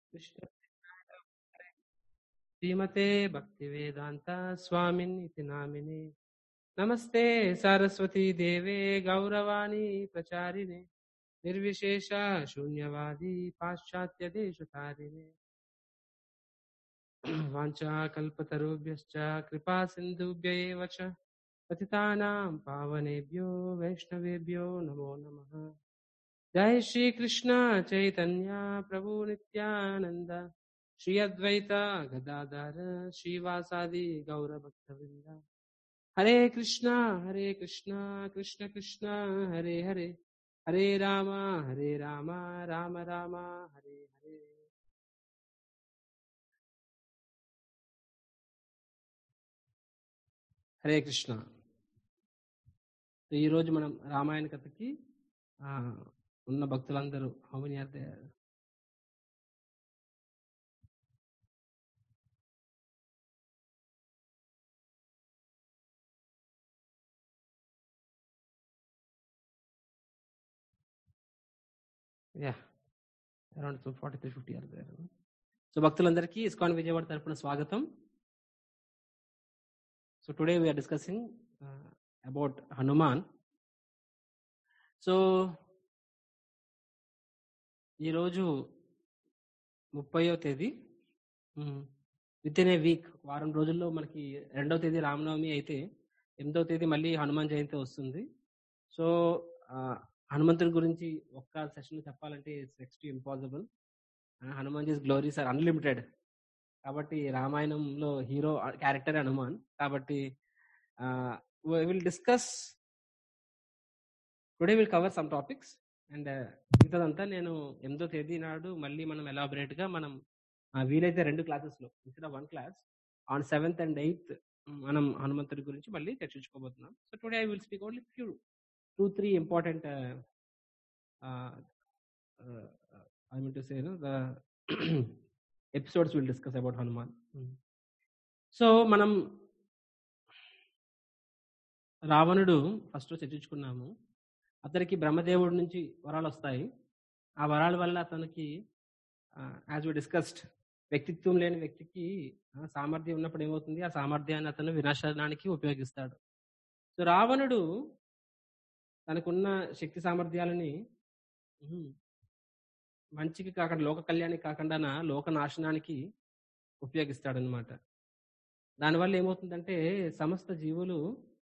कृष्ण श्रीमते भक्तिवेदान्त स्वामिन् इति नामिने नमस्ते सरस्वती देवे गौरवाणी प्रचारिणे निर्विशेष शून्यवादी पाश्चात्यदेशतारिणे वाञ्छाकल्पतरुभ्यश्च कृपा सिन्धुभ्य एव च पतितानां पावनेभ्यो वैष्णवेभ्यो नमो नमः जय श्री कृष्ण चैतन्य प्रभु नित्यानंद श्री अद्वैत गदाधर श्रीवासादि गौर भक्तवृंद हरे कृष्णा हरे कृष्णा कृष्ण कृष्ण हरे हरे हरे राम हरे राम राम राम हरे हरे హరే కృష్ణ ఈ రోజు మనం రామాయణ కథకి ఆ, ఉన్న భక్తులందరూ how many are there yeah around two forty three fifty are there so భక్తులందరికీ ఇస్కాన్ విజయవాడ తరపున స్వాగతం so today we're discussing about Hanuman so ఈరోజు ముప్పయో తేదీ విత్ ఇన్ ఏ వీక్ వారం రోజుల్లో మనకి రెండవ తేదీ రామనవమి అయితే ఎనిమిదవ తేదీ మళ్ళీ హనుమాన్ జయంతి వస్తుంది సో హనుమంతుడి గురించి ఒక్క సెషన్ చెప్పాలంటే it's next impossible Hanuman ji's glories are unlimited కాబట్టి రామాయణంలో హీరో క్యారెక్టర్ హనుమాన్ కాబట్టి will discuss today will cover some topics and మిగతాదంతా నేను ఎనిమిదో తేదీ నాడు మళ్ళీ మనం ఎలాబరేట్ గా మనం ఆ, వీలైతే రెండు క్లాసెస్ లో instead of one class on seventh and eighth మనం హనుమంతుడి గురించి మళ్ళీ చర్చించుకోబోతున్నాం so today I will speak only few two three important I mean to say the episodes will discuss about Hanuman so మనం రావణుడు ఫస్ట్ చర్చించుకున్నాము అతనికి బ్రహ్మదేవుడి నుంచి వరాలు వస్తాయి ఆ వరాల వల్ల అతనికి యాజ్ వి డిస్కస్డ్ వ్యక్తిత్వం లేని వ్యక్తికి ఆ, సామర్థ్యం ఉన్నప్పుడు ఏమవుతుంది ఆ సామర్థ్యాన్ని అతను వినాశనానికి ఉపయోగిస్తాడు సో రావణుడు తనకున్న శక్తి సామర్థ్యాలని ఉహు, మంచికి కాకుండా లోక కళ్యాణానికి కాకుండా లోక నాశనానికి ఉపయోగిస్తాడనమాట దానివల్ల ఏమవుతుందంటే సమస్త జీవులు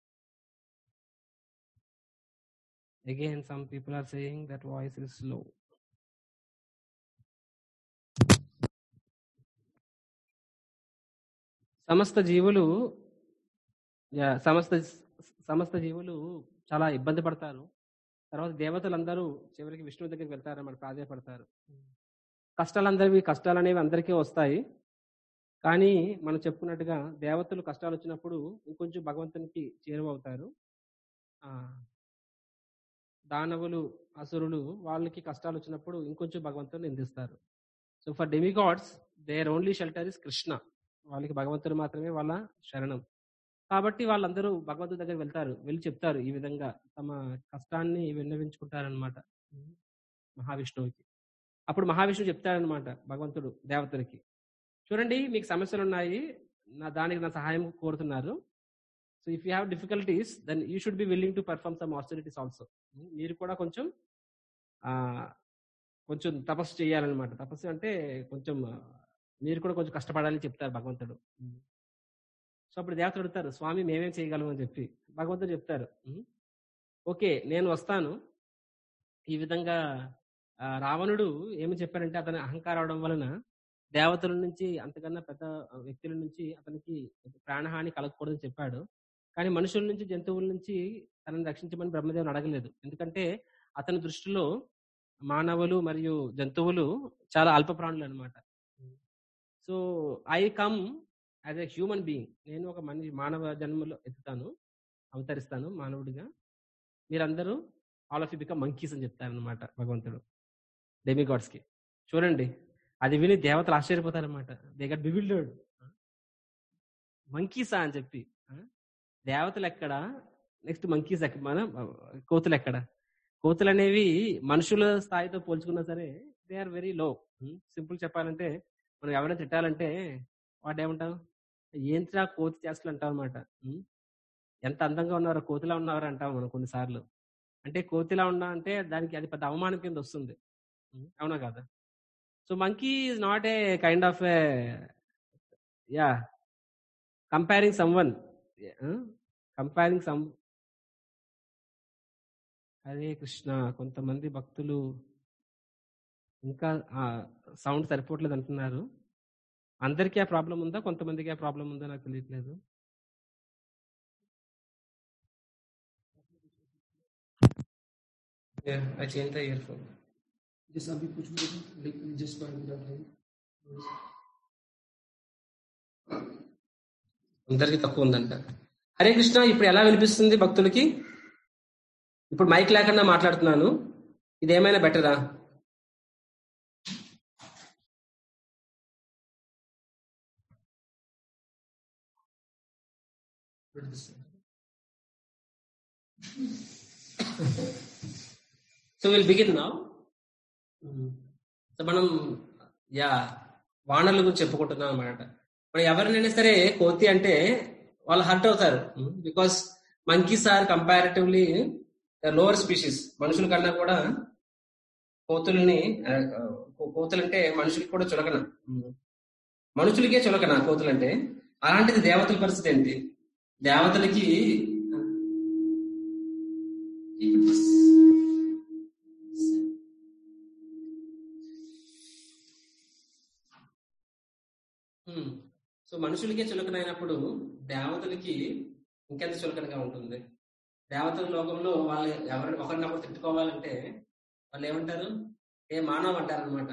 again some people are saying that voice is slow సమస్త జీవులు యా, సమస్త సమస్త జీవులు చాలా ఇబ్బంది పడతారు తర్వాత దేవతలందరూ చివరికి విష్ణువు దగ్గరికి వెళ్తారు అన్నమాట ప్రాధాయపడతారు కష్టాలందరివి కష్టాలు అనేవి అందరికీ వస్తాయి కానీ మనం చెప్పుకున్నట్టుగా దేవతలు కష్టాలు వచ్చినప్పుడు ఇంకొంచెం భగవంతునికి చేరువవుతారు ఆ, దానవులు అసురులు వాళ్ళకి కష్టాలు వచ్చినప్పుడు ఇంకొంచెం భగవంతుని నిందిస్తారు so for demigods there only shelter is Krishna వాళ్ళకి భగవంతుడు మాత్రమే వాళ్ళ శరణం కాబట్టి వాళ్ళందరూ భగవంతుడి దగ్గర వెళ్తారు వెళ్ళి చెప్తారు ఈ విధంగా తమ కష్టాన్ని విన్నవించుకుంటారనమాట మహావిష్ణువుకి అప్పుడు మహావిష్ణువు చెప్తాడనమాట భగవంతుడు దేవతలకి చూడండి మీకు సమస్యలు ఉన్నాయి నా దానికి నా సహాయం కోరుతున్నారు so if you have difficulties then you should be willing to perform some austerities also మీరు కూడా కొంచెం ఆ, కొంచెం తపస్సు చేయాలన్నమాట తపస్సు అంటే కొంచెం ఆ, మీరు కూడా కొంచెం కష్టపడాలని చెప్తారు భగవంతుడు సో అప్పుడు దేవతలు అడుగుతారు స్వామి మేమేం చేయగలం అని చెప్పి భగవంతుడు చెప్తారు "ఉమ్, ఓకే నేను వస్తాను ఈ విధంగా ఆ, రావణుడు ఏమి చెప్పారంటే అతని అహంకారం అవడం వలన దేవతల నుంచి అంతకన్నా పెద్ద వ్యక్తుల నుంచి అతనికి ప్రాణహాని కలగకూడదని చెప్పాడు కానీ మనుషుల నుంచి జంతువుల నుంచి తనని రక్షించమని బ్రహ్మదేవుని అడగలేదు ఎందుకంటే అతని దృష్టిలో మానవులు మరియు జంతువులు చాలా అల్ప ప్రాణులు అనమాట so I come as a human being నేను ఒక మనిషి మానవ జన్మలో ఎత్తుతాను అవతరిస్తాను మానవుడిగా మీరందరూ all of you become monkeys అని చెప్తారనమాట భగవంతుడు డెమిగాడ్స్ కి చూడండి అది విని దేవతలు ఆశ్చర్యపోతారనమాట దే గట్ బివిల్డర్డ్ మంకీసా అని చెప్పి ఆ? దేవతలు ఎక్కడ నెక్స్ట్ మంకీస్ ఎక్కడ మన కోతులు ఎక్కడ కోతులు అనేవి మనుషుల స్థాయితో పోల్చుకున్నా సరే they are very low simple చెప్పాలంటే మనం ఎవరైనా తిట్టాలంటే వాడు ఏమంటాం ఏంటిరా కోతి చేష్టలు అంటాం అనమాట ఎంత అందంగా ఉన్నారో కోతిలా ఉన్నారో అంటాం మనం కొన్నిసార్లు అంటే కోతిలా ఉన్నా అంటే దానికి అది పెద్ద అవమానం కింద వస్తుంది ఉమ్, అవునా కదా so monkey is not a kind of a yeah comparing someone comparing some Hare Krishna కొంతమంది భక్తులు ఇంకా సౌండ్ సరిపోవట్లేదు అంటున్నారు అందరికీ ఆ ప్రాబ్లం ఉందా కొంతమందికి ఆ ప్రాబ్లం ఉందా నాకు తెలియట్లేదు I changed the earphone. जैसा अभी कुछ भी देखो जस्ट पॉइंट डाल रहे అందరికి తక్కువ ఉందంట హరే కృష్ణ ఇప్పుడు ఎలా వినిపిస్తుంది భక్తులకి ఇప్పుడు మైక్ లేకుండా మాట్లాడుతున్నాను ఇది ఏమైనా బెటరా సో విల్ బిగిన్ నా సో మనం యా వానర్ల గురించి చెప్పుకుంటున్నాం అనమాట ఇప్పుడు ఎవరినైనా సరే కోతి అంటే వాళ్ళు హర్ట్ అవుతారు because monkeys are comparatively lower species మనుషుల కన్నా కూడా కోతుల్ని ఆ, కో- కోతులంటే మనుషులకి కూడా చులకన మనుషులకే చులకన కోతులంటే అలాంటిది దేవతల పరిస్థితి ఏంటి దేవతలకి ఉమ్. సో మనుషులకే చులకనైనప్పుడు దేవతలకి ఇంకెంత చులకనగా ఉంటుంది దేవతల లోకంలో వాళ్ళు ఎవరిని ఒకరినొకరు తిట్టుకోవాలంటే వాళ్ళు ఏమంటారు ఏ మానవ్ అంటారు అనమాట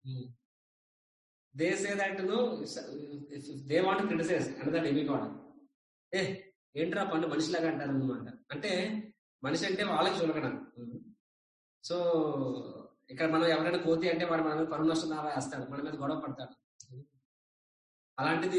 they say that no they want criticize another demigod ఏ ఏంట్రా పండు మనిషిలాగా అంటారు అనమాట అంటే మనిషి అంటే వాళ్ళకి చులకన సో ఇక్కడ మనం ఎవరైనా కోతి అంటే వాడు మన మీద పరువు నష్టం దావా వేస్తాడు మన మీద గొడవ పడతాడు అలాంటిది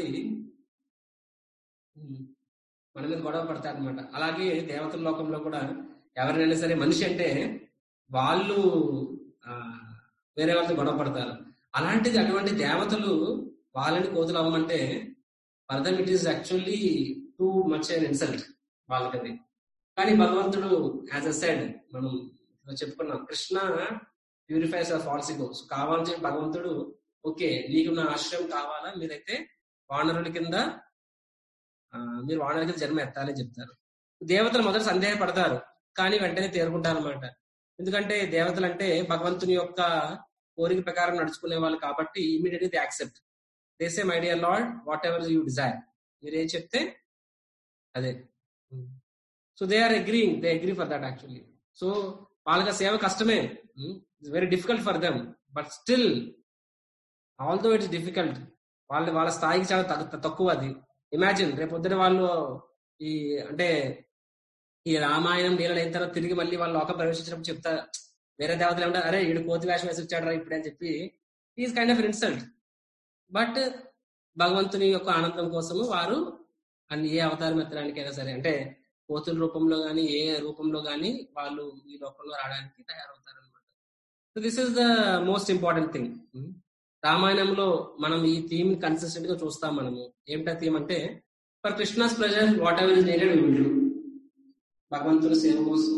ఉమ్, మన మీద గొడవ పడతారు అనమాట అలాగే దేవతల లోకంలో కూడా ఎవరినైనా సరే మనిషి అంటే వాళ్ళు ఆ, వేరే వాళ్ళతో గొడవ పడతారు అలాంటిది అటువంటి దేవతలు వాళ్ళని కోతులు అవ్వమంటే for them it is actually too much an insult వాళ్ళకది కానీ భగవంతుడు యాజ్ అ సెడ్ మనం ఇలా చెప్పుకున్నాం Krishna purifies of false egos కావాలని చెప్పి భగవంతుడు ఓకే నీకు నా ఆశ్రయం కావాలా మీరైతే వానరుల కింద ఆ, మీరు వానరుల కింద జన్మ ఎత్తాలని చెప్తారు దేవతలు మొదట సందేహపడతారు కానీ వెంటనే తేరుకుంటారు అనమాట ఎందుకంటే దేవతలు అంటే భగవంతుని యొక్క కోరిక ప్రకారం నడుచుకునే వాళ్ళు కాబట్టి immediately they accept they say my dear lord whatever you desire మీరు ఏం చెప్తే అదే so they are agreeing they agree for that actually so వాళ్ళకి ఆ సేవ కష్టమే it's very difficult for them but still although it's difficult వాళ్ళ వాళ్ళ స్థాయికి చాలా తగ్గు- తక్కువ అది ఇమాజిన్ రేపు పొద్దున వాళ్ళు ఈ అంటే ఈ రామాయణం లీలలు అయిన తర్వాత తిరిగి మళ్ళీ వాళ్ళు లోకం ప్రవేశించినప్పుడు చెప్తా వేరే దేవతలు ఏమంటారు అరే ఈడు కోతి వేషం వేసి వచ్చాడు రా ఇప్పుడు అని చెప్పి is kind of insult but భగవంతుని యొక్క ఆనందం కోసము వారు అన్ని ఏ అవతారం ఎత్తడానికైనా సరే అంటే కోతుల రూపంలో గాని ఏ రూపంలో గాని వాళ్ళు ఈ లోకంలో రావడానికి తయారవుతారు అనమాట so this is the most important thing రామాయణంలో మనం ఈ థీమ్ కన్సిస్టెంట్ గా చూస్తాం మనము ఏమిటా థీమ్ అంటే for Krishna's pleasure whatever is needed will భగవంతుని సేవ కోసం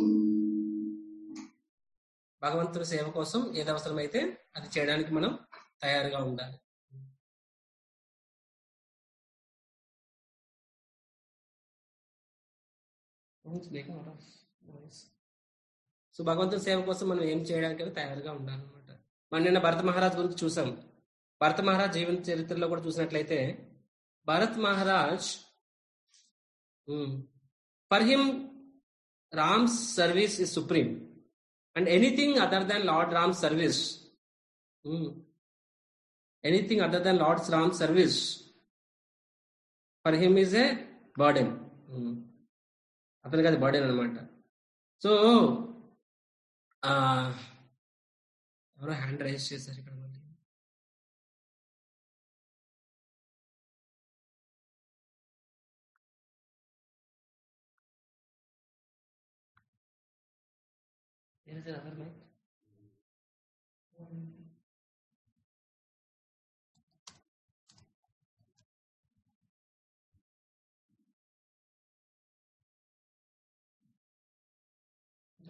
భగవంతుని సేవ కోసం ఏది అవసరమైతే అది చేయడానికి మనం తయారుగా ఉండాలి సో భగవంతుని సేవ కోసం మనం ఏం చేయడానికి తయారుగా ఉండాలన్నమాట మనం నిన్న భరత మహారాజ్ గురించి చూసాం భరత మహారాజ్ జీవన చరిత్రలో కూడా చూసినట్లయితే Bharat Maharaj for him Ram's service is supreme and anything other than lord Ram service anything other than lord's Ram service for him is a burden అతనికి అది బర్డెన్ అనమాట సో ఎవరో హ్యాండ్ రైజ్ చేశారు ఇక్కడ మళ్ళీ There is another mic.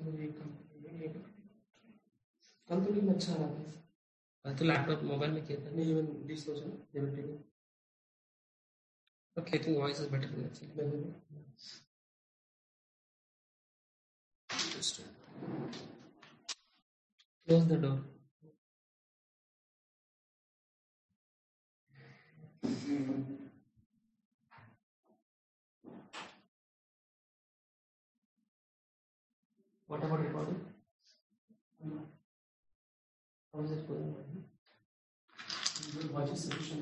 Company में अच्छा रहा था तो लैपटॉप मोबाइल में किया था नहीं even this version they will take it Okay, I think voice is better than actually. Maybe. Just close the door. What about recording? How is it going? Your voice is sufficient.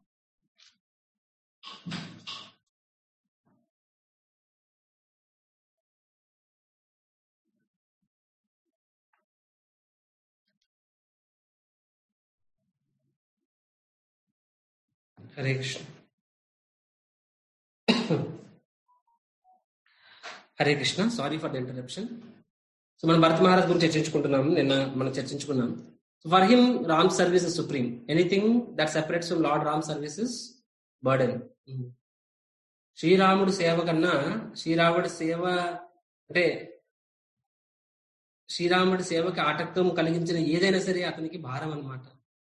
Hare Krishna Hare Krishna sorry for the interruption so మనం భరత్ మహారాజ్ గురించి చర్చించుకుంటున్నాం నిన్న మనం చర్చించుకున్నాం for him Ram service is supreme anything that separates from lord Ram service is burden శ్రీరాముడు సేవ కన్నా శ్రీరాముడి సేవ అంటే శ్రీరాముడి సేవకి ఆటంకం కలిగించిన ఏదైనా సరే అతనికి భారం అనమాట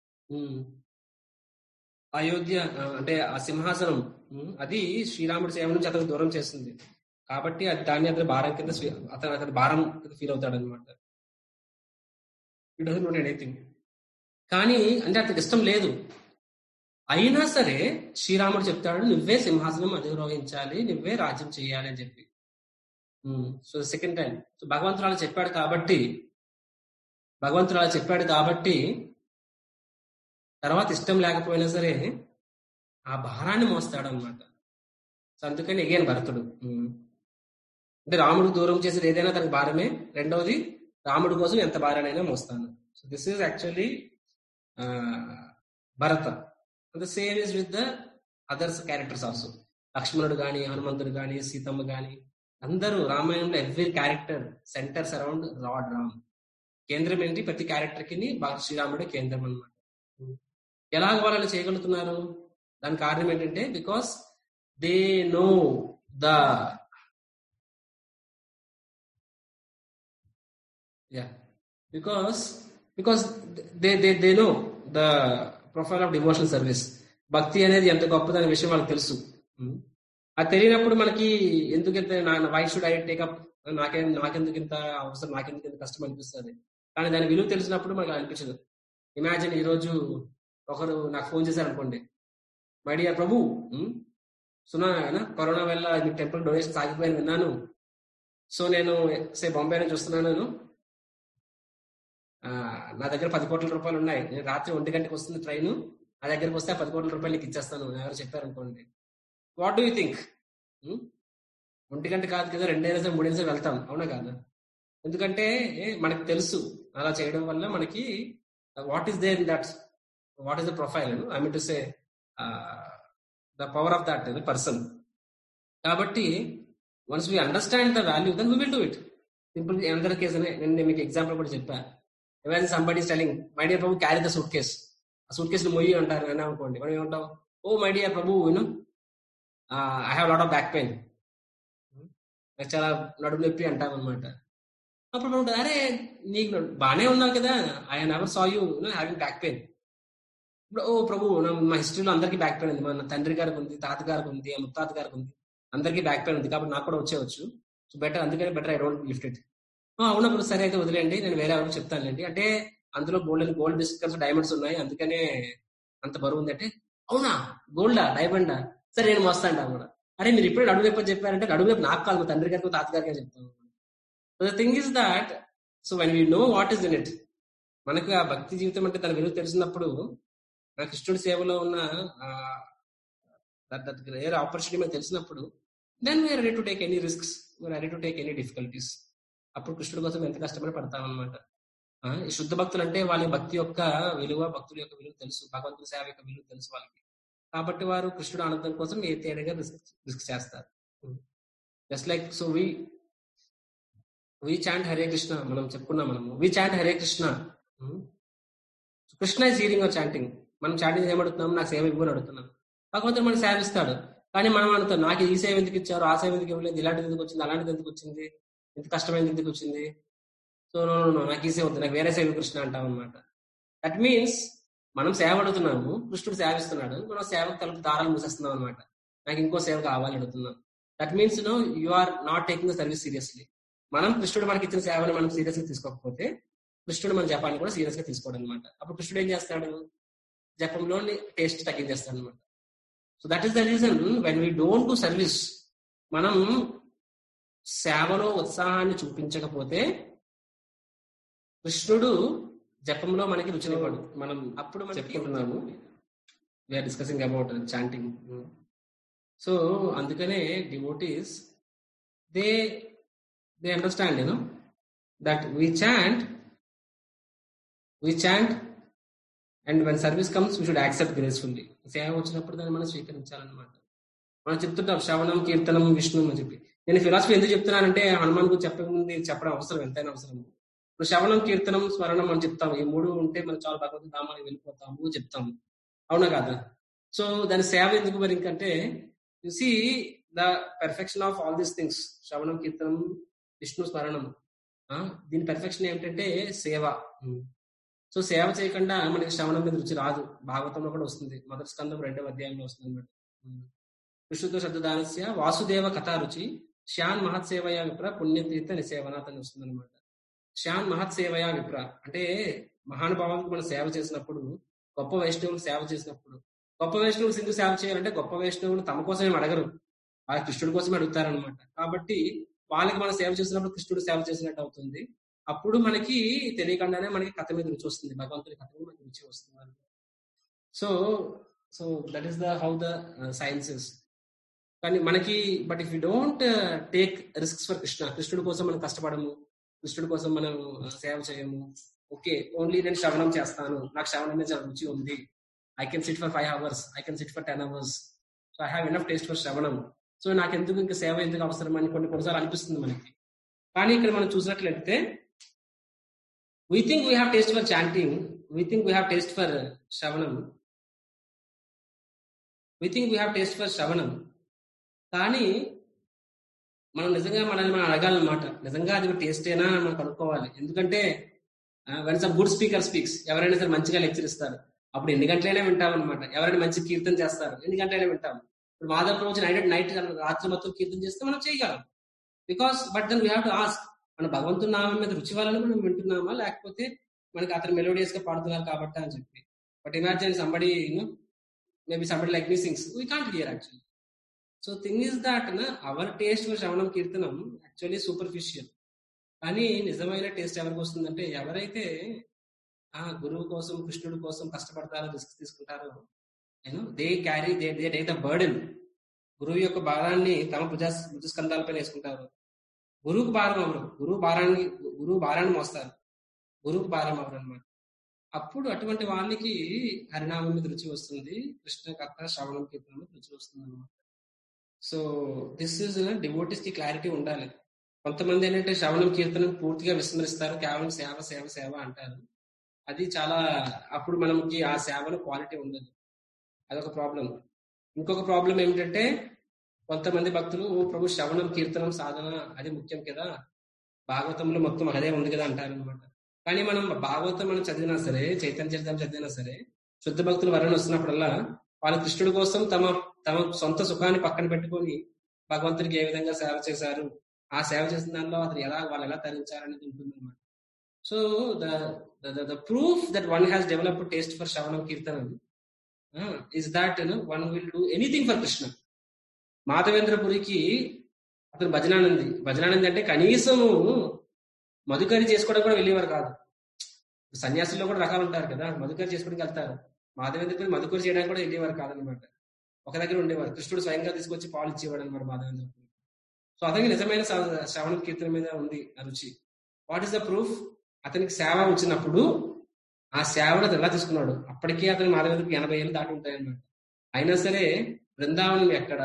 అయోధ్య ఆ, అంటే ఆ సింహాసనం ఉమ్, అది శ్రీరాముడి సేవ నుంచి అతను దూరం చేస్తుంది కాబట్టి అది దాన్ని అతని భారం కింద స్వీ- అతను అతని భారం కింద ఫీల్ అవుతాడు అనమాట ఇట్ డజన్ నోట్ ఎనీథింగ్ కానీ అంటే అతనికి ఇష్టం లేదు అయినా సరే శ్రీరాముడు చెప్తాడు నువ్వే సింహాసనం అధిరోహించాలి నువ్వే రాజ్యం చేయాలి అని చెప్పి సో సెకండ్ టైం సో భగవంతుడు అలా చెప్పాడు కాబట్టి భగవంతుడు అలా చెప్పాడు కాబట్టి తర్వాత ఇష్టం లేకపోయినా సరే ఆ భారాన్ని మోస్తాడు అనమాట సో అందుకని ఎగైన్ భరతుడు ఉమ్. అంటే రాముడు దూరం చేసేది ఏదైనా తనకి భారమే రెండవది రాముడి కోసం ఎంత భారానైనా మోస్తాను so this is actually Bharata the same is with the others characters also లక్ష్మణుడు గాని హనుమంతుడు గాని సీతమ్మ గాని అందరూ రామాయణంలో every character centers around lord Ram కేంద్రం ఏంటి ప్రతి క్యారెక్టర్ కి భగ- శ్రీరాముడే కేంద్రం అన్నమాట ఎలాగ వాళ్ళు చేయగలుగుతున్నారు దానికి కారణం ఏంటంటే because they know the yeah because because they they they know the profile of devotional service భక్తి అనేది ఎంత గొప్పదనే విషయం వాళ్ళకి తెలుసు ఉమ్. అది తెలియనప్పుడు మనకి ఎందుకు ఇంత వై షుడ్ ఐ టేకప్ నాకే నాకెందుకు ఇంత అవసరం నాకెందుకు ఇంత కష్టం అనిపిస్తుంది కానీ దాని విలువ తెలిసినప్పుడు మనకు అనిపించదు ఇమాజిన్ ఈ రోజు ఒకరు నాకు ఫోన్ చేశారు అనుకోండి మై డియర్ ప్రభు ఉమ్, సునా ఏనా? కరోనా వల్ల మీ టెంపుల్ డొనేషన్ సాగిపోయాను విన్నాను సో నేను సే బాంబే నుంచి వస్తున్నాను నేను ఆ, నా దగ్గర పది కోట్ల రూపాయలు ఉన్నాయి నేను రాత్రి ఒంటి గంటకి వస్తుంది ట్రైన్ నా దగ్గరికి వస్తే ఆ పది కోట్ల రూపాయలు నీకు ఇచ్చేస్తాను అని ఎవరు చెప్పారు అనుకోండి వాట్ డూ యూ థింక్ ఒంటి గంట కాదు కదా రెండైనా సరే మూడైనా సరే వెళ్తాం అవునా కాదా ఎందుకంటే ఏ, మనకు తెలుసు అలా చేయడం వల్ల మనకి what is there in that what is the profile I mean to say the power of that person కాబట్టి once we understand the value then we will do it simple అందరి కేసు నేను మీకు ఎగ్జాంపుల్ కూడా చెప్పా ఎవరైనా somebody telling my dear ప్రభు carry the suitcase ఆ suitcase మొయ్యి అంటారు అని అనుకోండి మనం ఏమంటాం ఓ మై డియర్ ప్రభు you know I have lot of back pain చాలా నడుము నొప్పి అంటాం అనమాట అప్పుడు మనం ఉంటాం, అరే నీకు బాగానే ఉన్నావు కదా I never saw you having back pain ఇప్పుడు ఓ ప్రభు నా- మా హిస్టరీలో అందరికీ బ్యాక్ పెయిన్ ఉంది మా తండ్రి గారికి ఉంది తాత గారికి ఉంది ముత్తాత గారికి ఉంది అందరికీ బ్యాక్ పెయిన్ ఉంది కాబట్టి నాకు కూడా వచ్చేవచ్చు సో బెటర్ అందుకని better I don't lift it అవునప్పుడు సరే అయితే వదిలేండి నేను వేరే ఎవరికి చెప్తానులేండి అంటే అందులో గోల్డ్ గోల్డ్ బిస్కెట్స్ డైమండ్స్ ఉన్నాయి అందుకనే అంత బరువు ఉంది అంటే అవునా గోల్డా డైమండా సరే నేను మోస్తాను కూడా అరే మీరు ఇప్పుడే నడుము నొప్పి అని చెప్పారంటే నడుము నొప్పి నాకు కాదు మా తండ్రి గారికి తాత గారికి చెప్తాను so the thing is that so when we know what is in it మనకు ఆ భక్తి జీవితం అంటే తన విలువ తెలిసినప్పుడు మన కృష్ణుడి సేవలో ఉన్న దట్ రేర్ ఆపర్చునిటీ మనకు తెలిసినప్పుడు then we're ready to take any risks we're ready to take any difficulties అప్పుడు కృష్ణుడి కోసం ఎంత కష్టపడి పడతాం అనమాట ఈ శుద్ధ భక్తులు అంటే వాళ్ళ భక్తి యొక్క విలువ భక్తుల యొక్క విలువ తెలుసు భగవంతుని సేవ యొక్క విలువ తెలుసు వాళ్ళకి కాబట్టి వారు కృష్ణుడు ఆనందం కోసం ఏ తేడాగా రిస్క్ రిస్క్ చేస్తారు just like so we we chant Hare Krishna మనం చెప్పుకున్నాం మనము we chant Hare Krishna Krishna is hearing our chanting మనం చాటింగ్ ఏమడుతున్నాం నాకు సేవ ఇవ్వని అడుగుతున్నాం భగవంతుడు మనకు సేవ ఇస్తాడు కానీ మనం అడుగుతాం నాకు ఈ సేవ ఎందుకు ఇచ్చారు ఆ సేవ ఎందుకు ఇవ్వలేదు ఇలాంటిది ఎందుకు వచ్చింది అలాంటిది ఎందుకు వచ్చింది ఇంత కష్టమైంది ఎందుకు వచ్చింది సో నో నో, నో, నాకు ఈ సేవ వద్దు నాకు వేరే సేవ కృష్ణ అంటాం అనమాట దట్ మీన్స్ మనం సేవ అడుగుతున్నాము కృష్ణుడు సేవ ఇస్తున్నాడు మనం సేవకు తలుపు దారాలు మూసేస్తున్నాం అనమాట నాకు ఇంకో సేవ కావాలి అడుగుతున్నాం that means no you are not taking the service seriously మనం కృష్ణుడు మనకి ఇచ్చిన సేవని మనం సీరియస్ గా తీసుకోకపోతే కృష్ణుడు మన జపాన్ని కూడా సీరియస్ గా తీసుకోవడం అనమాట అప్పుడు కృష్ణుడు ఏం చేస్తాడు జపంలోని టేస్ట్ తగ్గించేస్తాడు అనమాట so that is the reason when we don't do service మనం సేవలో ఉత్సాహాన్ని చూపించకపోతే కృష్ణుడు జపంలో మనకి రుచినివ్వడు మనం అప్పుడు మనం చెప్పుకుంటున్నాము we're discussing about chanting so అందుకనే devotees they they understand you know that we chant we chant and when service comes we should accept gracefully సేవ వచ్చినప్పుడు దాన్ని మనం స్వీకరించాలన్నమాట మనం చెప్తుంటాం శ్రవణం కీర్తనం విష్ణు అని చెప్పి నేను ఫిలాసఫీ ఎందుకు చెప్తున్నానంటే హనుమాన్ గురించి చెప్పే ముందు ఇది చెప్పడం అవసరం ఎంతైనా అవసరం ఇప్పుడు శ్రవణం కీర్తనం స్మరణం అని చెప్తాం ఈ మూడు ఉంటే మనం చాలా భగవంతు ధామానికి వెళ్ళిపోతాము చెప్తాము అవునా కాదా సో దాని సేవ ఎందుకు మరి ఇంకంటే you see the perfection of all these things శ్రవణం కీర్తనం విష్ణు స్మరణం ఆ, దీని పెర్ఫెక్షన్ ఏమిటంటే సేవ సో సేవ చేయకుండా మనకి శ్రవణం మీద రుచి రాదు భాగవతంలో కూడా వస్తుంది మొదటి స్కందం రెండవ అధ్యాయంలో వస్తుంది అనమాట విష్ణుతో శబ్దదానస్య వాసుదేవ కథా రుచి శ్యాన్ మహత్ సేవయా విప్ర పుణ్యతీర్థ నిసేవనాథ్ అని వస్తుంది అనమాట శ్యాన్ మహత్ సేవయా విప్ర అంటే మహానుభావులకు మనం సేవ చేసినప్పుడు గొప్ప వైష్ణవులకు సేవ చేసినప్పుడు గొప్ప వైష్ణవులు ఎందుకు సేవ చేయాలంటే గొప్ప వైష్ణవులు తమ కోసం ఏం అడగరు ఆ కృష్ణుడి కోసమే అడుగుతారనమాట కాబట్టి వాళ్ళకి మనం సేవ చేసినప్పుడు కృష్ణుడు సేవ చేసినట్టు అవుతుంది అప్పుడు మనకి తెలియకుండానే మనకి కథ మీద రుచి వస్తుంది భగవంతుడి కథ మీద మనకి రుచి వస్తుంది so so that is the how the sciences కానీ మనకి but if you don't take risks for Krishna కృష్ణుడి కోసం మనం కష్టపడము కృష్ణుడి కోసం మనం uh, సేవ చేయము ఓకే ఓన్లీ నేను శ్రవణం చేస్తాను నాకు శ్రవణం మీద చాలా రుచి ఉంది I can sit for five hours I can sit for ten hours so I have enough taste for శ్రవణం సో నాకు ఎందుకు ఇంకా సేవ ఎందుకు అవసరం అని కొన్ని కొన్నిసార్లు అనిపిస్తుంది మనకి కానీ ఇక్కడ మనం చూసినట్లయితే we think we have taste for chanting we think we have taste for శ్రవణం we think we have taste for శ్రవణం కానీ మనం నిజంగా మనల్ని మనం అడగాలన్నమాట నిజంగా అది టేస్టేనా అని మనం కనుక్కోవాలి ఎందుకంటే when some good speaker speaks ఎవరైనా సరే మంచిగా లెక్చర్ ఇస్తారు అప్పుడు ఎన్ని గంటలైనా వింటాం అనమాట ఎవరైనా మంచి కీర్తన చేస్తారు ఎన్ని గంటలైనా వింటాం ఇప్పుడు మాధవ్ ప్రభు నైట్ నైట్ రాత్రి మొత్తం కీర్తన చేస్తే మనం చేయగలం because but then we have to ask మన భగవంతుని నామం మీద రుచి వలన మనం వింటున్నామా లేకపోతే మనకి అతను మెలోడియస్ గా పాడుతున్నారు కాబట్టి అని చెప్పి but imagine somebody you know maybe somebody like me sings we can't hear actually so thing is that our taste for శ్రవణం కీర్తనం యాక్చువల్లీ సూపర్ఫిషియల్ కానీ నిజమైన టేస్ట్ ఎవరికి వస్తుందంటే ఎవరైతే ఆ గురువు కోసం కృష్ణుడి కోసం కష్టపడతారో రిస్క్ తీసుకుంటారో నేను they carry they they take the burden గురువు యొక్క భారాన్ని తమ భుజ భుజస్కంధాలపై వేసుకుంటారు గురువుకు భారం అవరు గురువు భారాన్ని గురువు భారాన్ని మోస్తారు గురువుకు భారం అవరు అనమాట అప్పుడు అటువంటి వాళ్ళకి హరినామం మీద రుచి వస్తుంది కృష్ణ కథ శ్రవణం కీర్తనం మీద రుచి వస్తుంది అనమాట సో దిస్ ఇస్ డివోటీస్ కి క్లారిటీ ఉండాలి కొంతమంది ఏంటంటే శ్రవణం కీర్తనం పూర్తిగా విస్మరిస్తారు కేవలం సేవ సేవ సేవ అంటారు అది చాలా అప్పుడు మనకి ఆ సేవలో క్వాలిటీ ఉండదు అదొక ప్రాబ్లం ఇంకొక ప్రాబ్లం ఏమిటంటే కొంతమంది భక్తులు "ఓ ప్రభు శ్రవణం కీర్తనం సాధన అది ముఖ్యం కదా భాగవతంలో మొత్తం అదే ఉంది కదా అంటారు అనమాట కానీ మనం భాగవతం మనం చదివినా సరే చైతన్య చరితం చదివినా సరే శుద్ధ భక్తులు వరణ వస్తున్నప్పుడల్లా వాళ్ళు కృష్ణుడి కోసం తమ తమ సొంత సుఖాన్ని పక్కన పెట్టుకొని భగవంతుడికి ఏ విధంగా సేవ చేశారు ఆ సేవ చేసిన దానిలో అతను ఎలా వాళ్ళు ఎలా తరించారు అనేది ఉంటుంది అనమాట so the the proof that one has develop taste for శ్రవణం కీర్తనం is that one will do anything for Krishna మాధవేంద్రపురికి అతను భజనానంది భజనానంది అంటే కనీసము మధుకరి చేసుకోవడం కూడా వెళ్ళేవారు కాదు సన్యాసుల్లో కూడా రకాలు ఉంటారు కదా మధుకరి చేసుకోవడానికి వెళ్తారు మాధవేంద్రపురి మధుకరి చేయడానికి కూడా వెళ్ళేవారు కాదనమాట ఒక దగ్గర ఉండేవారు కృష్ణుడు స్వయంగా తీసుకొచ్చి పాలు ఇచ్చేవాడు అనమాట మాధవేంద్రపురి సో అతనికి నిజమైన శ్రవ- శ్రవణం కీర్తన మీద ఉంది ఆ రుచి వాట్ ఈస్ ద ప్రూఫ్ అతనికి సేవ వచ్చినప్పుడు ఆ సేవను అతను ఎలా తీసుకున్నాడు అప్పటికే అతని మాధవేంద్రపురికి ఎనభై ఏళ్ళు దాటి ఉంటాయి అన్నమాట అయినా సరే బృందావనం ఎక్కడ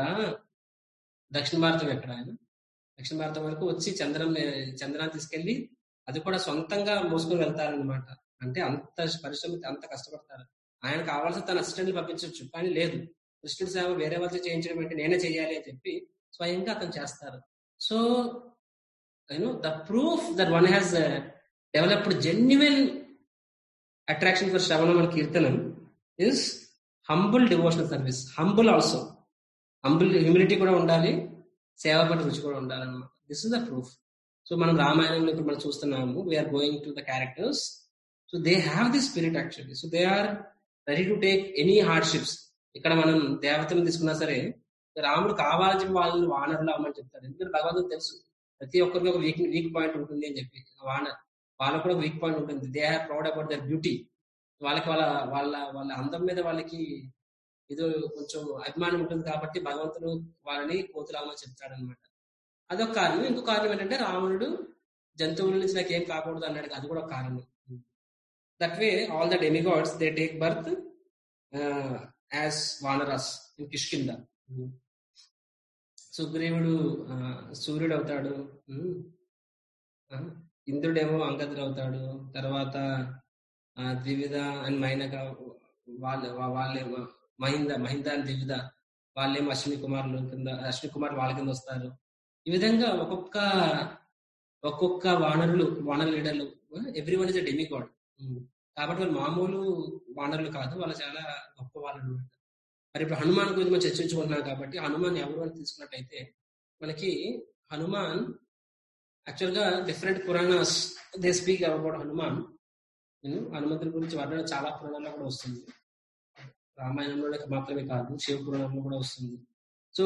దక్షిణ భారతం ఎక్కడ ఆయన దక్షిణ భారతం వరకు వచ్చి చంద్రం చంద్రాన్ని తీసుకెళ్లి అది కూడా సొంతంగా మోసుకొని వెళ్తారనమాట అంటే అంత పరిశ్రమ అంత కష్టపడతారు ఆయన కావాల్సిన తన అసిస్టెంట్ పంపించవచ్చు కానీ లేదు కృష్ణుడి సేవ వేరే వాళ్ళతో చేయించడం అంటే నేనే చేయాలి అని చెప్పి స్వయంగా అతను చేస్తారు so you know the proof that one has developed genuine attraction for శ్రవణం అండ్ కీర్తనం is humble devotional service humble also humble humility కూడా ఉండాలి సేవ పట్ల రుచి కూడా ఉండాలన్నమాట this is the proof so మనం రామాయణంలో ఇప్పుడు మనం చూస్తున్నాము we're going to the characters so they have the spirit actually so they are ready to take any hardships ఇక్కడ మనం దేవతను తీసుకున్నా సరే రాముడు కావాలని చెప్పి వాళ్ళని వానరులు అవ్వమని చెప్తాడు ఎందుకంటే భగవంతుడు తెలుసు ప్రతి ఒక్కరికి ఒక వీక్ వీక్ పాయింట్ ఉంటుంది అని చెప్పి వానర్ వాళ్ళకు కూడా వీక్ పాయింట్ ఉంటుంది they have proud about their beauty వాళ్ళకి వాళ్ళ వాళ్ళ వాళ్ళ అందం మీద వాళ్ళకి ఇది కొంచెం అభిమానం ఉంటుంది కాబట్టి భగవంతుడు వాళ్ళని కోతులామని చెప్తాడు అనమాట అదొక కారణం ఇంకో కారణం ఏంటంటే రావణుడు జంతువుల నుంచి నాకు ఏం కాకూడదు అన్నాడు అది కూడా ఒక కారణం that way all the demigods they take birth as వానరస్ ఇన్ కిష్కింద సుగ్రీవుడు ఆ, సూర్యుడు అవుతాడు ఉమ్. ఆ, ఇంద్రుడేమో అంగదుడు అవుతాడు తర్వాత ఆ, ద్వివిధ అండ్ మైనక వాళ్ళ వాళ్ళేమో మహింద మహింద అండ్ ద్వివిధ వాళ్ళేమో అశ్విని కుమారులు కింద అశ్విని కుమారులు వాళ్ళ కింద వస్తారు ఈ విధంగా ఒక్కొక్క ఒక్కొక్క వానరులు వానర్ లీడర్లు every one is a demigod కాబట్టి వాళ్ళు మామూలు వానరులు కాదు వాళ్ళు చాలా గొప్ప వాళ్ళు అనమాట మరి ఇప్పుడు హనుమాన్ గురించి మనం చర్చించుకుంటున్నాం కాబట్టి హనుమాన్ ఎవరు అని తీసుకున్నట్టయితే మనకి హనుమాన్ యాక్చువల్ గా different Puranas they speak about Hanuman um, హనుమంతుడి గురించి వర్ణన చాలా పురాణాల్లో కూడా వస్తుంది రామాయణంలో మాత్రమే కాదు శివ పురాణంలో కూడా వస్తుంది సో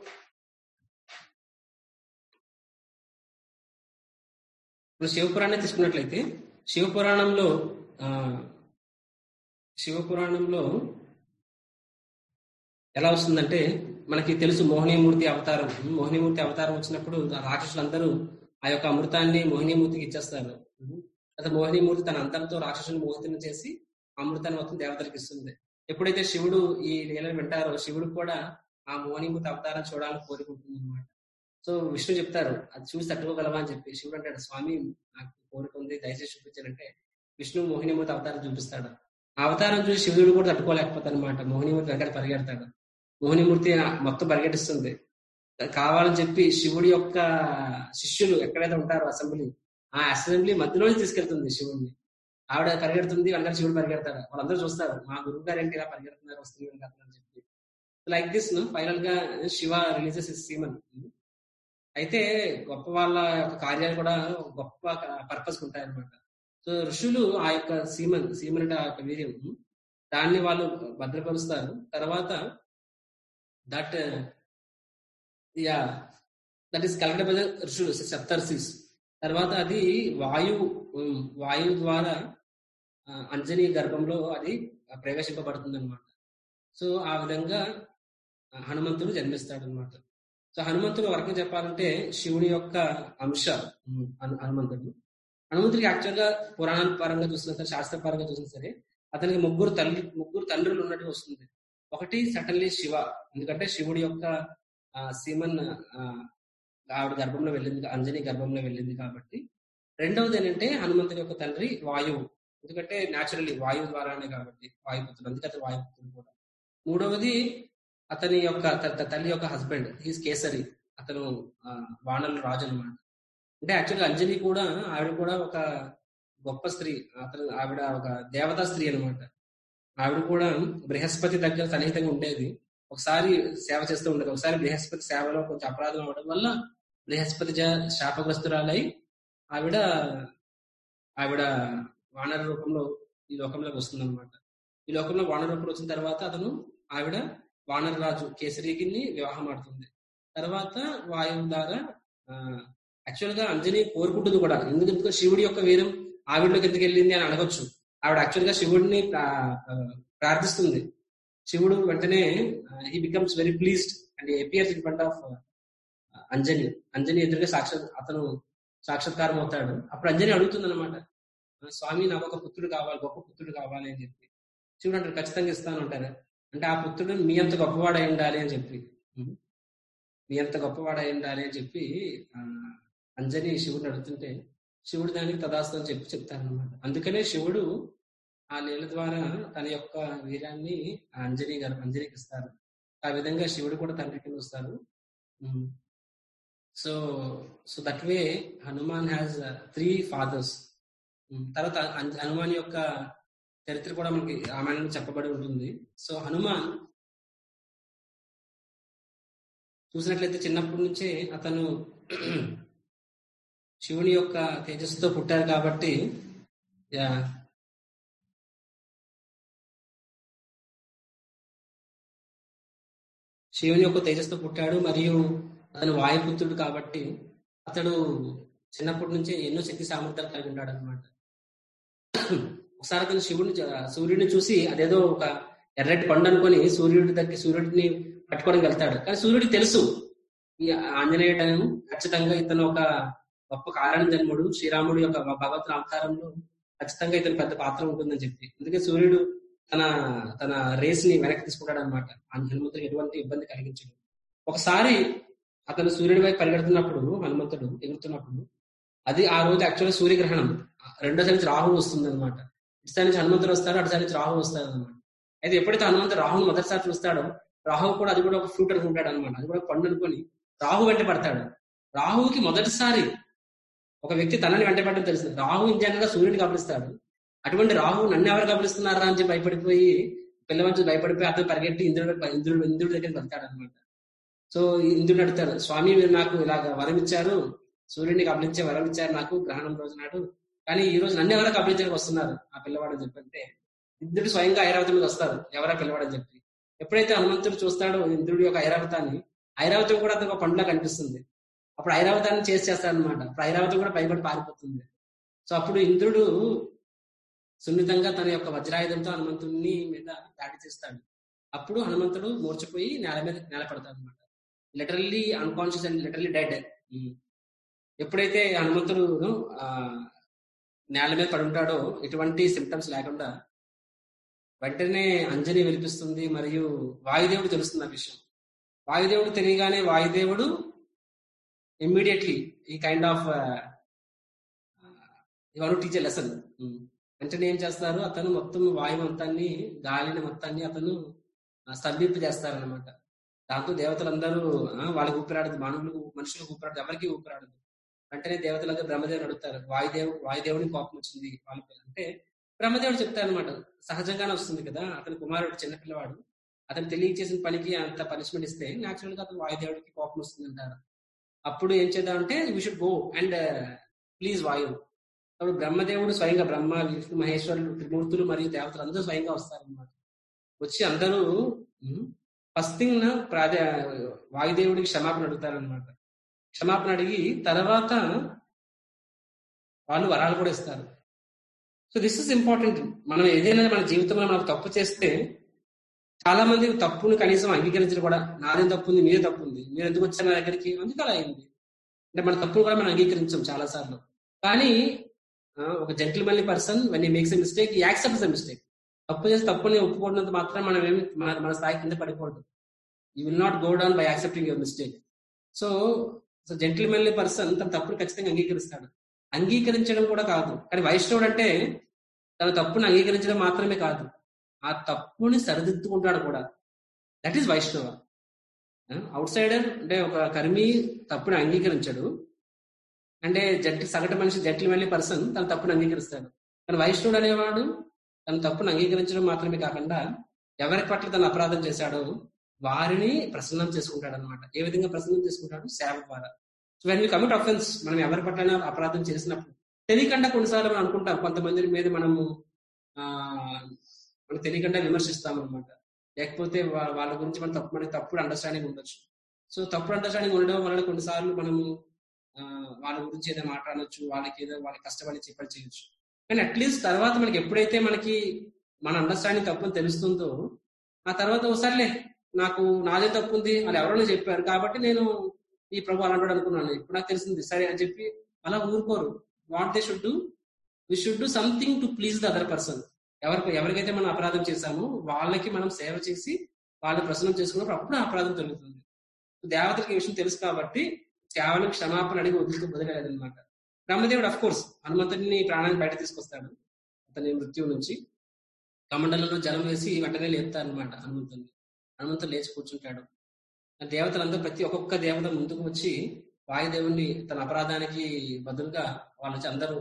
ఇప్పుడు శివపురాణం తీసుకున్నట్లయితే శివపురాణంలో ఆ, శివపురాణంలో ఎలా వస్తుందంటే మనకి తెలుసు మోహినీమూర్తి అవతారం మోహినీమూర్తి అవతారం వచ్చినప్పుడు ఆ రాక్షసులందరూ ఆ యొక్క అమృతాన్ని మోహినీమూర్తికి ఇచ్చేస్తారు అసలు మోహినీమూర్తి తన అంతంతో రాక్షసుని మోహితులను చేసి అమృతాన్ని మొత్తం దేవతలకు ఇస్తుంది ఎప్పుడైతే శివుడు ఈ లీలను వింటారో శివుడు కూడా ఆ మోహినీమూర్తి అవతారం చూడాలని కోరుకుంటుంది అనమాట సో విష్ణు చెప్తారు అది చూసి తట్టుకోగలవా అని చెప్పి శివుడు అంటాడు స్వామి నాకు కోరిక ఉంది దయచేసి చూపించానంటే విష్ణు మోహినీమూర్తి అవతారం చూపిస్తాడు ఆ అవతారం చూసి శివుడు కూడా తట్టుకోలేకపోతాడు అనమాట మోహినీమూర్తి వెంకట పరిగెడతాడు మోహినీమూర్తి మొత్తం పరిగెట్టిస్తుంది కావాలని చెప్పి శివుడి యొక్క శిష్యులు ఎక్కడైతే ఉంటారో అసెంబ్లీ ఆ అసెంబ్లీ మధ్యలో తీసుకెళ్తుంది శివుడిని ఆవిడ పరిగెడుతుంది వెనకాల శివుడు పరిగెడతాడు వాళ్ళందరూ చూస్తారు మా గురువు గారు ఏంటి ఇలా పరిగెడుతున్నారు వస్తుంది అని చెప్పి లైక్ దిస్ ఫైనల్ గా శివ రిలీజెస్ ఇస్ సీమన్ అయితే గొప్ప వాళ్ళ యొక్క కార్యాలు కూడా గొప్ప పర్పస్ ఉంటాయి అనమాట సో ఋషులు ఆ యొక్క సీమన్ సీమన్ అంటే ఆ యొక్క వీర్యం దాన్ని వాళ్ళు భద్రపరుస్తారు తర్వాత that yeah that is collected by the ఋషులు సప్తర్సిస్ తర్వాత అది వాయు ఉమ్, వాయువు ద్వారా ఆ, అంజనీ గర్భంలో అది ప్రవేశింపబడుతుంది అనమాట సో ఆ విధంగా ఆ, హనుమంతుడు జన్మిస్తాడు అనమాట సో హనుమంతుడు వరకు చెప్పాలంటే శివుని యొక్క అంశ ఉమ్, హను- హనుమంతుడు హనుమంతుడికి యాక్చువల్ గా పురాణాల పరంగా చూసినా సరే శాస్త్ర పరంగా చూసినా సరే అతనికి ముగ్గురు తల్లి ముగ్గురు తండ్రులు ఉన్నట్టు వస్తుంది ఒకటి సటన్లీ శివ ఎందుకంటే శివుడి యొక్క ఆ, సీమన్ ఆ, ఆవిడ గర్భంలో వెళ్ళింది అంజని గర్భంలో వెళ్ళింది కాబట్టి రెండవది ఏంటంటే హనుమంతుని యొక్క తండ్రి వాయువు ఎందుకంటే న్యాచురల్లీ వాయువు ద్వారానే కాబట్టి వాయుపుత్రుడు అందుకే అతను వాయుపుత్రుడు కూడా మూడవది అతని యొక్క త- త- తల్లి యొక్క హస్బెండ్ హీస్ కేసరి అతను ఆ, వానరుల రాజు అనమాట అంటే యాక్చువల్గా అంజని కూడా ఆవిడ కూడా ఒక గొప్ప స్త్రీ అతను ఆవిడ ఒక దేవతా స్త్రీ అనమాట ఆవిడ కూడా బృహస్పతి దగ్గర సన్నిహితంగా ఉండేది ఒకసారి సేవ చేస్తూ ఉండేది ఒకసారి బృహస్పతి సేవలో కొంచెం అపరాధం అవడం వల్ల బృహస్పతి జ- శాపగ్రస్తురాలై ఆవిడ ఆవిడ వానర రూపంలో ఈ లోకంలోకి వస్తుంది అనమాట ఈ లోకంలో వానర రూపంలో వచ్చిన తర్వాత అతను ఆవిడ వానర రాజు కేసరికి వివాహం ఆడుతుంది తర్వాత వాయువు ద్వారా యాక్చువల్ గా అంజని కోరుకుంటుంది కూడా ఎందుకంటే శివుడి యొక్క వీరం ఆవిడలోకి ఎందుకు వెళ్ళింది అని అడగొచ్చు ఆవిడ యాక్చువల్ గా శివుడిని ప్రా- ప్రార్థిస్తుంది శివుడు వెంటనే he becomes very pleased and appears in front of Anjani Anjani ఎదురుగా సాక్షాత్ అతను సాక్షాత్కారం అవుతాడు అప్పుడు అంజని అడుగుతుంది అనమాట స్వామి నాకు ఒక పుత్రుడు కావాలి గొప్ప పుత్రుడు కావాలి అని చెప్పి శివుడు అంటారు ఖచ్చితంగా ఇస్తాను అంటారు అంటే ఆ పుత్రుడు మీ అంత గొప్పవాడై ఉండాలి అని చెప్పి ఉం. మీ అంత గొప్పవాడై ఉండాలి అని చెప్పి ఆ, అంజని శివుడిని అడుగుతుంటే శివుడు దానికి తదాస్తు అని చెప్పి చెప్తారనమాట అందుకనే శివుడు ఆ నీళ్ళ ద్వారా తన యొక్క వీరాన్ని ఆ అంజని గారు అంజనికి ఇస్తారు ఆ విధంగా శివుడు కూడా తండ్రి కింద వస్తారు so so that way Hanuman has three fathers um, తర్వాత హన్- హనుమాన్ యొక్క చరిత్ర కూడా మనకి రామాయణంలో చెప్పబడి ఉంటుంది సో హనుమాన్ చూసినట్లయితే చిన్నప్పటి నుంచే అతను శివుని యొక్క తేజస్సుతో పుట్టారు కాబట్టి యా శివుని యొక్క తేజస్సుతో పుట్టాడు మరియు అతను వాయుపుత్రుడు కాబట్టి అతడు చిన్నప్పటి నుంచే ఎన్నో శక్తి సామర్థ్యాలు కలిగి ఉంటాడు అనమాట ఒకసారి అతను శివుని సూర్యుడిని చూసి అదేదో ఒక ఎర్రటి కొండ అనుకొని సూర్యుడి దగ్గర సూర్యుడిని పట్టుకోవడానికి వెళ్తాడు కానీ సూర్యుడికి తెలుసు ఈ ఆంజనేయుడు ఖచ్చితంగా ఇతను ఒక గొప్ప కారణ జన్ముడు శ్రీరాముడు యొక్క భగవత్ అవతారంలో ఖచ్చితంగా ఇతను పెద్ద పాత్ర ఉంటుందని చెప్పి అందుకే సూర్యుడు తన తన రేస్ ని వెనక్కి తీసుకుంటాడు అనమాట హనుమంతుడికి ఎటువంటి ఇబ్బంది కలిగించడు ఒకసారి అతను సూర్యుడి వైపు పరిగెడుతున్నప్పుడు హనుమంతుడు ఎగురుతున్నప్పుడు అది ఆ రోజు యాక్చువల్గా సూర్యగ్రహణం రెండోసారి నుంచి రాహు వస్తుంది అనమాట ఇటుసారి నుంచి హనుమంతుడు వస్తాడు అటుసారి నుంచి రాహు వస్తాడు అనమాట అయితే ఎప్పుడైతే హనుమంతుడు రాహుని మొదటిసారి చూస్తాడో రాహు కూడా అది కూడా ఒక ఫ్రూట్ అనుకుంటాడు అనమాట అది కూడా పండు అనుకొని రాహు వెంట పడతాడు రాహువుకి మొదటిసారి ఒక వ్యక్తి తనని వెంట పడడం తెలుస్తుంది రాహు ఇంజనరల్ గా సూర్యుడిని గమనిస్తాడు అటువంటి రాహు నన్ను ఎవరు గమనిస్తున్నారా అని చెప్పి భయపడిపోయి పిల్లవంచు భయపడిపోయి అతను పరిగెట్టి ఇంద్రుడు ఇంద్రుడు ఇంద్రుడి దగ్గరికి వెళ్తాడు అనమాట సో ఇంద్రుడు అడుగుతాడు స్వామి మీరు నాకు ఇలాగ వరం ఇచ్చారు సూర్యుడిని కబలించే వరం ఇచ్చారు నాకు గ్రహణం రోజు నాడు కానీ ఈ రోజు నన్ను ఎవరో కబలించడానికి వస్తున్నారు ఆ పిల్లవాడు అని చెప్పంటే ఇంద్రుడు స్వయంగా ఐరావతి మీద వస్తారు ఎవరా పిల్లవాడు అని చెప్పి ఎప్పుడైతే హనుమంతుడు చూస్తాడో ఇంద్రుడి యొక్క ఐరావతాన్ని ఐరావతం కూడా అతను ఒక పండుగ కనిపిస్తుంది అప్పుడు ఐరావతాన్ని చేసి చేస్తాడనమాట అప్పుడు ఐరావతం కూడా భయపడి పారిపోతుంది సో అప్పుడు ఇంద్రుడు సున్నితంగా తన యొక్క వజ్రాయుధంతో హనుమంతుడిని మీద దాడి చేస్తాడు అప్పుడు హనుమంతుడు మూర్చిపోయి నేల మీద నేల పడతాడు అనమాట literally unconscious and literally dead ఎప్పుడైతే హనుమంతుడు ఆ నేల మీద పడి ఉంటాడో ఎటువంటి సిమ్టమ్స్ లేకుండా వెంటనే అంజని వినిపిస్తుంది మరియు వాయుదేవుడు తెలుస్తుంది ఆ విషయం వాయుదేవుడు తెలియగానే వాయుదేవుడు ఇమ్మీడియట్లీ ఈ కైండ్ ఆఫ్ ఇవన్నీ టీచర్ లెసన్ వెంటనే ఏం చేస్తారు అతను మొత్తం వాయువు మొత్తాన్ని గాలిని మొత్తాన్ని అతను స్తంభింపు చేస్తారనమాట దాంతో దేవతలందరూ ఆ, వాళ్ళకి ఊపిరాడదు మానవులకు మనుషులకు ఊపిరాడదు ఎవరికి ఊపిరాడదు వెంటనే దేవతలందరూ బ్రహ్మదేవుని అడుగుతారు వాయుదేవు వాయుదేవుని కోపం వచ్చింది వాళ్ళకి అంటే బ్రహ్మదేవుడు చెప్తారనమాట సహజంగానే వస్తుంది కదా అతని కుమారుడు చిన్నపిల్లవాడు అతను తెలియచేసిన పనికి అంత పనిష్మెంట్ ఇస్తే న్యాచురల్ గా అతను వాయుదేవుడికి కోపం వస్తుంది అంటారు అప్పుడు ఏం చేద్దామంటే we should go and please Vayu అప్పుడు బ్రహ్మదేవుడు స్వయంగా బ్రహ్మ విష్ణు మహేశ్వరులు త్రిమూర్తులు మరియు దేవతలు అందరూ స్వయంగా వస్తారనమాట వచ్చి అందరూ ఫస్ట్ థింగ్ ప్రాధ వాయుదేవుడికి క్షమాపణ అడుగుతారనమాట క్షమాపణ అడిగి తర్వాత వాళ్ళు వరాలు కూడా ఇస్తారు సో దిస్ ఇస్ ఇంపార్టెంట్ మనం ఏదైనా మన జీవితంలో మనం తప్పు చేస్తే చాలా మంది తప్పుని కనీసం అంగీకరించడం కూడా నాదేం తప్పు ఉంది మీదే తప్పు ఉంది మీరు ఎందుకు వచ్చారు నా దగ్గరికి అందుకు అలా అయింది అంటే మన తప్పును కూడా మనం అంగీకరించాం చాలా సార్లు కానీ ఆ, ఒక gentlemanly person when he makes a mistake accepts the mistake తప్పు చేసి తప్పుని ఒప్పుకోవడంతో మాత్రం మనం ఏమి మన మన స్థాయి కింద పడిపోవద్దు you will not go down by accepting your mistake so so gentlemanly person తన తప్పుని ఖచ్చితంగా అంగీకరిస్తాడు అంగీకరించడం కూడా కాదు కానీ వైష్ణవుడు అంటే తన తప్పుని అంగీకరించడం మాత్రమే కాదు ఆ తప్పుని సరిదిద్దుకుంటాడు కూడా that is Vaishnava outsider అంటే ఒక కర్మి తప్పుని అంగీకరించడు అంటే జట్టి సగటు మనిషి జెంటిల్మెన్లీ పర్సన్ తన తప్పుని అంగీకరిస్తాడు కానీ వైష్ణవుడు అనేవాడు తన తప్పును అంగీకరించడం మాత్రమే కాకుండా ఎవరి పట్ల తన అపరాధం చేశాడో వారిని ప్రసన్నం చేసుకుంటాడు అనమాట ఏ విధంగా ప్రసన్నం చేసుకుంటాడు సేవ ద్వారా so when we commit offense మనం ఎవరి పట్ల అపరాధం చేసినప్పుడు తెలియకుండా కొన్నిసార్లు మనం అనుకుంటాం కొంతమంది మీద మనము ఆ మనం తెలియకుండా విమర్శిస్తాం అనమాట లేకపోతే వా- వాళ్ళ గురించి మన తప్పు మనకి తప్పుడు అండర్స్టాండింగ్ ఉండొచ్చు సో తప్పుడు అండర్స్టాండింగ్ ఉండడం వలన కొన్నిసార్లు మనము ఆ, వాళ్ళ గురించి ఏదో మాట్లాడవచ్చు వాళ్ళకి ఏదో వాళ్ళకి కష్టపడి చెప్పని చేయొచ్చు కానీ అట్లీస్ట్ తర్వాత మనకి ఎప్పుడైతే మనకి మన అండర్స్టాండింగ్ తప్పు అని తెలుస్తుందో ఆ తర్వాత ఒకసారిలే నాకు నాదే తప్పు ఉంది వాళ్ళు ఎవరైనా చెప్పారు కాబట్టి నేను ఈ ప్రభు అలాంటి అనుకున్నాను ఇప్పుడు నాకు తెలిసింది సరే అని చెప్పి అలా ఊరుకోరు what they should do we should do something to please the other person ఎవరికి ఎవరికైతే మనం అపరాధం చేశామో వాళ్ళకి మనం సేవ చేసి వాళ్ళని ప్రసన్నం చేసుకున్నప్పుడు అప్పుడు ఆ అపరాధం జరుగుతుంది దేవతలకు ఈ విషయం తెలుసు కాబట్టి కేవలం క్షమాపణ అడిగి వదిలికి వదిలేదన్నమాట బ్రహ్మదేవుడు అఫ్ కోర్స్ హనుమంతుడిని ప్రాణాన్ని బయట తీసుకొస్తాడు అతని మృత్యువు నుంచి కమండలంలో జలం వేసి వెంటనే లేపుతారు అనమాట హనుమంతుడిని హనుమంతుడు లేచి కూర్చుంటాడు ఆ దేవతలందరూ ప్రతి ఒక్కొక్క దేవత ముందుకు వచ్చి వాయుదేవుణ్ణి తన అపరాధానికి బదులుగా వాళ్ళు వచ్చి అందరూ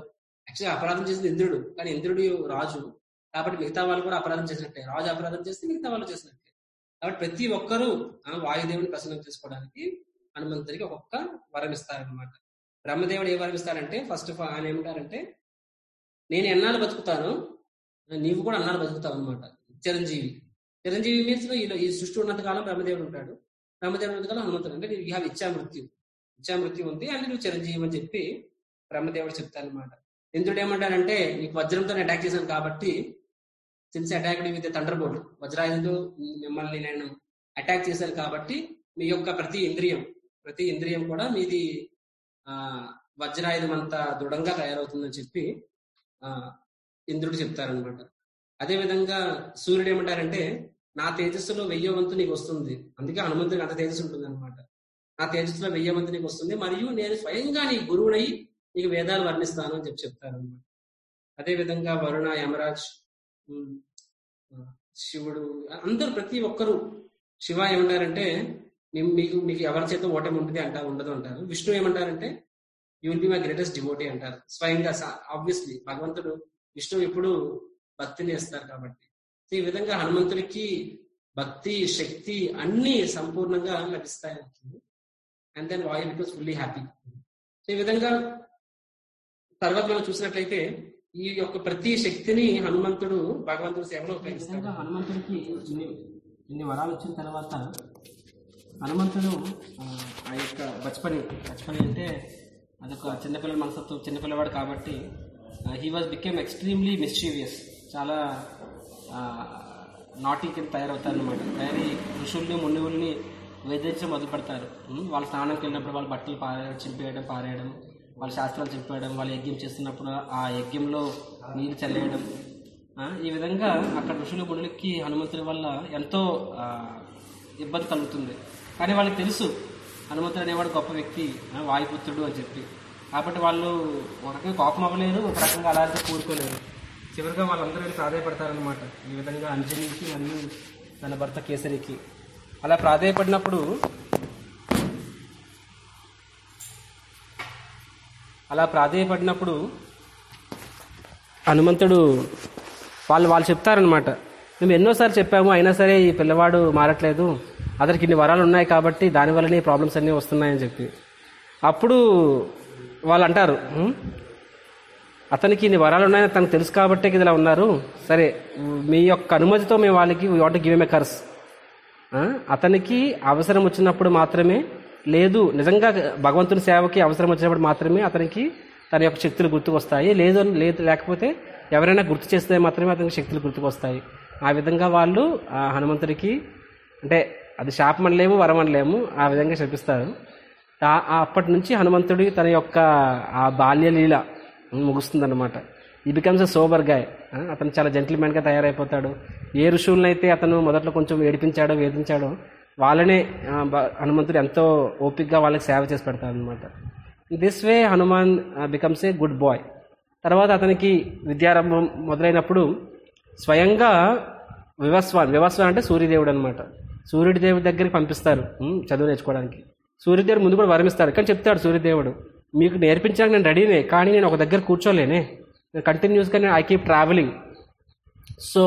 యాక్చువల్గా అపరాధం చేసింది ఇంద్రుడు కానీ ఇంద్రుడు రాజు కాబట్టి మిగతా వాళ్ళు కూడా అపరాధం చేసినట్టే రాజు అపరాధం చేస్తే మిగతా వాళ్ళు చేసినట్టే కాబట్టి ప్రతి ఒక్కరూ ఆ, వాయుదేవుని ప్రసన్నం చేసుకోవడానికి హనుమంతుడికి ఒక్కొక్క వరం ఇస్తారనమాట బ్రహ్మదేవుడు ఏ వరం ఇస్తారంటే ఫస్ట్ ఆఫ్ ఆయన ఏమంటారంటే నేను ఎన్నాళ్ళు బతుకుతాను నీవు కూడా అన్నాళ్ళు బతుకుతావు అనమాట చిరంజీవి చిరంజీవి మీన్స్ ఈ సృష్టి ఉన్నంత కాలం బ్రహ్మదేవుడు ఉంటాడు బ్రహ్మదేవుడు ఉన్నంత కాలం హనుమంతుడు అంటే యూ హ్యావ్ ఇచ్చా మృత్యు ఇచ్చా మృత్యు ఉంది అంటే నువ్వు చిరంజీవి అని చెప్పి బ్రహ్మదేవుడు చెప్తారనమాట ఇంద్రుడు ఏమంటాడంటే నీకు వజ్రంతో అటాక్ చేశాను కాబట్టి since attack with thunderbolt వజ్రాయుధంతో మిమ్మల్ని నేను అటాక్ చేశాను కాబట్టి మీ యొక్క ప్రతి ఇంద్రియం ప్రతి ఇంద్రియం కూడా మీది ఆ వజ్రాయుధం అంత దృఢంగా తయారవుతుందని చెప్పి ఆ ఇంద్రుడు చెప్తారనమాట అదే విధంగా సూర్యుడు ఏమంటారంటే నా తేజస్సులో వెయ్యో వంతు నీకు వస్తుంది అందుకే హనుమంతుడికి అంత తేజస్సు ఉంటుంది అనమాట నా తేజస్సులో వెయ్యో వంతు నీకు వస్తుంది మరియు నేను స్వయంగా నీ గురువునై నీకు వేదాలు వర్ణిస్తాను అని చెప్పి చెప్తారనమాట అదే విధంగా వరుణ యమరాజ్ ఉమ్, ఆ, శివుడు అందరూ ప్రతి ఒక్కరు శివ ఏమంటారంటే "మీ- మీకు మీకు ఎవరి చేత ఓటమి ఉంటుంది అంటారు ఉండదు అంటారు విష్ణు ఏమంటారంటే you will be my greatest devotee అంటారు స్వయంగా ఆబ్వియస్లీ భగవంతుడు విష్ణు ఎప్పుడు భక్తిని ఇస్తారు కాబట్టి సో ఈ విధంగా హనుమంతుడికి భక్తి శక్తి అన్ని సంపూర్ణంగా లభిస్తాయి and then Vayu because fully happy so ఈ విధంగా తర్వాత మనం చూసినట్లయితే ఈ యొక్క ప్రతి శక్తిని హనుమంతుడు భగవంతుడి సేవలో ఈ విధంగా ఉపయోగిస్తాడు హనుమంతుడికి ఇన్ని ఇన్ని వరాలు వచ్చిన తర్వాత హనుమంతుడు ఆ, ఆ యొక్క బచ్పని బచ్పని అంటే అదొక చిన్నపిల్లల మనసత్వం చిన్నపిల్లవాడు కాబట్టి he was became extremely mischievous చాలా నాటీ కింద తయారవుతారు అనమాట తయారీ ఋషుల్ని మునువుల్ని వేధించడం మొదలు పెడతారు ఉమ్, వాళ్ళ స్నానంకి వెళ్ళినప్పుడు వాళ్ళ బట్టలు పారేయడం చింపేయడం పారేయడం వాళ్ళ శాస్త్రాలు చెప్పేయడం వాళ్ళు యజ్ఞం చేస్తున్నప్పుడు ఆ యజ్ఞంలో నీరు చల్లేయడం ఆ, ఈ విధంగా అక్కడ ఋషుల మునులకి హనుమంతుడి వల్ల ఎంతో ఆ, ఇబ్బంది కలుగుతుంది కానీ వాళ్ళకి తెలుసు హనుమంతుడు అనేవాడు గొప్ప వ్యక్తి ఆ, వాయుపుత్రుడు అని చెప్పి కాబట్టి వాళ్ళు ఒక రకంగా కోపం అవ్వలేరు ఒక రకంగా అలాగే కూరుకోలేరు చివరిగా వాళ్ళందరూ వెళ్ళి ప్రాధాయపడతారనమాట ఈ విధంగా అంజనీకి మరియు తన భర్త కేసరికి అలా ప్రాధాయపడినప్పుడు అలా ప్రాధేయపడినప్పుడు హనుమంతుడు వాళ్ళు వాళ్ళు చెప్తారనమాట మేము ఎన్నోసార్లు చెప్పాము అయినా సరే ఈ పిల్లవాడు మారట్లేదు అతనికి ఇన్ని వరాలు ఉన్నాయి కాబట్టి దానివల్లనే ఈ ప్రాబ్లమ్స్ అన్నీ వస్తున్నాయని చెప్పి అప్పుడు వాళ్ళు అంటారు "ఉం? అతనికి ఇన్ని వరాలు ఉన్నాయని తనకు తెలుసు కాబట్టే ఇలా ఉన్నారు సరే మీ యొక్క అనుమతితో మేము వాళ్ళకి వాట్ గివ్ ఎ కర్స్ ఆ, అతనికి అవసరం వచ్చినప్పుడు మాత్రమే లేదు నిజంగా భగవంతుని సేవకి అవసరం వచ్చినప్పుడు మాత్రమే అతనికి తన యొక్క శక్తులు గుర్తుకొస్తాయి లేదు అని- లేదు లేకపోతే ఎవరైనా గుర్తు చేస్తే మాత్రమే అతనికి శక్తులు గుర్తుకొస్తాయి ఆ విధంగా వాళ్ళు ఆ హనుమంతుడికి అంటే అది శాపం అనలేము వరం అనలేము ఆ విధంగా శపిస్తారు ఆ- ఆ అప్పటి నుంచి హనుమంతుడి తన యొక్క ఆ బాల్యలీల ముగుస్తుందన్నమాట ఈ బికమ్స్ అ సోబర్ గాయ్ అతను చాలా జెంటిల్మెన్గా తయారైపోతాడు ఏ ఋషువులనైతే అతను మొదట్లో కొంచెం ఏడిపించాడో వేధించాడో వాళ్ళనే ఆ, బ- హనుమంతుడు ఎంతో ఓపిక్గా వాళ్ళకి సేవ చేసి పెడతాడు అనమాట this way Hanuman becomes a good boy తర్వాత అతనికి విద్యారంభం మొదలైనప్పుడు స్వయంగా వివస్వాన్ వివస్వాన్ అంటే సూర్యదేవుడు అనమాట సూర్యుడి దేవుడి దగ్గరికి పంపిస్తారు ఉమ్, చదువు నేర్చుకోవడానికి సూర్యదేవుడు ముందు కూడా వరమిస్తాడు కానీ చెప్తాడు సూర్యదేవుడు మీకు నేర్పించడానికి నేను రెడీనే కానీ నేను ఒక దగ్గర కూర్చోలేనే కంటిన్యూస్గా నేను I keep travelling so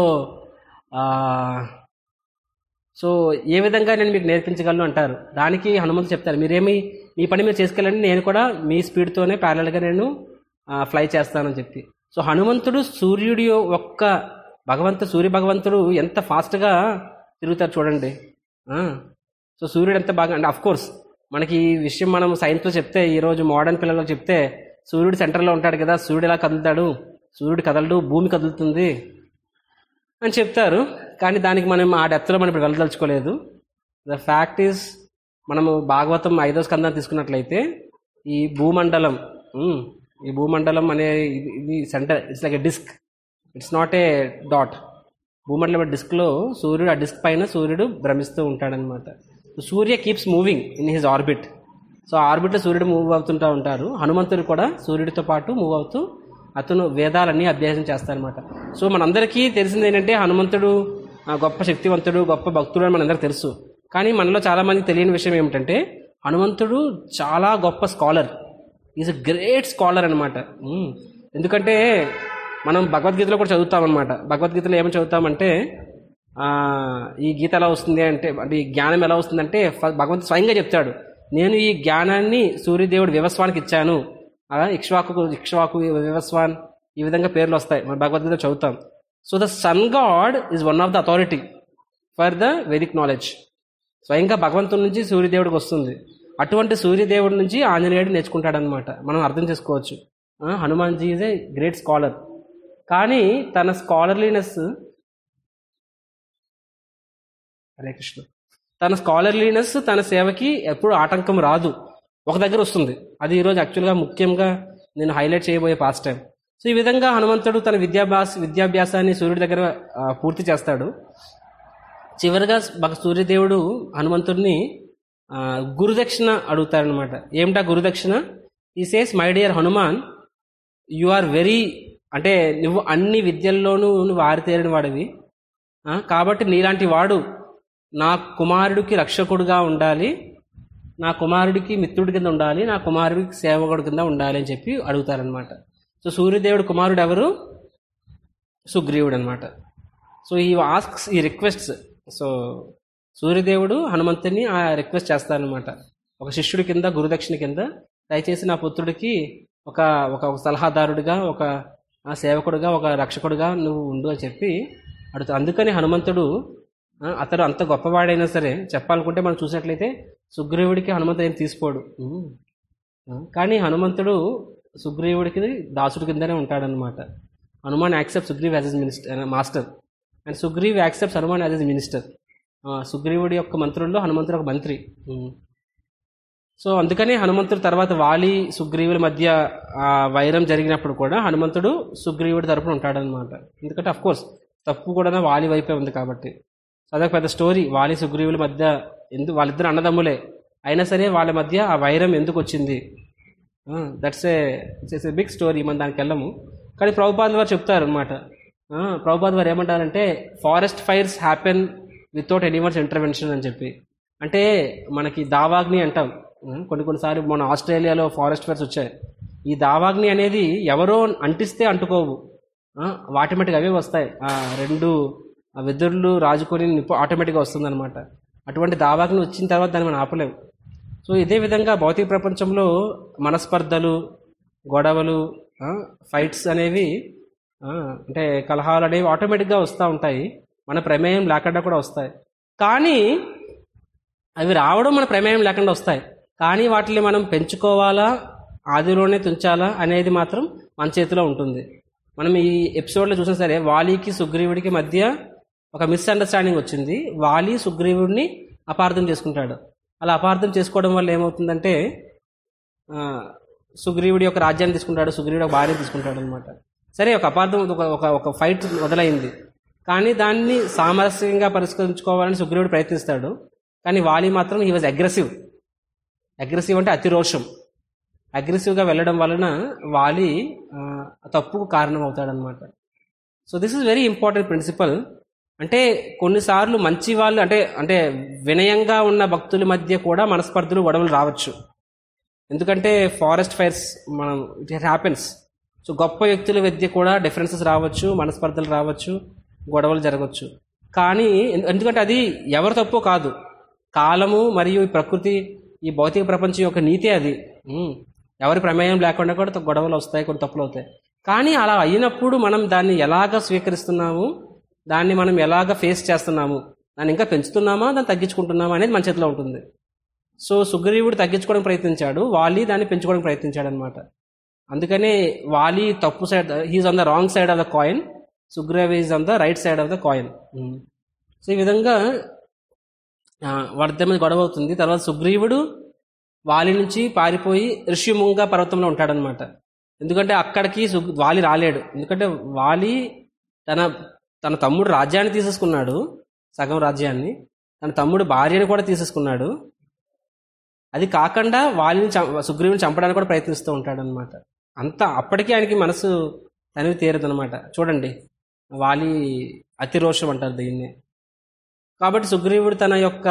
so ఏ విధంగా నేను మీకు నేర్పించగలను అంటారు దానికి హనుమంతు చెప్తారు మీరేమి మీ పని మీరు చేసుకెళ్ళండి నేను కూడా మీ స్పీడ్తోనే ప్యారల్గా నేను ఫ్లై చేస్తానని చెప్పి సో హనుమంతుడు సూర్యుడి ఒక్క భగవంతుడు సూర్య భగవంతుడు ఎంత ఫాస్ట్గా తిరుగుతారు చూడండి ఆ, సో సూర్యుడు ఎంత బాగా అంటే అఫ్ కోర్స్ మనకి ఈ విషయం మనం సైన్స్లో చెప్తే ఈరోజు మోడర్న్ పిల్లలకు చెప్తే సూర్యుడు సెంటర్లో ఉంటాడు కదా సూర్యుడు ఎలా కదులుతాడు సూర్యుడు కదలడు భూమి కదులుతుంది అని చెప్తారు కానీ దానికి మనం ఆ డెప్త్లో మనం ఇప్పుడు వెళ్ళదలుచుకోలేదు ద ఫ్యాక్ట్ ఈస్ మనము భాగవతం ఐదో స్కందం తీసుకున్నట్లయితే ఈ భూమండలం ఉమ్, ఈ భూమండలం అనే ఇది- ఇది centre it's like a disc it's not a dot భూమండలం డిస్క్లో సూర్యుడు ఆ డిస్క్ పైన సూర్యుడు భ్రమిస్తూ ఉంటాడనమాట Surya keeps moving in his orbit so ఆర్బిట్లో సూర్యుడు మూవ్ అవుతుంటూ ఉంటారు హనుమంతుడు కూడా సూర్యుడితో పాటు మూవ్ అవుతూ అతను వేదాలన్నీ అభ్యాసం చేస్తారనమాట సో మనందరికీ తెలిసింది ఏంటంటే హనుమంతుడు ఆ, గొప్ప శక్తివంతుడు గొప్ప భక్తుడు అని మనందరికీ తెలుసు కానీ మనలో చాలా మంది తెలియని విషయం ఏమిటంటే హనుమంతుడు చాలా గొప్ప scholar is a great scholar అనమాట ఎందుకంటే మనం భగవద్గీతలో కూడా చదువుతాం అనమాట భగవద్గీతలో ఏమని చదువుతామంటే ఆ, ఈ గీత ఎలా వస్తుంది అంటే అంటే ఈ జ్ఞానం ఎలా వస్తుందంటే ఫ- భగవంతుడు స్వయంగా చెప్తాడు నేను ఈ జ్ఞానాన్ని సూర్యదేవుడు వివస్వానికి ఇచ్చాను ఆ, ఇక్ష్వాకు ఇక్ష్వాకు వివస్వాన్ ఈ విధంగా పేర్లు వస్తాయి మన భగవద్గీత చదువుతాం so the sun god is one of the authority for the Vedic knowledge స్వయంగా భగవంతుడి నుంచి సూర్యదేవుడికి వస్తుంది అటువంటి సూర్యదేవుడి నుంచి ఆంజనేయుడు నేర్చుకుంటాడనమాట మనం అర్థం చేసుకోవచ్చు ఆ, Hanumanji is a great scholar కానీ తన స్కాలర్లీనెస్ హరే కృష్ణ తన స్కాలర్లీనెస్ తన సేవకి ఎప్పుడు ఆటంకం రాదు ఒక దగ్గర వస్తుంది అది ఈరోజు యాక్చువల్గా ముఖ్యంగా నేను హైలైట్ చేయబోయే పాస్ట్ టైం సో ఈ విధంగా హనుమంతుడు తన విద్యాభ్యాస విద్యాభ్యాసాన్ని సూర్యుడి దగ్గర ఆ, పూర్తి చేస్తాడు చివరిగా భగ సూర్యదేవుడు హనుమంతుడిని ఆ, గురుదక్షిణ అడుగుతారనమాట ఏమిటా గురుదక్షిణ he says my dear Hanuman you are very అంటే నువ్వు అన్ని విద్యల్లోనూ నువ్వు ఆరితేరిన వాడివి ఆ, కాబట్టి నీలాంటి వాడు నా కుమారుడికి రక్షకుడుగా ఉండాలి నా కుమారుడికి మిత్రుడి కింద ఉండాలి నా కుమారుడికి సేవకుడి కింద ఉండాలి అని చెప్పి అడుగుతారనమాట సో సూర్యదేవుడు కుమారుడు ఎవరు సుగ్రీవుడు అనమాట సో ఈ ఆస్క్స్ ఈ రిక్వెస్ట్స్ సో సూర్యదేవుడు హనుమంతుని ఆ రిక్వెస్ట్ చేస్తారనమాట ఒక శిష్యుడి కింద గురుదక్షిణ కింద దయచేసి నా పుత్రుడికి ఒక ఒక ఒక సలహాదారుడిగా ఒక ఆ సేవకుడిగా ఒక రక్షకుడిగా నువ్వు ఉండు అని చెప్పి అడుగుతాడు అందుకని హనుమంతుడు ఆ, అతడు అంత గొప్పవాడైనా సరే చెప్పాలనుకుంటే మనం చూసినట్లయితే సుగ్రీవుడికి హనుమంతుడు ఏం తీసుకోడు ఉమ్. ఆ, కానీ హనుమంతుడు సుగ్రీవుడికి దాసుడి కిందనే ఉంటాడనమాట Hanuman accept Sugriv as his minister master and Sugriv accepts Hanuman as his minister సుగ్రీవుడి యొక్క మంత్రుల్లో హనుమంతుడు ఒక మంత్రి ఉమ్. సో అందుకని హనుమంతుడు తర్వాత వాలి సుగ్రీవుల మధ్య ఆ వైరం జరిగినప్పుడు కూడా హనుమంతుడు సుగ్రీవుడి తరపున ఉంటాడనమాట ఎందుకంటే అఫ్ కోర్స్ తప్పు కూడా వాలి వైపే ఉంది కాబట్టి సో అదొక పెద్ద స్టోరీ వాలి సుగ్రీవుల మధ్య ఎందుకు వాళ్ళిద్దరు అన్నదమ్ములే అయినా సరే వాళ్ళ మధ్య ఆ వైరం ఎందుకు వచ్చింది that's a it's a big story మనం దానికి వెళ్ళము కానీ ప్రభుపాద్ వారు చెప్తారు అనమాట ప్రభుపాద్ వారు ఏమంటారంటే forest fires happen without anyone's intervention అని చెప్పి అంటే మనకి దావాగ్ని అంటాం ఆ, కొన్ని కొన్నిసార్లు మన ఆస్ట్రేలియాలో ఫారెస్ట్ ఫైర్స్ వచ్చాయి ఈ దావాగ్ని అనేది ఎవరో అంటిస్తే అంటుకోవు ఆటోమేటిక్ అవే వస్తాయి ఆ రెండు ఆ వెదుర్లు రాజుకొని నిప్పు ఆటోమేటిక్గా వస్తుందన్నమాట అటువంటి దావాగ్ని వచ్చిన తర్వాత దాన్ని మనం ఆపలేము సో ఇదే విధంగా భౌతిక ప్రపంచంలో మనస్పర్ధలు గొడవలు ఫైట్స్ అనేవి ఆ, అంటే కలహాలు అనేవి ఆటోమేటిక్గా వస్తూ ఉంటాయి మన ప్రమేయం లేకుండా కూడా వస్తాయి కానీ అవి రావడం మన ప్రమేయం లేకుండా వస్తాయి కానీ వాటిని మనం పెంచుకోవాలా ఆదిలోనే తుంచాలా అనేది మాత్రం మన చేతిలో ఉంటుంది మనం ఈ ఎపిసోడ్లో చూసినా సరే వాలీకి సుగ్రీవుడికి మధ్య ఒక మిస్అండర్స్టాండింగ్ వచ్చింది వాలి సుగ్రీవుడిని అపార్థం చేసుకుంటాడు అలా అపార్థం చేసుకోవడం వల్ల ఏమవుతుందంటే ఆ, సుగ్రీవుడి యొక్క రాజ్యాన్ని తీసుకుంటాడు సుగ్రీవుడి ఒక భార్యను తీసుకుంటాడు అనమాట సరే ఒక అపార్థం ఒక ఒక ఒక ఫైట్ మొదలైంది కానీ దాన్ని సామరస్యంగా పరిష్కరించుకోవాలని సుగ్రీవుడు ప్రయత్నిస్తాడు కానీ వాలి మాత్రం హీ వాజ్ అగ్రెసివ్ అగ్రెసివ్ అంటే అతి రోషం అగ్రెసివ్గా వెళ్ళడం వలన వాలి ఆ, తప్పుకు కారణం అవుతాడనమాట so this is very important principle అంటే కొన్నిసార్లు మంచి వాళ్ళు అంటే అంటే వినయంగా ఉన్న భక్తుల మధ్య కూడా మనస్పర్ధలు గొడవలు రావచ్చు ఎందుకంటే ఫారెస్ట్ ఫైర్స్ మనం ఇట్ హ్యాపెన్స్ సో గొప్ప వ్యక్తుల మధ్య కూడా డిఫరెన్సెస్ రావచ్చు మనస్పర్ధలు రావచ్చు గొడవలు జరగవచ్చు కానీ ఎన్- ఎందుకంటే అది ఎవరి తప్పో కాదు కాలము మరియు ఈ ప్రకృతి ఈ భౌతిక ప్రపంచం యొక్క నీతే అది ఉమ్. ఎవరి ప్రమేయం లేకుండా కూడా త- గొడవలు వస్తాయి కొన్ని తప్పులు అవుతాయి కానీ అలా అయినప్పుడు మనం దాన్ని ఎలాగ స్వీకరిస్తున్నాము దాన్ని మనం ఎలాగ ఫేస్ చేస్తున్నాము దాన్ని ఇంకా పెంచుతున్నామా దాన్ని తగ్గించుకుంటున్నామా అనేది మన చేతిలో ఉంటుంది సో సుగ్రీవుడు తగ్గించుకోవడానికి ప్రయత్నించాడు వాలి దాన్ని పెంచుకోవడానికి ప్రయత్నించాడు అనమాట అందుకనే వాలి తప్పు side he's on the wrong side of the coin Sugriv is on the right side of the coin so ఈ విధంగా ఆ, వాళ్ళిద్దరి మీద గొడవ అవుతుంది తర్వాత సుగ్రీవుడు వాలి నుంచి పారిపోయి ఋష్యముంగ పర్వతంలో ఉంటాడనమాట ఎందుకంటే అక్కడికి సు- వాలి రాలేడు ఎందుకంటే వాలి తన తన తమ్ముడు రాజ్యాన్ని తీసేసుకున్నాడు సగం రాజ్యాన్ని తన తమ్ముడు భార్యని కూడా తీసేసుకున్నాడు అది కాకుండా వాలిని చం- సుగ్రీవుని చంపడానికి కూడా ప్రయత్నిస్తూ ఉంటాడు అనమాట అంత అప్పటికీ ఆయనకి మనసు తనివి తీరదనమాట చూడండి వాలి అతిరోషం అంటారు దీన్ని కాబట్టి సుగ్రీవుడు తన యొక్క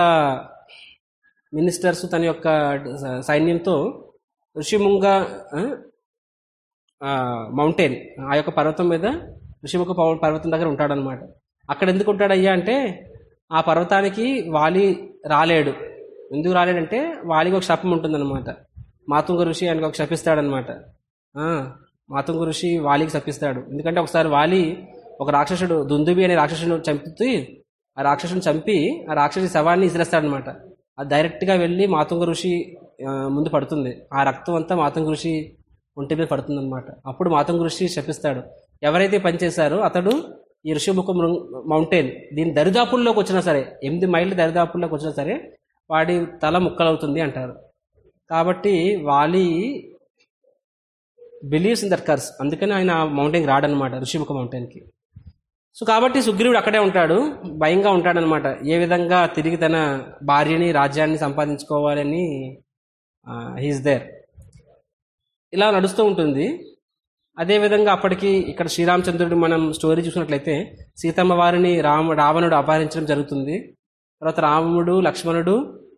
మినిస్టర్స్ తన యొక్క సైన్యంతో ఋషిముంగ ఆ, మౌంటైన్ ఆ యొక్క పర్వతం మీద ఋషిముఖ పర్వ- పర్వతం దగ్గర ఉంటాడనమాట అక్కడ ఎందుకు ఉంటాడయ్యా అంటే ఆ పర్వతానికి వాలి రాలేడు ఎందుకు రాలేడంటే వాలికి ఒక శాపం ఉంటుందన్నమాట మాతుంగ ఋషి ఆయనకు ఒక శపిస్తాడనమాట ఆ, మాతుంగ ఋషి వాలికి శపిస్తాడు ఎందుకంటే ఒకసారి వాలి ఒక రాక్షసుడు దుందుబి అనే రాక్షసుడు చంపుతూ ఆ రాక్షసుని చంపి ఆ రాక్షసి శవాన్ని ఇసిరేస్తాడనమాట అది డైరెక్ట్గా వెళ్ళి మాతుంగ ఋషి ఆ, ముందు పడుతుంది ఆ రక్తం అంతా మాతుంగ ఋషి ఒంటి మీద పడుతుంది అనమాట అప్పుడు మాతంగ ఋషి శపిస్తాడు ఎవరైతే ఈ పని చేశారో అతడు ఈ ఋషిముఖ మృ- మౌంటైన్ దీని దరిదాపుల్లోకి వచ్చినా సరే ఎనిమిది మైళ్ళ దరిదాపుల్లోకి వచ్చినా సరే వాడి తల ముక్కలవుతుంది అంటారు కాబట్టి వాలి బిలీవ్స్ ఇన్ దట్ కర్స్ అందుకని ఆయన ఆ మౌంటైన్కి రాడనమాట ఋషిముఖ మౌంటైన్కి సో కాబట్టి సుగ్రీవుడు అక్కడే ఉంటాడు భయంగా ఉంటాడనమాట ఏ విధంగా తిరిగి తన భార్యని రాజ్యాన్ని సంపాదించుకోవాలని హీస్ దేర్ ఇలా నడుస్తూ ఉంటుంది అదేవిధంగా అప్పటికి ఇక్కడ శ్రీరామచంద్రుడు మనం స్టోరీ చూసినట్లయితే సీతమ్మ వారిని రామ రావణుడు అపహరించడం జరుగుతుంది తర్వాత రాముడు లక్ష్మణుడు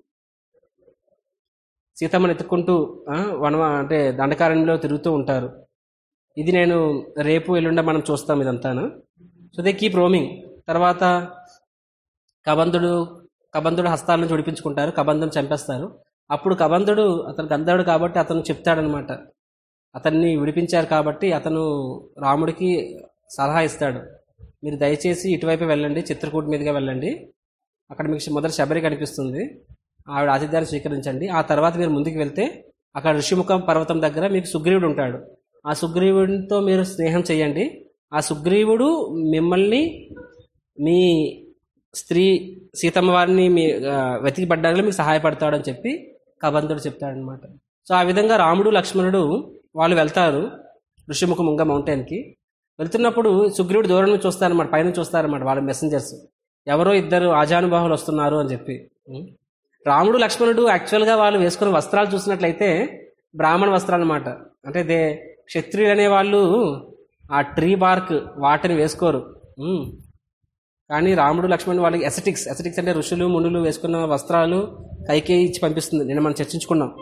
సీతమ్మని ఎత్తుకుంటూ ఆ, వనవ అంటే దండకారణ్యంలో తిరుగుతూ ఉంటారు ఇది నేను రేపు ఎల్లుండ మనం చూస్తాం ఇదంతాను సో దే కీప్ రోమింగ్ తర్వాత కబంధుడు కబంధుడు హస్తాల నుంచి విడిపించుకుంటారు కబంధుని చంపేస్తారు అప్పుడు కబంధుడు అతను గంధర్వుడు కాబట్టి అతను చెప్తాడనమాట అతన్ని విడిపించారు కాబట్టి అతను రాముడికి సలహా ఇస్తాడు మీరు దయచేసి ఇటువైపు వెళ్ళండి చిత్రకూట మీదుగా వెళ్ళండి అక్కడ మీకు మొదటి శబరి కనిపిస్తుంది ఆవిడ ఆతిథ్యాన్ని స్వీకరించండి ఆ తర్వాత మీరు ముందుకు వెళ్తే అక్కడ ఋషిముఖం పర్వతం దగ్గర మీకు సుగ్రీవుడు ఉంటాడు ఆ సుగ్రీవుడితో మీరు స్నేహం చేయండి ఆ సుగ్రీవుడు మిమ్మల్ని మీ స్త్రీ సీతమ్మ వారిని మీ ఆ, వెతికి పడ్డానికి మీకు సహాయపడతాడని చెప్పి కబంధుడు చెప్తాడనమాట సో ఆ విధంగా రాముడు లక్ష్మణుడు వాళ్ళు వెళ్తారు ఋషిముఖ ముంగ మౌంటైన్కి వెళ్తున్నప్పుడు సుగ్రీవుడు దూరం నుంచి చూస్తారన్నమాట పైన చూస్తారన్నమాట వాళ్ళ మెసెంజర్స్ ఎవరో ఇద్దరు ఆజానుబాహులు వస్తున్నారు అని చెప్పి ఉం. రాముడు లక్ష్మణుడు యాక్చువల్గా వాళ్ళు వేసుకున్న వస్త్రాలు చూసినట్లయితే బ్రాహ్మణ వస్త్రాలు అనమాట అంటే దే క్షత్రియులు అనే వాళ్ళు ఆ ట్రీ బార్క్ వాటిని వేసుకోరు ఉం. కానీ రాముడు లక్ష్మణుడు వాళ్ళకి ఎసటిక్స్ ఎసటిక్స్ అంటే ఋషులు మునులు వేసుకున్న వస్త్రాలు కైకేయి ఇచ్చి పంపిస్తుంది నిన్న మనం చర్చించుకున్నాం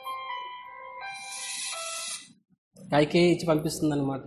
కైకేయి ఇచ్చి పంపిస్తుంది అనమాట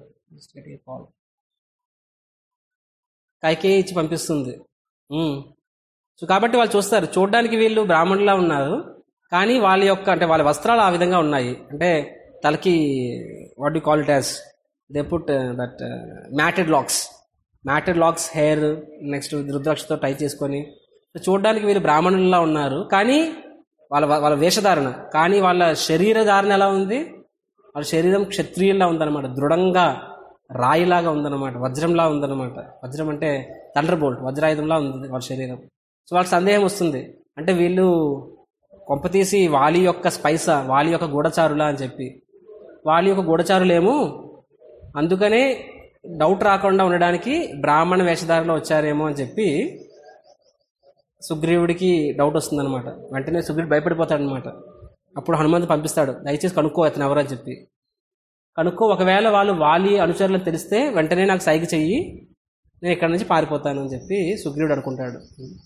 కైకేయి ఇచ్చి పంపిస్తుంది ఉమ్. సో కాబట్టి వాళ్ళు చూస్తారు చూడడానికి వీళ్ళు బ్రాహ్మణులా ఉన్నారు కానీ వాళ్ళ యొక్క అంటే వాళ్ళ వస్త్రాలు ఆ విధంగా ఉన్నాయి అంటే తలకి what you call it as they put that matted locks matted locks hair next రుద్రాక్షతో టై చేసుకొని సో చూడడానికి వీళ్ళు బ్రాహ్మణుల్లా ఉన్నారు కానీ వాళ్ళ వాళ్ళ వేషధారణ కానీ వాళ్ళ శరీర ధారణ ఎలా ఉంది వాళ్ళ శరీరం క్షత్రియుల్లా ఉందన్నమాట దృఢంగా రాయిలాగా ఉందన్నమాట వజ్రంలా ఉందన్నమాట వజ్రం అంటే థండర్ బోల్ట్ వజ్రాయుధంలా ఉంది వాళ్ళ శరీరం సో వాళ్ళకి సందేహం వస్తుంది అంటే వీళ్ళు కొంపతీసి వాలి యొక్క స్పైస వాలి యొక్క గూఢచారులా అని చెప్పి వాలి యొక్క గూఢచారులేమో అందుకనే డౌట్ రాకుండా ఉండడానికి బ్రాహ్మణ వేషధారలో వచ్చారేమో అని చెప్పి సుగ్రీవుడికి డౌట్ వస్తుందన్నమాట వెంటనే సుగ్రీవుడు భయపడిపోతాడు అనమాట అప్పుడు హనుమంతు పంపిస్తాడు దయచేసి కనుక్కో అతను ఎవరని చెప్పి కనుక్కో ఒకవేళ వాళ్ళు వాలి అనుచరులను తెలిస్తే వెంటనే నాకు సైగ చెయ్యి నేను ఇక్కడ నుంచి పారిపోతాను అని చెప్పి సుగ్రీవుడు అనుకుంటాడు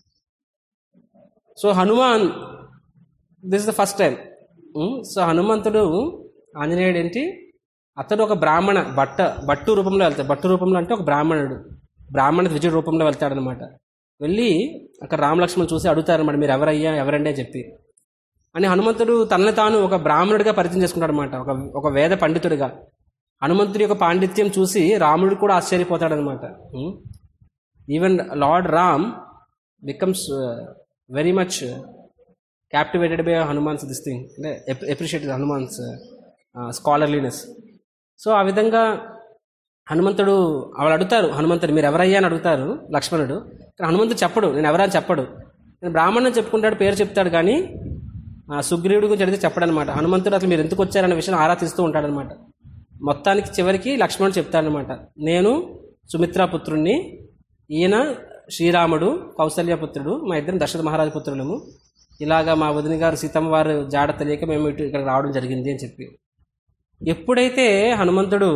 so Hanuman this is the first time so హనుమంతుడు ఆంజనేయుడు ఏంటి అతడు ఒక బ్రాహ్మణ బట్ట బట్టు రూపంలో వెళ్తాడు బట్టు రూపంలో అంటే ఒక బ్రాహ్మణుడు బ్రాహ్మణ ద్విజుడు రూపంలో వెళ్తాడనమాట వెళ్ళి అక్కడ రామలక్ష్మణ్ చూసి అడుగుతారనమాట మీరు ఎవరయ్యా ఎవరండి అని చెప్పి అని హనుమంతుడు తనని తాను ఒక బ్రాహ్మణుడిగా పరిచయం చేసుకుంటాడు అనమాట ఒక ఒక వేద పండితుడిగా హనుమంతుడి యొక్క పాండిత్యం చూసి రాముడు కూడా ఆశ్చర్యపోతాడనమాట even Lord Ram becomes very much captivated by Hanuman's this thing అంటే అప్రిషియేటెడ్ హనుమాన్స్ స్కాలర్లీనెస్ సో ఆ విధంగా హనుమంతుడు వాళ్ళు అడుగుతారు హనుమంతుడు మీరు ఎవరయ్యా అని అడుగుతారు లక్ష్మణుడు కానీ హనుమంతుడు చెప్పడు నేను ఎవరని చెప్పడు నేను బ్రాహ్మణుని చెప్పుకుంటాడు పేరు చెప్తాడు కానీ ఆ సుగ్రీవుడి గురించి అడిగితే చెప్పడనమాట హనుమంతుడు అసలు మీరు ఎందుకు వచ్చారన్న విషయం ఆరా తీస్తూ ఉంటాడనమాట మొత్తానికి చివరికి లక్ష్మణుడు చెప్తాడనమాట నేను సుమిత్రా పుత్రుణ్ణి ఈయన శ్రీరాముడు కౌసల్యపుత్రుడు మా ఇద్దరం దశరథ మహారాజు పుత్రులము ఇలాగా మా వదిన గారు సీతమ్మ వారు జాడ తెలియక మేము ఇటు ఇక్కడ రావడం జరిగింది అని చెప్పి ఎప్పుడైతే హనుమంతుడు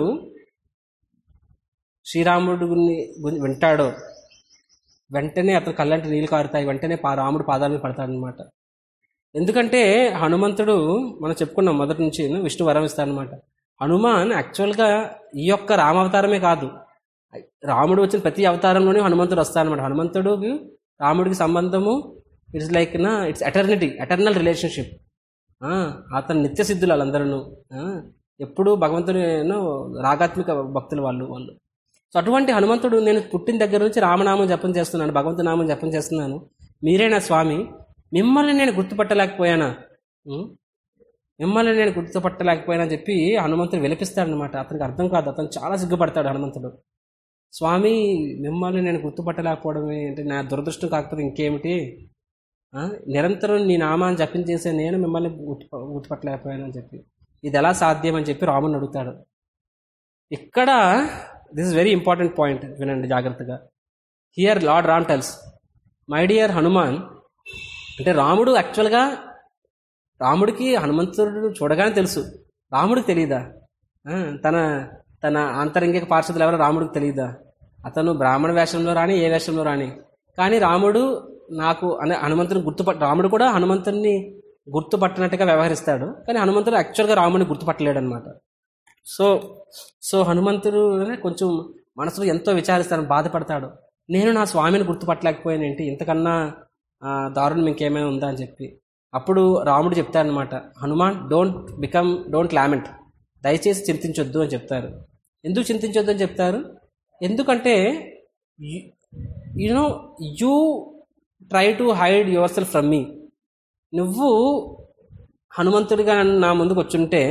శ్రీరాముడు వింటాడో వెంటనే అతను కళ్ళంటి నీళ్ళు కారుతాయి వెంటనే పా రాముడు పాదాల మీద పడతాడనమాట ఎందుకంటే హనుమంతుడు మనం చెప్పుకున్నాం మొదటి నుంచి విష్ణు వరం ఇస్తాడనమాట హనుమాన్ యాక్చువల్గా ఈ యొక్క రామావతారమే కాదు రాముడు వచ్చిన ప్రతి అవతారంలోనే హనుమంతుడు వస్తాడనమాట హనుమంతుడు రాముడికి సంబంధము ఇట్స్ లైక్ నా ఇట్స్ ఎటర్నిటీ ఎటర్నల్ రిలేషన్షిప్ అతను నిత్య సిద్ధులు వాళ్ళందరూ ఎప్పుడు భగవంతుడు ఏనో రాగాత్మిక భక్తులు వాళ్ళు వాళ్ళు సో అటువంటి హనుమంతుడు నేను పుట్టిన దగ్గర నుంచి రామనామం జపం చేస్తున్నాను భగవంతు నామం జపం చేస్తున్నాను మీరే నా స్వామి మిమ్మల్ని నేను గుర్తుపట్టలేకపోయానా ఉం? మిమ్మల్ని నేను గుర్తుపట్టలేకపోయానా అని చెప్పి హనుమంతుడు విలపిస్తాడనమాట అతనికి అర్థం కాదు అతను చాలా సిగ్గుపడతాడు హనుమంతుడు స్వామి మిమ్మల్ని నేను గుర్తుపట్టలేకపోవడమే అంటే నా దురదృష్టం కాకపోతే ఇంకేమిటి ఆ? నిరంతరం నీ నామాన్ని జపించేసే నేను మిమ్మల్ని గుర్తు గుర్తుపట్టలేకపోయాను అని చెప్పి ఇది ఎలా సాధ్యం అని చెప్పి రాముని అడుగుతాడు ఇక్కడ this is very important point వినండి జాగ్రత్తగా here Lord Ram tells my dear Hanuman అంటే రాముడు యాక్చువల్గా రాముడికి హనుమంతుడు చూడగానే తెలుసు రాముడికి తెలియదా ఆ, తన తన ఆంతరంగిక పార్షదులు ఎవరో రాముడికి తెలియదా అతను బ్రాహ్మణ వేషంలో రాని ఏ వేషంలో రాని కానీ రాముడు నాకు అనే హనుమంతుని గుర్తుపట్ట రాముడు కూడా హనుమంతుడిని గుర్తుపట్టినట్టుగా వ్యవహరిస్తాడు కానీ హనుమంతుడు యాక్చువల్గా రాముడిని గుర్తుపట్టలేడు అనమాట సో సో హనుమంతుడు కొంచెం మనసులో ఎంతో విచారిస్తాడు బాధపడతాడు నేను నా స్వామిని గుర్తుపట్టలేకపోయాను ఏంటి ఇంతకన్నా ఆ, దారుణం ఇంకేమైనా ఉందా అని చెప్పి అప్పుడు రాముడు చెప్తారనమాట Hanuman don't become don't lament దయచేసి చింతించొద్దు అని చెప్తారు ఎందుకు చింతించొద్దు అని చెప్తారు ఎందుకంటే you know you try to hide yourself from me నువ్వు హనుమంతుడిగా నా ముందుకు వచ్చుంటే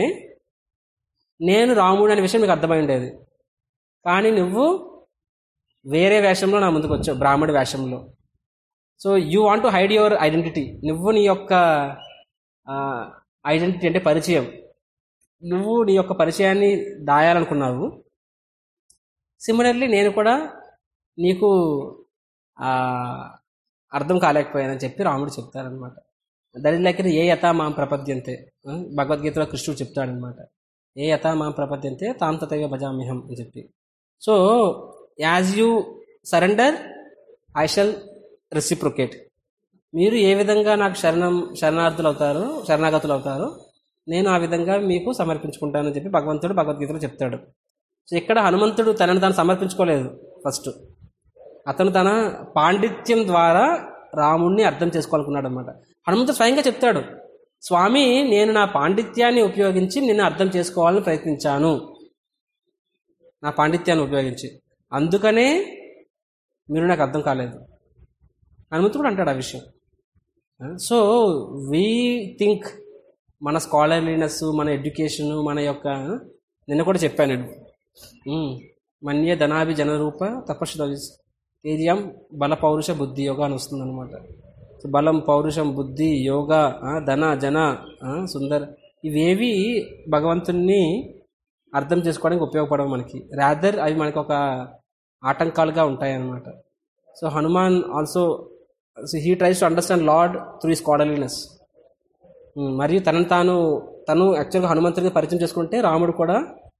నేను రాముడు అనే విషయం మీకు అర్థమై ఉండేది కానీ నువ్వు వేరే వేషంలో నా ముందుకు వచ్చావు బ్రాహ్మణ వేషంలో so you want to hide your identity నువ్వు నీ యొక్క ఐడెంటిటీ అంటే పరిచయం నువ్వు నీ యొక్క పరిచయాన్ని దాయాలనుకున్నావు సిమిలర్లీ నేను కూడా నీకు ఆ, అర్థం కాలేకపోయానని చెప్పి రాముడు చెప్తారనమాట దట్ ఇస్ లైక్ ఏ యథా మాం ప్రపద్యంతే ఆ, భగవద్గీతలో కృష్ణుడు చెప్తాడనమాట ఏ యథా మాం ప్రపద్యంతే తాం తథైవ భజామ్యహం అని చెప్పి so as you surrender I shall reciprocate మీరు ఏ విధంగా నాకు శరణం శరణార్థులు అవుతారో శరణాగతులు అవుతారో నేను ఆ విధంగా మీకు సమర్పించుకుంటానని చెప్పి భగవంతుడు భగవద్గీతలో చెప్తాడు సో ఇక్కడ హనుమంతుడు తనను తాను సమర్పించుకోలేదు ఫస్ట్ అతను తన పాండిత్యం ద్వారా రాముణ్ణి అర్థం చేసుకోవాలనుకున్నాడు అనమాట హనుమంతుడు స్వయంగా చెప్తాడు స్వామి నేను నా పాండిత్యాన్ని ఉపయోగించి నిన్ను అర్థం చేసుకోవాలని ప్రయత్నించాను నా పాండిత్యాన్ని ఉపయోగించి అందుకనే మీరు నాకు అర్థం కాలేదు హనుమంతుడు కూడా అంటాడు ఆ విషయం సో వీ థింక్ మన స్కాలర్లీనెస్ మన ఎడ్యుకేషన్ మన యొక్క నిన్న కూడా చెప్పాను నేను ఉమ్, మన్యే ధనాభి జనరూప తపస్సు తేజం బల పౌరుష బుద్ధి యోగా అని వస్తుంది అనమాట బలం పౌరుషం బుద్ధి యోగా ఆ, ధన జన ఆ, సుందర్ ఇవేవి భగవంతుణ్ణి అర్థం చేసుకోవడానికి ఉపయోగపడవు మనకి రాదర్ అవి మనకి ఒక ఆటంకాలుగా ఉంటాయి అన్నమాట so Hanuman also he tries to understand Lord through his godliness మరియు తనను తాను తను యాక్చువల్గా హనుమంతుడిగా పరిచయం చేసుకుంటే రాముడు కూడా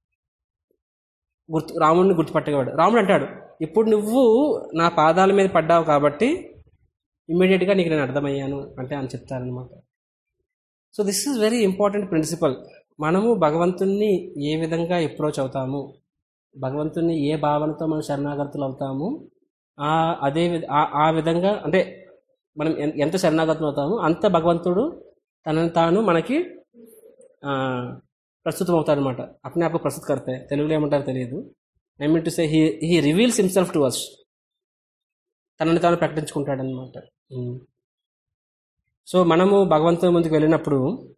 గుర్తు రాముడిని గుర్తుపట్టేవాడు రాముడు అంటాడు ఇప్పుడు నువ్వు నా పాదాల మీద పడ్డావు కాబట్టి ఇమ్మీడియట్గా నీకు నేను అర్థమయ్యాను అంటే అని చెప్తారనమాట so this is very important principle మనము భగవంతుణ్ణి ఏ విధంగా అప్రోచ్ అవుతాము భగవంతుణ్ణి ఏ భావనతో మనం శరణాగతులు అవుతాము ఆ అదే విధ- ఆ- ఆ విధంగా అంటే మనం ఎన్- ఎంత శరణాగతులు అవుతామో అంత భగవంతుడు తనని తాను మనకి ఆ, ప్రస్తుతం అవుతాడనమాట అప్నే ఆపు ప్రస్తుత కర్తే తెలుగులో ఏమంటారో తెలియదు I mean to say he he reveals himself to us తనని తాను ప్రకటించుకుంటాడనమాట సో మనము భగవంతుని ముందుకు వెళ్ళినప్పుడు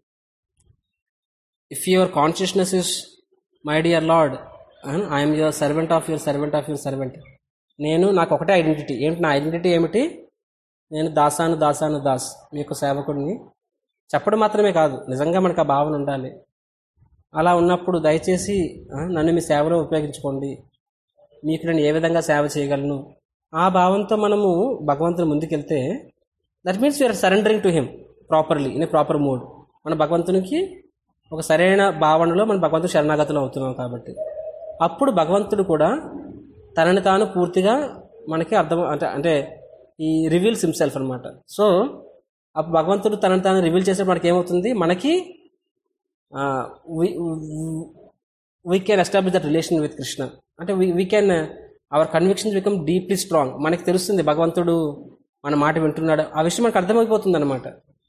if your consciousness is my dear Lord I'm your servant of your servant of your servant నేను నాకు ఒకటే ఐడెంటిటీ ఏమిటి నా ఐడెంటిటీ ఏమిటి నేను దాసాను దాసాను దాస్ మీ యొక్క సేవకుడిని చెప్పడం మాత్రమే కాదు నిజంగా మనకు ఆ భావన ఉండాలి అలా ఉన్నప్పుడు దయచేసి ఆ, నన్ను మీ సేవలో ఉపయోగించుకోండి మీకు నేను ఏ విధంగా సేవ చేయగలను ఆ భావంతో మనము భగవంతుని ముందుకెళ్తే that means you're surrendering to him properly in a proper mood మన భగవంతునికి ఒక సరైన భావనలో మన భగవంతుడు శరణాగతులు అవుతున్నాం కాబట్టి అప్పుడు భగవంతుడు కూడా తనని తాను పూర్తిగా మనకి అర్థం అంటే అంటే ఈ రివీల్స్ హిమ్సెల్ఫ్ అనమాట సో అప్పుడు భగవంతుడు తనని తాను రివీల్ చేసేప్పుడు మనకి ఏమవుతుంది మనకి ఆ, వి- వి- we can establish that relation with Krishna అంటే we can our convictions become deeply strong మనకి తెలుస్తుంది భగవంతుడు మన మాట వింటున్నాడు ఆ విషయం మనకు అర్థమైపోతుంది అనమాట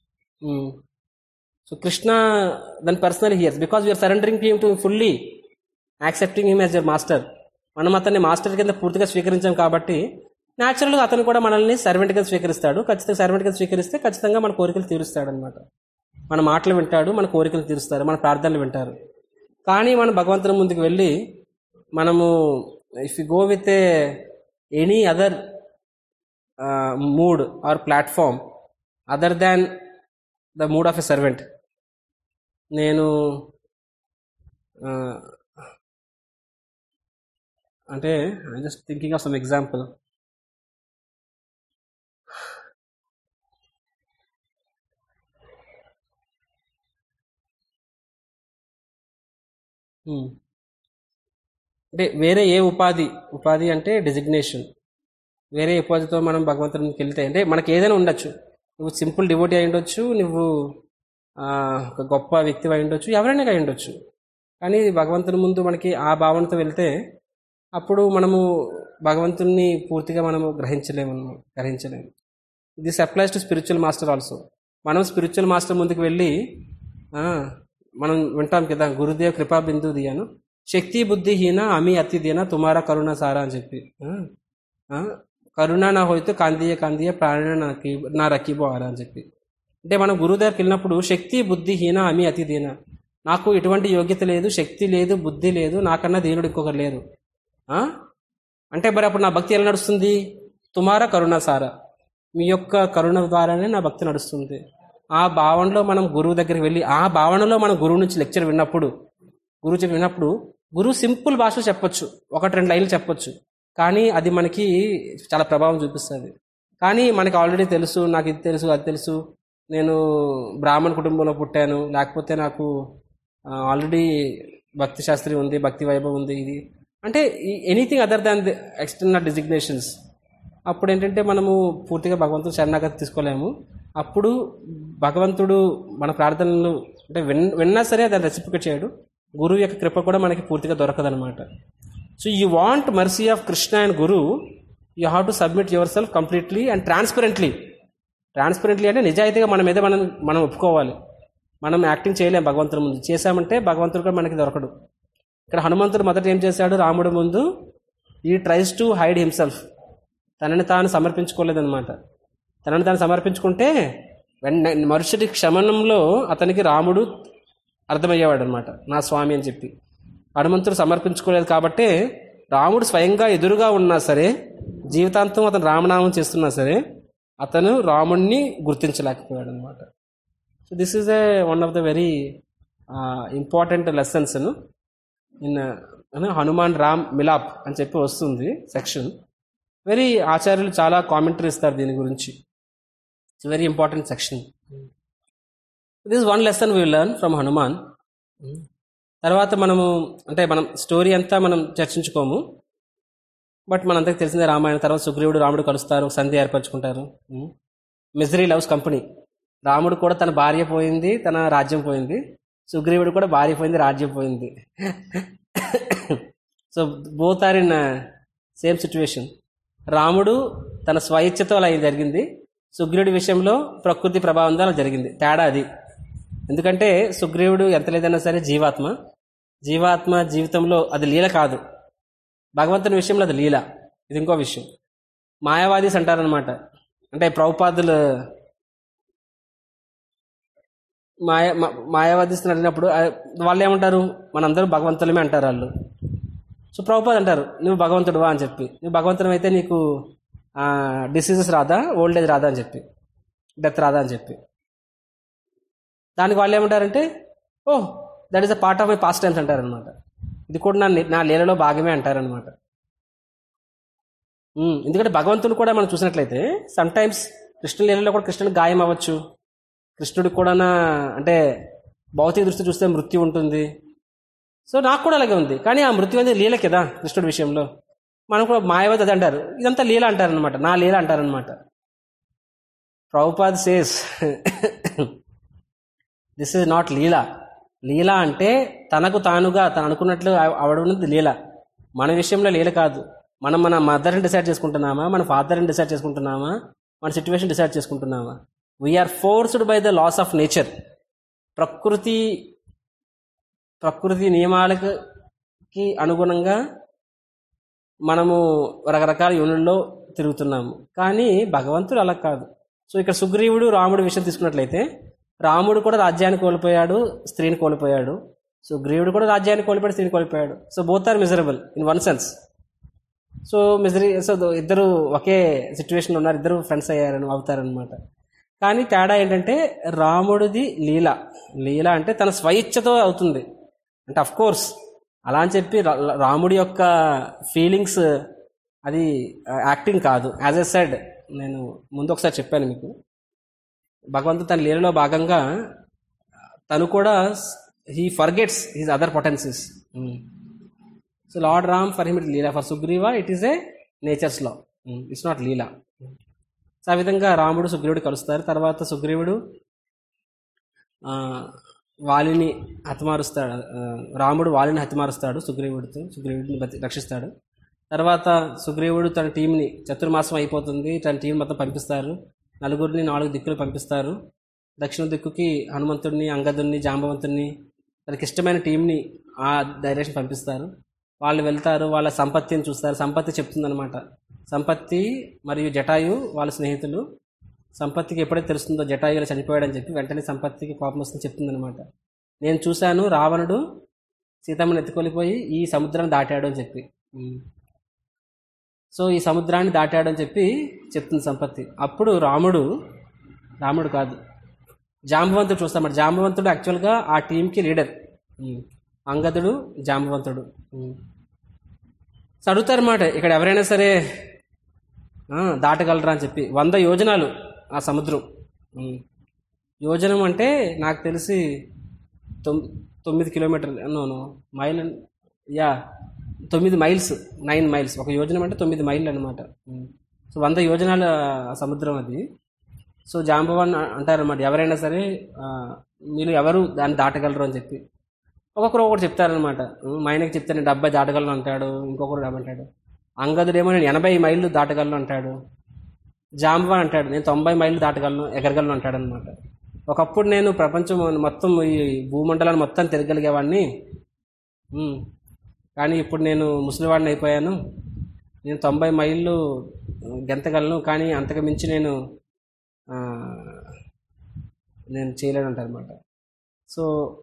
so Krishna then personal hears because we're surrendering him to fully accepting him as your master మనం అతన్ని మాస్టర్ కింద పూర్తిగా స్వీకరించాం కాబట్టి న్యాచురల్గా అతను కూడా మనల్ని సర్వెంట్ కింద స్వీకరిస్తాడు ఖచ్చితంగా సర్వెంట్ కింద స్వీకరిస్తే ఖచ్చితంగా మన కోరికలు తీరుస్తాడు అనమాట మన మాటలు వింటాడు మన కోరికలు తీరుస్తారు మన ప్రార్థనలు వింటారు కానీ మనం భగవంతుని ముందుకు వెళ్ళి మనము if you go with a any other mood or platform other than the mood of a servant నేను ఆ, అంటే just thinking of some example అంటే వేరే ఏ ఉపాధి ఉపాధి అంటే డిజిగ్నేషన్ వేరే ఉపాధితో మనం భగవంతునికి వెళ్తే అంటే మనకి ఏదైనా ఉండొచ్చు నువ్వు సింపుల్ డివోటీ అయి ఉండొచ్చు నువ్వు ఆ, ఒక గొప్ప వ్యక్తి అయి ఉండొచ్చు ఎవరైనా అయి ఉండొచ్చు కానీ భగవంతుని ముందు మనకి ఆ భావనతో వెళ్తే అప్పుడు మనము భగవంతుని పూర్తిగా మనము గ్రహించలేము అన్నమాట, గ్రహించలేము this applies to spiritual master also మనం స్పిరిచువల్ మాస్టర్ ముందుకు వెళ్ళి ఆ, మనం వింటాం కదా గురుదేవ్ కృపా బిందు దియాను శక్తి బుద్ధిహీన అమి అతి దీన తుమారా కరుణ సారా అని చెప్పి ఆ, ఆ, కరుణ నా హోయితే కాందీయ కాందీయ ప్రాణ నాకి నా రకీబో ఆరా అని చెప్పి అంటే మనం గురువు దగ్గరికి వెళ్ళినప్పుడు శక్తి బుద్ధిహీన అమి అతి దీన నాకు ఎటువంటి యోగ్యత లేదు శక్తి లేదు బుద్ధి లేదు నాకన్నా దీనుడు ఇంకొకరు లేరు ఆ? అంటే మరి అప్పుడు నా భక్తి ఎలా నడుస్తుంది తుమారా కరుణ సారా మీ యొక్క కరుణ ద్వారానే నా భక్తి నడుస్తుంది ఆ భావనలో మనం గురువు దగ్గరికి వెళ్ళి ఆ భావనలో మనం గురువు నుంచి లెక్చర్ విన్నప్పుడు గురువు చెప్పి విన్నప్పుడు గురువు సింపుల్ భాషలో చెప్పొచ్చు ఒకటి రెండు లైన్లు చెప్పొచ్చు కానీ అది మనకి చాలా ప్రభావం చూపిస్తుంది కానీ మనకి ఆల్రెడీ తెలుసు నాకు ఇది తెలుసు అది తెలుసు నేను బ్రాహ్మణ కుటుంబంలో పుట్టాను లేకపోతే నాకు ఆల్రెడీ భక్తి శాస్త్రి ఉంది భక్తి వైభవం ఉంది ఇది అంటే anything other than the external designations అప్పుడు ఏంటంటే మనము పూర్తిగా భగవంతుడు శరణాగతి తీసుకోలేము అప్పుడు భగవంతుడు మన ప్రార్థనలు అంటే విన్ విన్నా సరే దాన్ని రెసిపికేట్ చేయడు గురువు యొక్క కృప కూడా మనకి పూర్తిగా దొరకదనమాట so you want mercy of Krishna and guru you have to submit yourself completely and transparently transparently అంటే నిజాయితీగా మన మీద మనం మనం ఒప్పుకోవాలి మనం యాక్టింగ్ చేయలేం భగవంతుడి ముందు చేశామంటే భగవంతుడు కూడా మనకి దొరకడు ఇక్కడ హనుమంతుడు మొదట ఏం చేశాడు రాముడి ముందు ఈ ట్రైస్ టు హైడ్ హిమ్సెల్ఫ్ తనని తాను సమర్పించుకోలేదన్నమాట తనని తాను సమర్పించుకుంటే వెన్న మరుసటి క్షమణంలో అతనికి రాముడు అర్థమయ్యేవాడు అనమాట నా స్వామి అని చెప్పి హనుమంతుడు సమర్పించుకోలేదు కాబట్టే రాముడు స్వయంగా ఎదురుగా ఉన్నా సరే జీవితాంతం అతను రామనామం చేస్తున్నా సరే అతను రాముణ్ణి గుర్తించలేకపోయాడు అనమాట so this is a one of the very important lessons in Hanuman Ram Milap అని చెప్పి వస్తుంది సెక్షన్ వెరీ ఆచార్యులు చాలా కామెంటరీ ఇస్తారు దీని గురించి it's very important section this one lesson we learn from Hanuman తర్వాత మనము అంటే మనం స్టోరీ అంతా మనం చర్చించుకోము బట్ మనందరికి తెలిసిందే రామాయణం తర్వాత సుగ్రీవుడు రాముడు కలుస్తారు సంధి ఏర్పరచుకుంటారు మిజరీ లవ్స్ కంపెనీ రాముడు కూడా తన భార్య పోయింది తన రాజ్యం పోయింది సుగ్రీవుడు కూడా భార్య పోయింది రాజ్యం పోయింది so both are in same situation రాముడు తన స్వయిచ్ఛతో అలా జరిగింది సుగ్రీవుడి విషయంలో ప్రకృతి ప్రభావంతో అలా జరిగింది తేడా అది ఎందుకంటే సుగ్రీవుడు ఎంత లేదన్నా సరే జీవాత్మ జీవాత్మ జీవితంలో అది లీల కాదు భగవంతుని విషయంలో అది లీల ఇది ఇంకో విషయం మాయావాదీస్ అంటారనమాట అంటే ప్రభుపాదులు మాయా మా- మాయావాదీస్తుని అడిగినప్పుడు ఆ, వాళ్ళు ఏమంటారు మనందరం భగవంతులమే అంటారు వాళ్ళు సో ప్రభుపాద్ అంటారు నువ్వు భగవంతుడువా అని చెప్పి నువ్వు భగవంతుడు అయితే నీకు డిసీజెస్ రాదా ఓల్డ్ ఏజ్ రాదా అని చెప్పి డెత్ రాదా అని చెప్పి దానికి వాళ్ళు ఏమంటారంటే oh that is a part of my pastimes అంటారనమాట ఇది కూడా నా నా లీలలో భాగమే అంటారనమాట ఉమ్, ఎందుకంటే భగవంతుడు కూడా మనం చూసినట్లయితే సమ్ టైమ్స్ కృష్ణ లీలలో కూడా కృష్ణుడికి గాయం అవ్వచ్చు కృష్ణుడికి కూడా అంటే భౌతిక దృష్టి చూస్తే మృత్యు ఉంటుంది సో నాకు కూడా అలాగే ఉంది కానీ ఆ మృత్యు అనేది లీల కదా కృష్ణుడి విషయంలో మనం కూడా మాయవతి అది అంటారు ఇదంతా లీల అంటారనమాట నా లీల అంటారనమాట Prabhupad says this is not leela లీల అంటే తనకు తానుగా తను అనుకున్నట్లు అవ- అవడం లీల మన విషయంలో లీల కాదు మనం మన మదర్ని డిసైడ్ చేసుకుంటున్నామా మన ఫాదర్ని డిసైడ్ చేసుకుంటున్నామా మన సిచ్యువేషన్ డిసైడ్ చేసుకుంటున్నామా we're forced by the laws of nature ప్రకృతి ప్రకృతి నియమాలకి అనుగుణంగా మనము రకరకాల యూనిట్లో తిరుగుతున్నాము కానీ భగవంతుడు అలా కాదు సో ఇక్కడ సుగ్రీవుడు రాముడు విషయం తీసుకున్నట్లయితే రాముడు కూడా రాజ్యాన్ని కోల్పోయాడు స్త్రీని కోల్పోయాడు సుగ్రీవుడు కూడా రాజ్యాన్ని కోల్పోయాడు స్త్రీని కోల్పోయాడు so both are miserable in one sense so misery so ఇద్దరు ఒకే సిచ్యువేషన్లో ఉన్నారు ఇద్దరు ఫ్రెండ్స్ అయ్యారని అవుతారనమాట కానీ తేడా ఏంటంటే రాముడిది లీల లీల అంటే తన స్వయిచ్ఛతో అవుతుంది అంటే అఫ్ కోర్స్ అలా అని చెప్పి రా- రాముడి యొక్క ఫీలింగ్స్ అది యాక్టింగ్ కాదు యాజ్ ఎ సెడ్ నేను ముందు ఒకసారి చెప్పాను మీకు భగవంతుడు తన లీలలో భాగంగా తను కూడా he forgets his other potencies so lord Ram for him it lila for Sugriva it is a nature's law it's not lila so ఆ విధంగా రాముడు సుగ్రీవుడు కలుస్తారు తర్వాత సుగ్రీవుడు ఆ, వాలిని హతమారుస్తాడు ఆ, రాముడు వాలిని హతమారుస్తాడు సుగ్రీవుడితో సుగ్రీవుడిని బతి రక్షిస్తాడు తర్వాత సుగ్రీవుడు తన టీంని చతుర్మాసం అయిపోతుంది తన టీం మొత్తం పంపిస్తారు నలుగురిని నాలుగు దిక్కులు పంపిస్తారు దక్షిణ దిక్కుకి హనుమంతుడిని అంగదుడిని జాంబవంతుడిని తనకి ఇష్టమైన టీంని ఆ డైరెక్షన్ పంపిస్తారు వాళ్ళు వెళ్తారు వాళ్ళ సంపత్తిని చూస్తారు సంపత్తి చెప్తుందనమాట సంపత్తి మరియు జటాయు వాళ్ళ స్నేహితులు సంపత్తికి ఎప్పుడైతే తెలుస్తుందో జటాయు ఇలా చనిపోయాడని చెప్పి వెంటనే సంపత్తికి కోపం వస్తుంది చెప్తుందనమాట నేను చూశాను రావణుడు సీతమ్మని ఎత్తుకొలిపోయి ఈ సముద్రాన్ని దాటాడు అని చెప్పి ఉమ్. సో ఈ సముద్రాన్ని దాటాడు అని చెప్పి చెప్తుంది సంపత్తి అప్పుడు రాముడు రాముడు కాదు జాంబవంతుడు చూస్తామట జాంబవంతుడు యాక్చువల్గా ఆ టీంకి లీడర్ ఉమ్. అంగదుడు జాంబవంతుడు ఉమ్. సో అడుగుతారన్నమాట ఇక్కడ ఎవరైనా సరే ఆ, దాటగలరా అని చెప్పి వంద యోజనాలు ఆ సముద్రం ఉమ్. యోజనం అంటే నాకు తెలిసి తొమ్ తొమ్మిది కిలోమీటర్లు నోను మైల్ అన్- యా తొమ్మిది మైల్స్ నైన్ మైల్స్ ఒక యోజనం అంటే తొమ్మిది మైళ్ళు అనమాట సో వంద యోజనాల సముద్రం అది సో జాంబవాన్ అంటారన్నమాట ఎవరైనా సరే ఆ, మీరు ఎవరు దాన్ని దాటగలరు అని చెప్పి ఒక్కొక్కరు ఒకటి చెప్తారనమాట మా ఆయనకి చెప్తే నేను డెబ్బై దాటగలను అంటాడు ఇంకొకరు ఏమంటాడు అంగదుడేమో నేను ఎనభై మైళ్ళు దాటగలను అంటాడు జాంబవాన్ అంటాడు నేను తొంభై మైళ్ళు దాటగలను ఎగరగలను అంటాడు అనమాట ఒకప్పుడు నేను ప్రపంచం మొత్తం ఈ భూమండలాన్ని మొత్తం తిరగలిగేవాడిని ఉమ్. కానీ ఇప్పుడు నేను ముసలివాడిని అయిపోయాను నేను తొంభై మైళ్ళు గెంతగలను కానీ అంతకు మించి నేను ఆ, నేను చేయలేను అంటారు అనమాట సో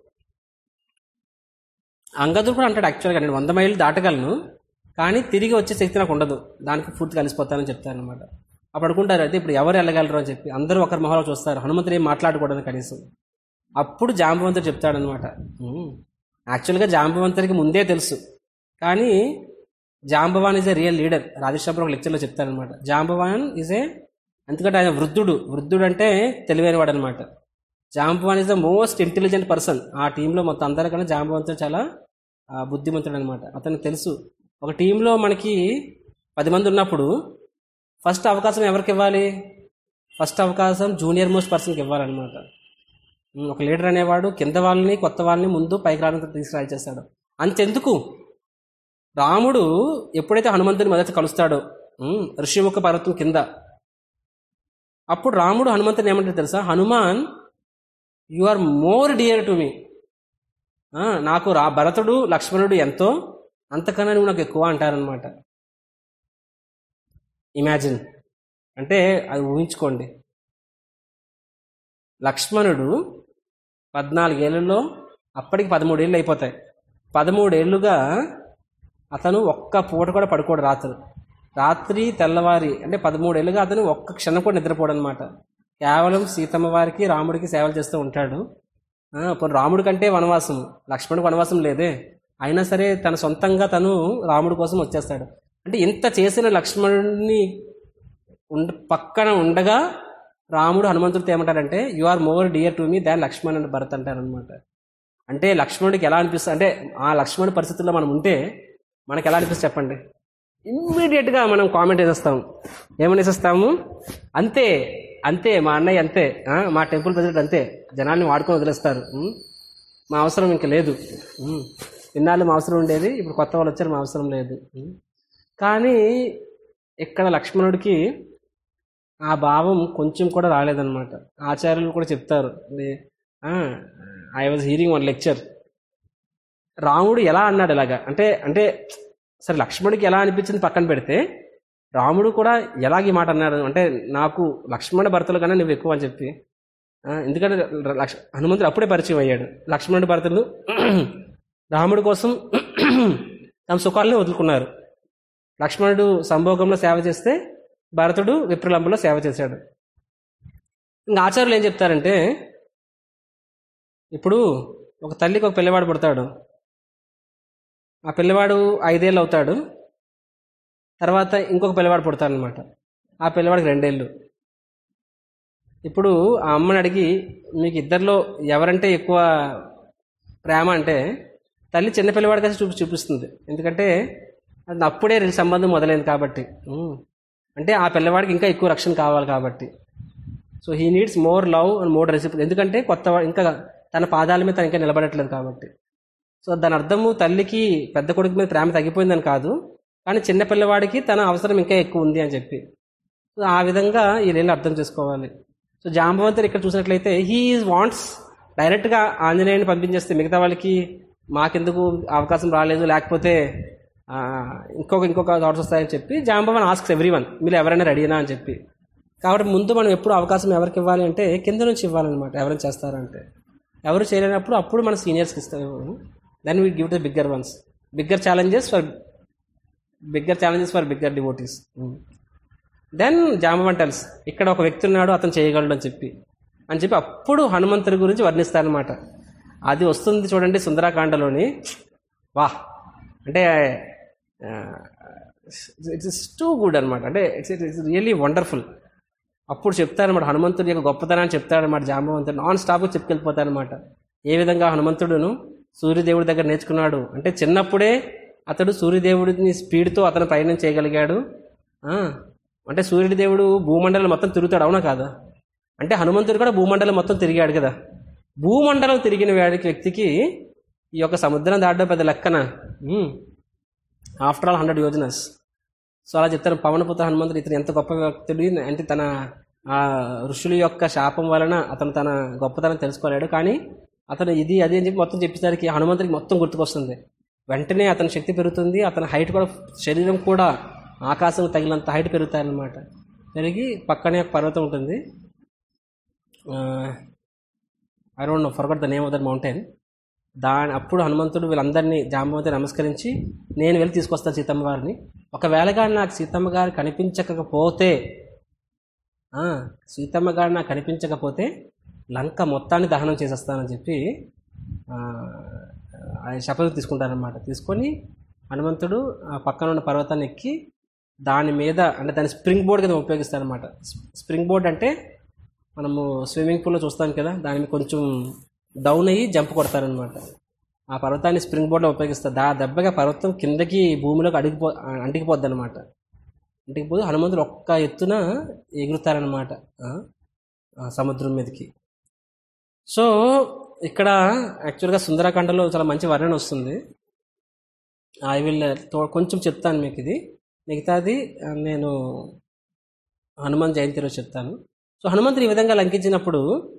అంగదుడు కూడా అంటాడు యాక్చువల్గా నేను వంద మైళ్ళు దాటగలను కానీ తిరిగి వచ్చే శక్తి నాకు ఉండదు దానికి పూర్తి కలిసిపోతానని చెప్తారనమాట అప్పుడు అనుకుంటారు అయితే ఇప్పుడు ఎవరు వెళ్ళగలరు అని చెప్పి అందరూ ఒకరి మొహంలో చూస్తారు హనుమంతుడు ఏం మాట్లాడకూడదు కనీసం అప్పుడు జాంబవంతుడు చెప్తాడనమాట యాక్చువల్గా జాంబవంతుడికి ముందే తెలుసు కానీ Jambavan is a real leader Rajeshwaram ఒక లెక్చర్లో చెప్తారనమాట జాంబవాన్ ఈజ్ ఏ ఎందుకంటే ఆయన వృద్ధుడు వృద్ధుడు అంటే తెలివైనవాడు అనమాట Jambavan is the most intelligent person ఆ టీంలో మొత్తం అందరికన్నా జాంబవంతుడు చాలా ఆ, బుద్ధిమంతుడు అనమాట అతనికి తెలుసు ఒక టీంలో మనకి పది మంది ఉన్నప్పుడు ఫస్ట్ అవకాశం ఎవరికి ఇవ్వాలి ఫస్ట్ అవకాశం జూనియర్ మోస్ట్ పర్సన్కి ఇవ్వాలన్నమాట ఉమ్, ఒక లీడర్ అనేవాడు కింద వాళ్ళని కొత్త వాళ్ళని ముందు పైకి రావడానికి తీసుకురా చేస్తాడు అంతెందుకు రాముడు ఎప్పుడైతే హనుమంతుని మొదట కలుస్తాడో ఉమ్, ఋషిముఖ పర్వతం కింద అప్పుడు రాముడు హనుమంతుని ఏమంటాడు తెలుసా Hanuman you are more dear to me నాకు రా భరతుడు లక్ష్మణుడు ఎంతో అంతకన్నా నువ్వు నాకు ఎక్కువ అంటారనమాట ఇమాజిన్ అంటే అది ఊహించుకోండి లక్ష్మణుడు పద్నాలుగేళ్లలో అప్పటికి పదమూడేళ్ళు అయిపోతాయి పదమూడేళ్లుగా అతను ఒక్క పూట కూడా పడుకోడు రాత్రి రాత్రి తెల్లవారి అంటే పదమూడేళ్లుగా అతను ఒక్క క్షణం కూడా నిద్రపోడు అనమాట కేవలం సీతమ్మ వారికి రాముడికి సేవలు చేస్తూ ఉంటాడు ఆ, ఇప్పుడు రాముడి కంటే వనవాసం లక్ష్మణుడికి వనవాసం లేదే అయినా సరే తన సొంతంగా తను రాముడి కోసం వచ్చేస్తాడు అంటే ఇంత చేసిన లక్ష్మణుడిని ఉండ పక్కన ఉండగా రాముడు హనుమంతుడితో ఏమంటాడంటే you are more dear to me than Lakshman and Bharat అంటారనమాట అంటే లక్ష్మణుడికి ఎలా అనిపిస్తుంది అంటే ఆ లక్ష్మణుడి పరిస్థితుల్లో మనం ఉంటే మనకి ఎలా అనిపిస్తుంది చెప్పండి ఇమ్మీడియట్గా మనం కామెంట్ వేసేస్తాం ఏమని వేసేస్తాము అంతే అంతే మా అన్నయ్య అంతే ఆ, మా టెంపుల్ ప్రెసిడెంట్ అంతే జనాల్ని వాడుకొని వదిలేస్తారు ఉం? మా అవసరం ఇంకా లేదు ఉమ్. ఇన్నాళ్ళు మా అవసరం ఉండేది ఇప్పుడు కొత్త వాళ్ళు వచ్చారు మా అవసరం లేదు ఉమ్. కానీ ఇక్కడ లక్ష్మణుడికి ఆ భావం కొంచెం కూడా రాలేదన్నమాట ఆచార్యులు కూడా చెప్తారు I was hearing one lecture రాముడు ఎలా అన్నాడు ఇలాగా అంటే అంటే సరే లక్ష్మణుడికి ఎలా అనిపించింది పక్కన పెడితే రాముడు కూడా ఎలాగ ఈ మాట అన్నాడు అంటే నాకు లక్ష్మణ భర్తలు కన్నా నువ్వు ఎక్కువ అని చెప్పి ఆ, ఎందుకంటే లక్ష హనుమంతుడు అప్పుడే పరిచయం అయ్యాడు లక్ష్మణుడి భర్తలు రాముడి కోసం తమ సుఖాలను వదులుకున్నారు లక్ష్మణుడు సంభోగంలో సేవ చేస్తే భరతుడు విప్రలంబలో సేవ చేశాడు ఇంకా ఆచార్యులు ఏం చెప్తారంటే ఇప్పుడు ఒక తల్లికి ఒక పిల్లవాడు పుడతాడు ఆ పిల్లవాడు ఐదేళ్ళు అవుతాడు తర్వాత ఇంకొక పిల్లవాడు పుడతాడు అనమాట ఆ పిల్లవాడికి రెండేళ్ళు ఇప్పుడు ఆ అమ్మని అడిగి మీకు ఇద్దరిలో ఎవరంటే ఎక్కువ ప్రేమ అంటే తల్లి చిన్న పిల్లవాడి కలిసి చూపి చూపిస్తుంది ఎందుకంటే అది అప్పుడే రెండు సంబంధం మొదలైంది కాబట్టి ఉమ్. అంటే ఆ పిల్లవాడికి ఇంకా ఎక్కువ రక్షణ కావాలి కాబట్టి so he needs more love and more recipe ఎందుకంటే కొత్త వా- ఇంకా తన పాదాల మీద తను ఇంకా నిలబడట్లేదు కాబట్టి సో దాని అర్థము తల్లికి పెద్ద కొడుకు మీద ప్రేమ తగ్గిపోయిందని కాదు కానీ చిన్న పిల్లవాడికి తన అవసరం ఇంకా ఎక్కువ ఉంది అని చెప్పి సో ఆ విధంగా వీళ్ళని అర్థం చేసుకోవాలి సో జాంబవంతుడు ఇక్కడ చూసినట్లయితే హీ ఈజ్ వాంట్స్ డైరెక్ట్గా ఆంజనేయుని పంపించేస్తే మిగతా వాళ్ళకి మాకెందుకు అవకాశం రాలేదు లేకపోతే ఆ, ఇంకొక ఇంకొక థాట్స్ వస్తాయని చెప్పి జాంబవన్ ఆస్క్స్ ఎవ్రీ వన్ మీరు ఎవరైనా రెడీనా అని చెప్పి కాబట్టి ముందు మనం ఎప్పుడు అవకాశం ఎవరికి ఇవ్వాలి అంటే కింద నుంచి ఇవ్వాలన్నమాట ఎవరైనా చేస్తారంటే ఎవరు చేయలేనప్పుడు అప్పుడు మన సీనియర్స్కి ఇస్తారు then we give the bigger ones bigger challenges for bigger challenges for bigger devotees then Jambavan tells ఇక్కడ ఒక వ్యక్తి ఉన్నాడు అతను చేయగలడు అని చెప్పి అని చెప్పి అప్పుడు హనుమంతుడి గురించి వర్ణిస్తారనమాట అది వస్తుంది చూడండి సుందరాకాండలోని వాహ్ అంటే ఇట్స్ ఇట్స్ టూ గుడ్ అనమాట అంటే ఇట్స్ ఇట్స్ రియల్లీ వండర్ఫుల్ అప్పుడు చెప్తారన్నమాట హనుమంతుడి యొక్క గొప్పతనాన్ని చెప్తారన్నమాట జాంబవంతుడు నాన్ స్టాప్ చెప్పుకెళ్ళిపోతారనమాట ఏ విధంగా హనుమంతుడును సూర్యదేవుడి దగ్గర నేర్చుకున్నాడు అంటే చిన్నప్పుడే అతడు సూర్యదేవుడిని స్పీడ్తో అతను ప్రయాణం చేయగలిగాడు ఆ, అంటే సూర్యదేవుడు భూమండలం మొత్తం తిరుగుతాడు అవునా కాదా అంటే హనుమంతుడు కూడా భూమండలం మొత్తం తిరిగాడు కదా భూమండలం తిరిగిన వాడికి వ్యక్తికి ఈ యొక్క సముద్రం దాటడం పెద్ద లెక్కన after all hundred yojanas so అలా చెప్తారు పవనపుత హనుమంతుడు ఇతను ఎంత గొప్ప వ్యక్తుడు అంటే తన ఆ ఋషుల యొక్క శాపం వలన అతను తన గొప్పతనం తెలుసుకోలేడు కానీ అతను ఇది అది అని చెప్పి మొత్తం చెప్పేసరికి హనుమంతుడికి మొత్తం గుర్తుకొస్తుంది వెంటనే అతని శక్తి పెరుగుతుంది అతని హైట్ కూడా శరీరం కూడా ఆకాశం తగినంత హైట్ పెరుగుతాయన్నమాట పెరిగి పక్కనే ఒక పర్వతం ఉంటుంది I don't know forgot the name of that mountain దాని అప్పుడు హనుమంతుడు వీళ్ళందరినీ జాంబవతి నమస్కరించి నేను వెళ్ళి తీసుకొస్తాను సీతమ్మ గారిని ఒకవేళ కానీ నాకు సీతమ్మ గారు కనిపించకపోతే ఆ, సీతమ్మ గారు నాకు కనిపించకపోతే లంక మొత్తాన్ని దహనం చేసేస్తానని చెప్పి ఆ, ఆయన శపథం తీసుకుంటారనమాట తీసుకొని హనుమంతుడు ఆ పక్కన ఉన్న పర్వతాన్ని ఎక్కి దాని మీద అంటే దాని స్ప్రింగ్ బోర్డ్ కింద ఉపయోగిస్తారనమాట స్ప్రింగ్ బోర్డ్ అంటే మనము స్విమ్మింగ్ పూల్లో చూస్తాం కదా దాని మీద కొంచెం డౌన్ అయ్యి జంప్ కొడతారనమాట ఆ పర్వతాన్ని స్ప్రింగ్ బోర్డ్లో ఉపయోగిస్తారు దా దెబ్బగా పర్వతం కిందకి భూమిలోకి అడిగిపో అంటికిపోద్ది అనమాట అంటికిపోయి హనుమంతుడు ఒక్క ఎత్తున ఎగురుతారనమాట ఆ, ఆ సముద్రం మీదకి సో ఇక్కడ యాక్చువల్గా సుందరకాండలో చాలా మంచి వర్ణన వస్తుంది ఐ విల్ కొంచెం చెప్తాను మీకు ఇది మిగతాది ఆ, నేను హనుమాన్ జయంతి రోజు చెప్తాను సో హనుమంతుడు ఈ విధంగా లంకించినప్పుడు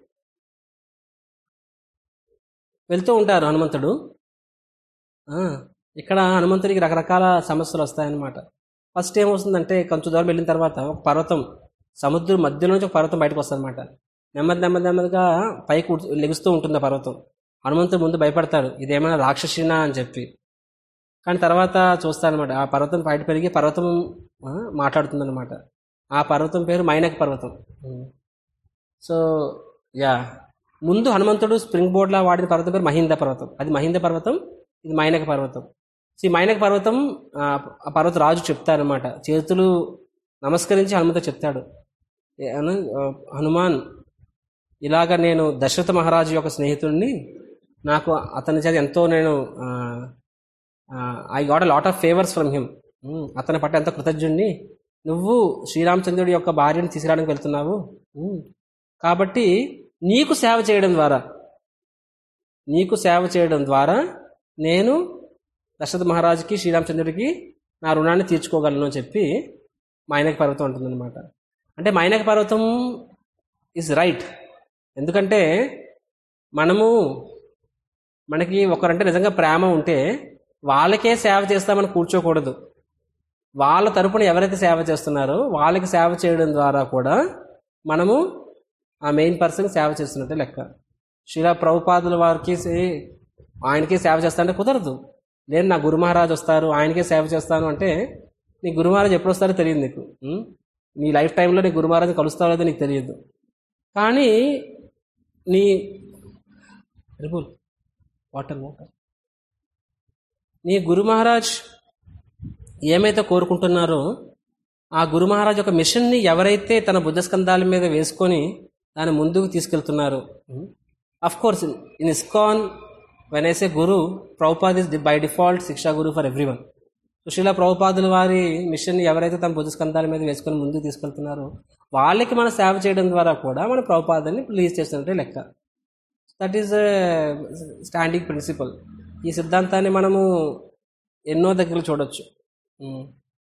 వెళ్తూ ఉంటారు హనుమంతుడు ఆ, ఇక్కడ హనుమంతుడికి రకరకాల సమస్యలు వస్తాయన్నమాట ఫస్ట్ ఏమవుతుందంటే కొంచెం దూరం వెళ్ళిన తర్వాత ఒక పర్వతం సముద్రం మధ్యలో నుంచి ఒక పర్వతం బయటకు వస్తుందన్నమాట నెమ్మది నెమ్మది నెమ్మదిగా పైకి ఉడ్- లెగుస్తూ ఉంటుంది ఆ పర్వతం హనుమంతుడు ముందు భయపడతాడు ఇదేమైనా రాక్షసినా అని చెప్పి కానీ తర్వాత చూస్తారనమాట ఆ పర్వతం బయట పెరిగి పర్వతం మాట్లాడుతుందన్నమాట ఆ పర్వతం పేరు మైనక పర్వతం సో యా ముందు హనుమంతుడు స్ప్రింగ్ బోర్డ్లా వాడిన పర్వతం పేరు మహింద పర్వతం అది మహింద పర్వతం ఇది మైనక పర్వతం సో ఈ మైనక పర్వతం ఆ ఆ పర్వత రాజు చెప్తారనమాట చేతులు నమస్కరించి హనుమంతుడు చెప్తాడు ఏ- అను- ఆ, హనుమాన్ ఇలాగ నేను దశరథ మహారాజు యొక్క స్నేహితుడిని నాకు అతని చేత ఎంతో నేను I got a lot of favours from him అతని పట్ల ఎంతో కృతజ్ఞుడిని నువ్వు శ్రీరామచంద్రుడి యొక్క భార్యను తీసుకురావడానికి వెళ్తున్నావు ఉమ్, కాబట్టి నీకు సేవ చేయడం ద్వారా నీకు సేవ చేయడం ద్వారా నేను దశరథ మహారాజుకి శ్రీరామచంద్రుడికి నా రుణాన్ని తీర్చుకోగలను అని చెప్పి మైనక పర్వతం ఉంటుందన్నమాట అంటే మైనక పర్వతం ఇస్ రైట్ ఎందుకంటే మనము మనకి ఒకరంటే నిజంగా ప్రేమ ఉంటే వాళ్ళకే సేవ చేస్తామని కూర్చోకూడదు వాళ్ళ తరపున ఎవరైతే సేవ చేస్తున్నారో వాళ్ళకి సేవ చేయడం ద్వారా కూడా మనము ఆ మెయిన్ పర్సన్ సేవ చేస్తున్నట్టే లెక్క శ్రీరా ప్రభుపాదుల వారికి సే- ఆయనకే సేవ చేస్తానంటే కుదరదు లేదు నా గురు మహారాజ్ వస్తారు ఆయనకే సేవ చేస్తాను అంటే నీ గురు మహారాజ్ ఎప్పుడు వస్తారో తెలియదు నీకు ఉం? నీ లైఫ్ టైంలో నీ గురు మహారాజ్ కలుస్తారో లేదో నీకు తెలియదు కానీ నీ రిపుల్ వాటర్ వాటర్ నీ గురు మహారాజ్ ఏమైతే కోరుకుంటున్నారో ఆ గురు మహారాజ్ ఒక మిషన్ని ఎవరైతే తన బుద్ధస్కంధాల మీద వేసుకొని దాన్ని ముందుకు తీసుకెళ్తున్నారు of course in ISKCON when I say guru Prabhupad is by default shiksha guru for everyone సుశీల ప్రభుపాదుల వారి మిషన్ ఎవరైతే తమ బుద్ధస్కంధాల మీద వేసుకొని ముందుకు తీసుకెళ్తున్నారో వాళ్ళకి మనం సేవ చేయడం ద్వారా కూడా మన ప్రభుపాదని రిలీజ్ చేస్తున్నట్టే లెక్క దట్ ఈస్ స్టాండింగ్ ప్రిన్సిపల్ ఈ సిద్ధాంతాన్ని మనము ఎన్నో దగ్గర చూడొచ్చు ఉమ్.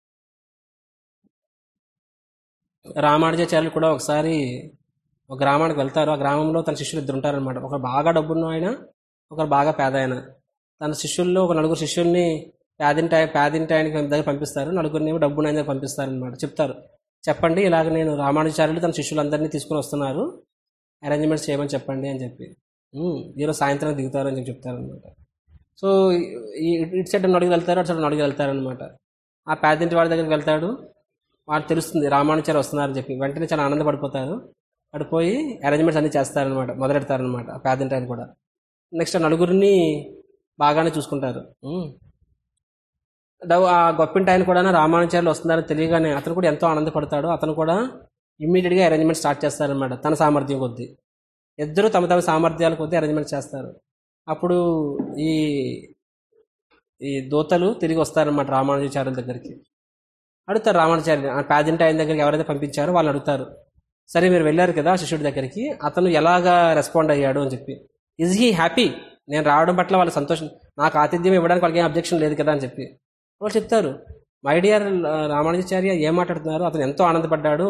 రామానుజాచార్యులు కూడా ఒకసారి ఒక గ్రామానికి వెళ్తారు ఆ గ్రామంలో తన శిష్యులు ఇద్దరు ఉంటారనమాట ఒకరు బాగా డబ్బున్న ఆయన ఒకరు బాగా పేద ఆయన తన శిష్యుల్లో ఒక నలుగురు శిష్యుల్ని పేదింటి పేదింటి ఆయనకి దగ్గర పంపిస్తారు నలుగురిని ఏమో డబ్బున్న ఆయన దగ్గర పంపిస్తారనమాట చెప్తారు చెప్పండి ఇలాగ నేను రామానుజాచార్యులు తన శిష్యులందరినీ తీసుకుని వస్తున్నారు అరేంజ్మెంట్స్ చేయమని చెప్పండి అని చెప్పి "ఉమ్, ఈరోజు సాయంత్రం దిగుతారు అని చెప్పి చెప్తారనమాట సో ఈ- ఇటు సైడ్ నడుగు వెళ్తారు అటు సైడ్ నడుగు వెళ్తారనమాట ఆ పేదింటి వాడి దగ్గరికి వెళ్తాడు వాడు తెలుస్తుంది రామానుచారి వస్తున్నారని చెప్పి వెంటనే చాలా ఆనందపడిపోతారు పడిపోయి అరేంజ్మెంట్స్ అన్ని చేస్తారనమాట మొదలెడతారనమాట ఆ పేదింటి ఆయన కూడా నెక్స్ట్ ఆ నలుగురిని బాగానే చూసుకుంటారు ఉమ్. డవ్- ఆ గొప్పింటి ఆయన కూడా రామానుచార్యులు వస్తున్నారని తెలియగానే అతను కూడా ఎంతో ఆనందపడతాడు అతను కూడా ఇమ్మీడియట్గా అరేంజ్మెంట్ స్టార్ట్ చేస్తారనమాట తన సామర్థ్యం కొద్దీ ఇద్దరు తమ తమ సామర్థ్యాల కొద్దీ అరేంజ్మెంట్ చేస్తారు అప్పుడు ఈ ఈ దూతలు తిరిగి వస్తారన్నమాట రామానుజాచార్యుల దగ్గరికి అడుగుతారు రామానుజాచార్య ఆ పేదింటి ఆయన దగ్గరికి ఎవరైతే పంపించారో వాళ్ళు అడుగుతారు సరే మీరు వెళ్ళారు కదా శిష్యుడి దగ్గరికి అతను ఎలాగా రెస్పాండ్ అయ్యాడు అని చెప్పి ఇజ్ హీ హ్యాపీ నేను రావడం పట్ల వాళ్ళ సంతోషం నాకు ఆతిథ్యం ఇవ్వడానికి వాళ్ళకి ఏం అబ్జెక్షన్ లేదు కదా అని చెప్పి వాళ్ళు చెప్తారు మై డియర్ రామానుజాచార్య ఏం మాట్లాడుతున్నారు అతను ఎంతో ఆనందపడ్డాడు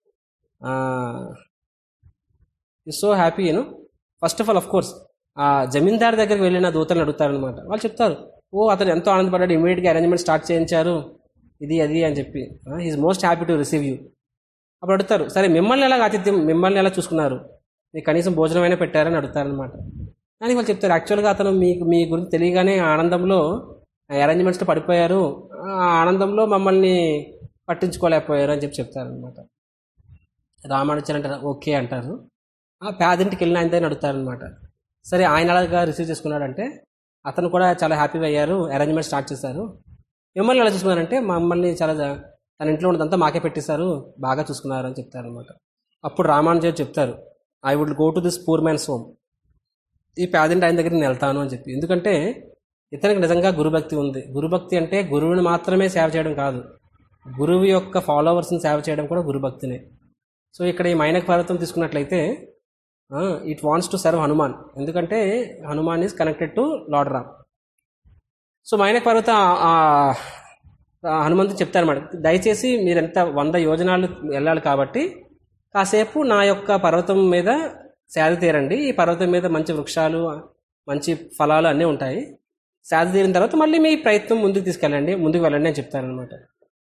is so happy you know first of all of course ఆ జమీందార్ దగ్గరికి వెళ్ళిన దూతలను అడుగుతారనమాట వాళ్ళు చెప్తారు ఓ అతను ఎంతో ఆనందపడ్డాడు ఇమీడియట్గా అరేంజ్మెంట్ స్టార్ట్ చేయించారు ఇది అది అని చెప్పి is most happy to receive you అప్పుడు అడుగుతారు సరే మిమ్మల్ని ఎలా ఆతిథ్యం మిమ్మల్ని ఎలా చూసుకున్నారు మీకు కనీసం భోజనమైనా పెట్టారని అడుగుతారనమాట కానీ వాళ్ళు చెప్తారు యాక్చువల్గా అతను మీకు మీ గురించి తెలియగానే ఆనందంలో అరేంజ్మెంట్స్లో పడిపోయారు ఆ ఆనందంలో మమ్మల్ని పట్టించుకోలేకపోయారు అని చెప్పి చెప్తారనమాట రామానుజన్ అంటారు ఓకే అంటారు ఆ పేదింటికి వెళ్ళిన ఆయన దగ్గర అడుగుతారనమాట సరే ఆయన అలాగా రిసీవ్ చేసుకున్నాడంటే అతను కూడా చాలా హ్యాపీగా అయ్యారు అరేంజ్మెంట్ స్టార్ట్ చేశారు మిమ్మల్ని ఎలా చూసుకున్నారంటే మమ్మల్ని చాలా జా- తన ఇంట్లో ఉన్నదంతా మాకే పెట్టేశారు బాగా చూసుకున్నారు అని చెప్తారనమాట అప్పుడు రామానుజన్ చెప్తారు I would go to this poor man's home ఈ పేదింటి ఆయన దగ్గరికి నేను వెళ్తాను అని చెప్పి ఎందుకంటే ఇతనికి నిజంగా గురుభక్తి ఉంది గురుభక్తి అంటే గురువుని మాత్రమే సేవ చేయడం కాదు గురువు యొక్క ఫాలోవర్స్ని సేవ చేయడం కూడా గురుభక్తినే సో ఇక్కడ ఈ మైనక్ పర్వతం తీసుకున్నట్లయితే it wants to serve Hanuman ఎందుకంటే Hanuman is connected to lord Ram so Mainak పర్వత హనుమంతు చెప్తారన్నమాట దయచేసి మీరెంత వంద యోజనాలు వెళ్ళాలి కాబట్టి కాసేపు నా యొక్క పర్వతం మీద సేద తీరండి ఈ పర్వతం మీద మంచి వృక్షాలు మంచి ఫలాలు అన్నీ ఉంటాయి సేద తీరిన తర్వాత మళ్ళీ మీ ప్రయత్నం ముందుకు తీసుకెళ్ళండి ముందుకు వెళ్ళండి అని చెప్తారనమాట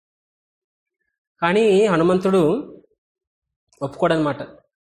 కానీ హనుమంతుడు ఒప్పుకోడనమాట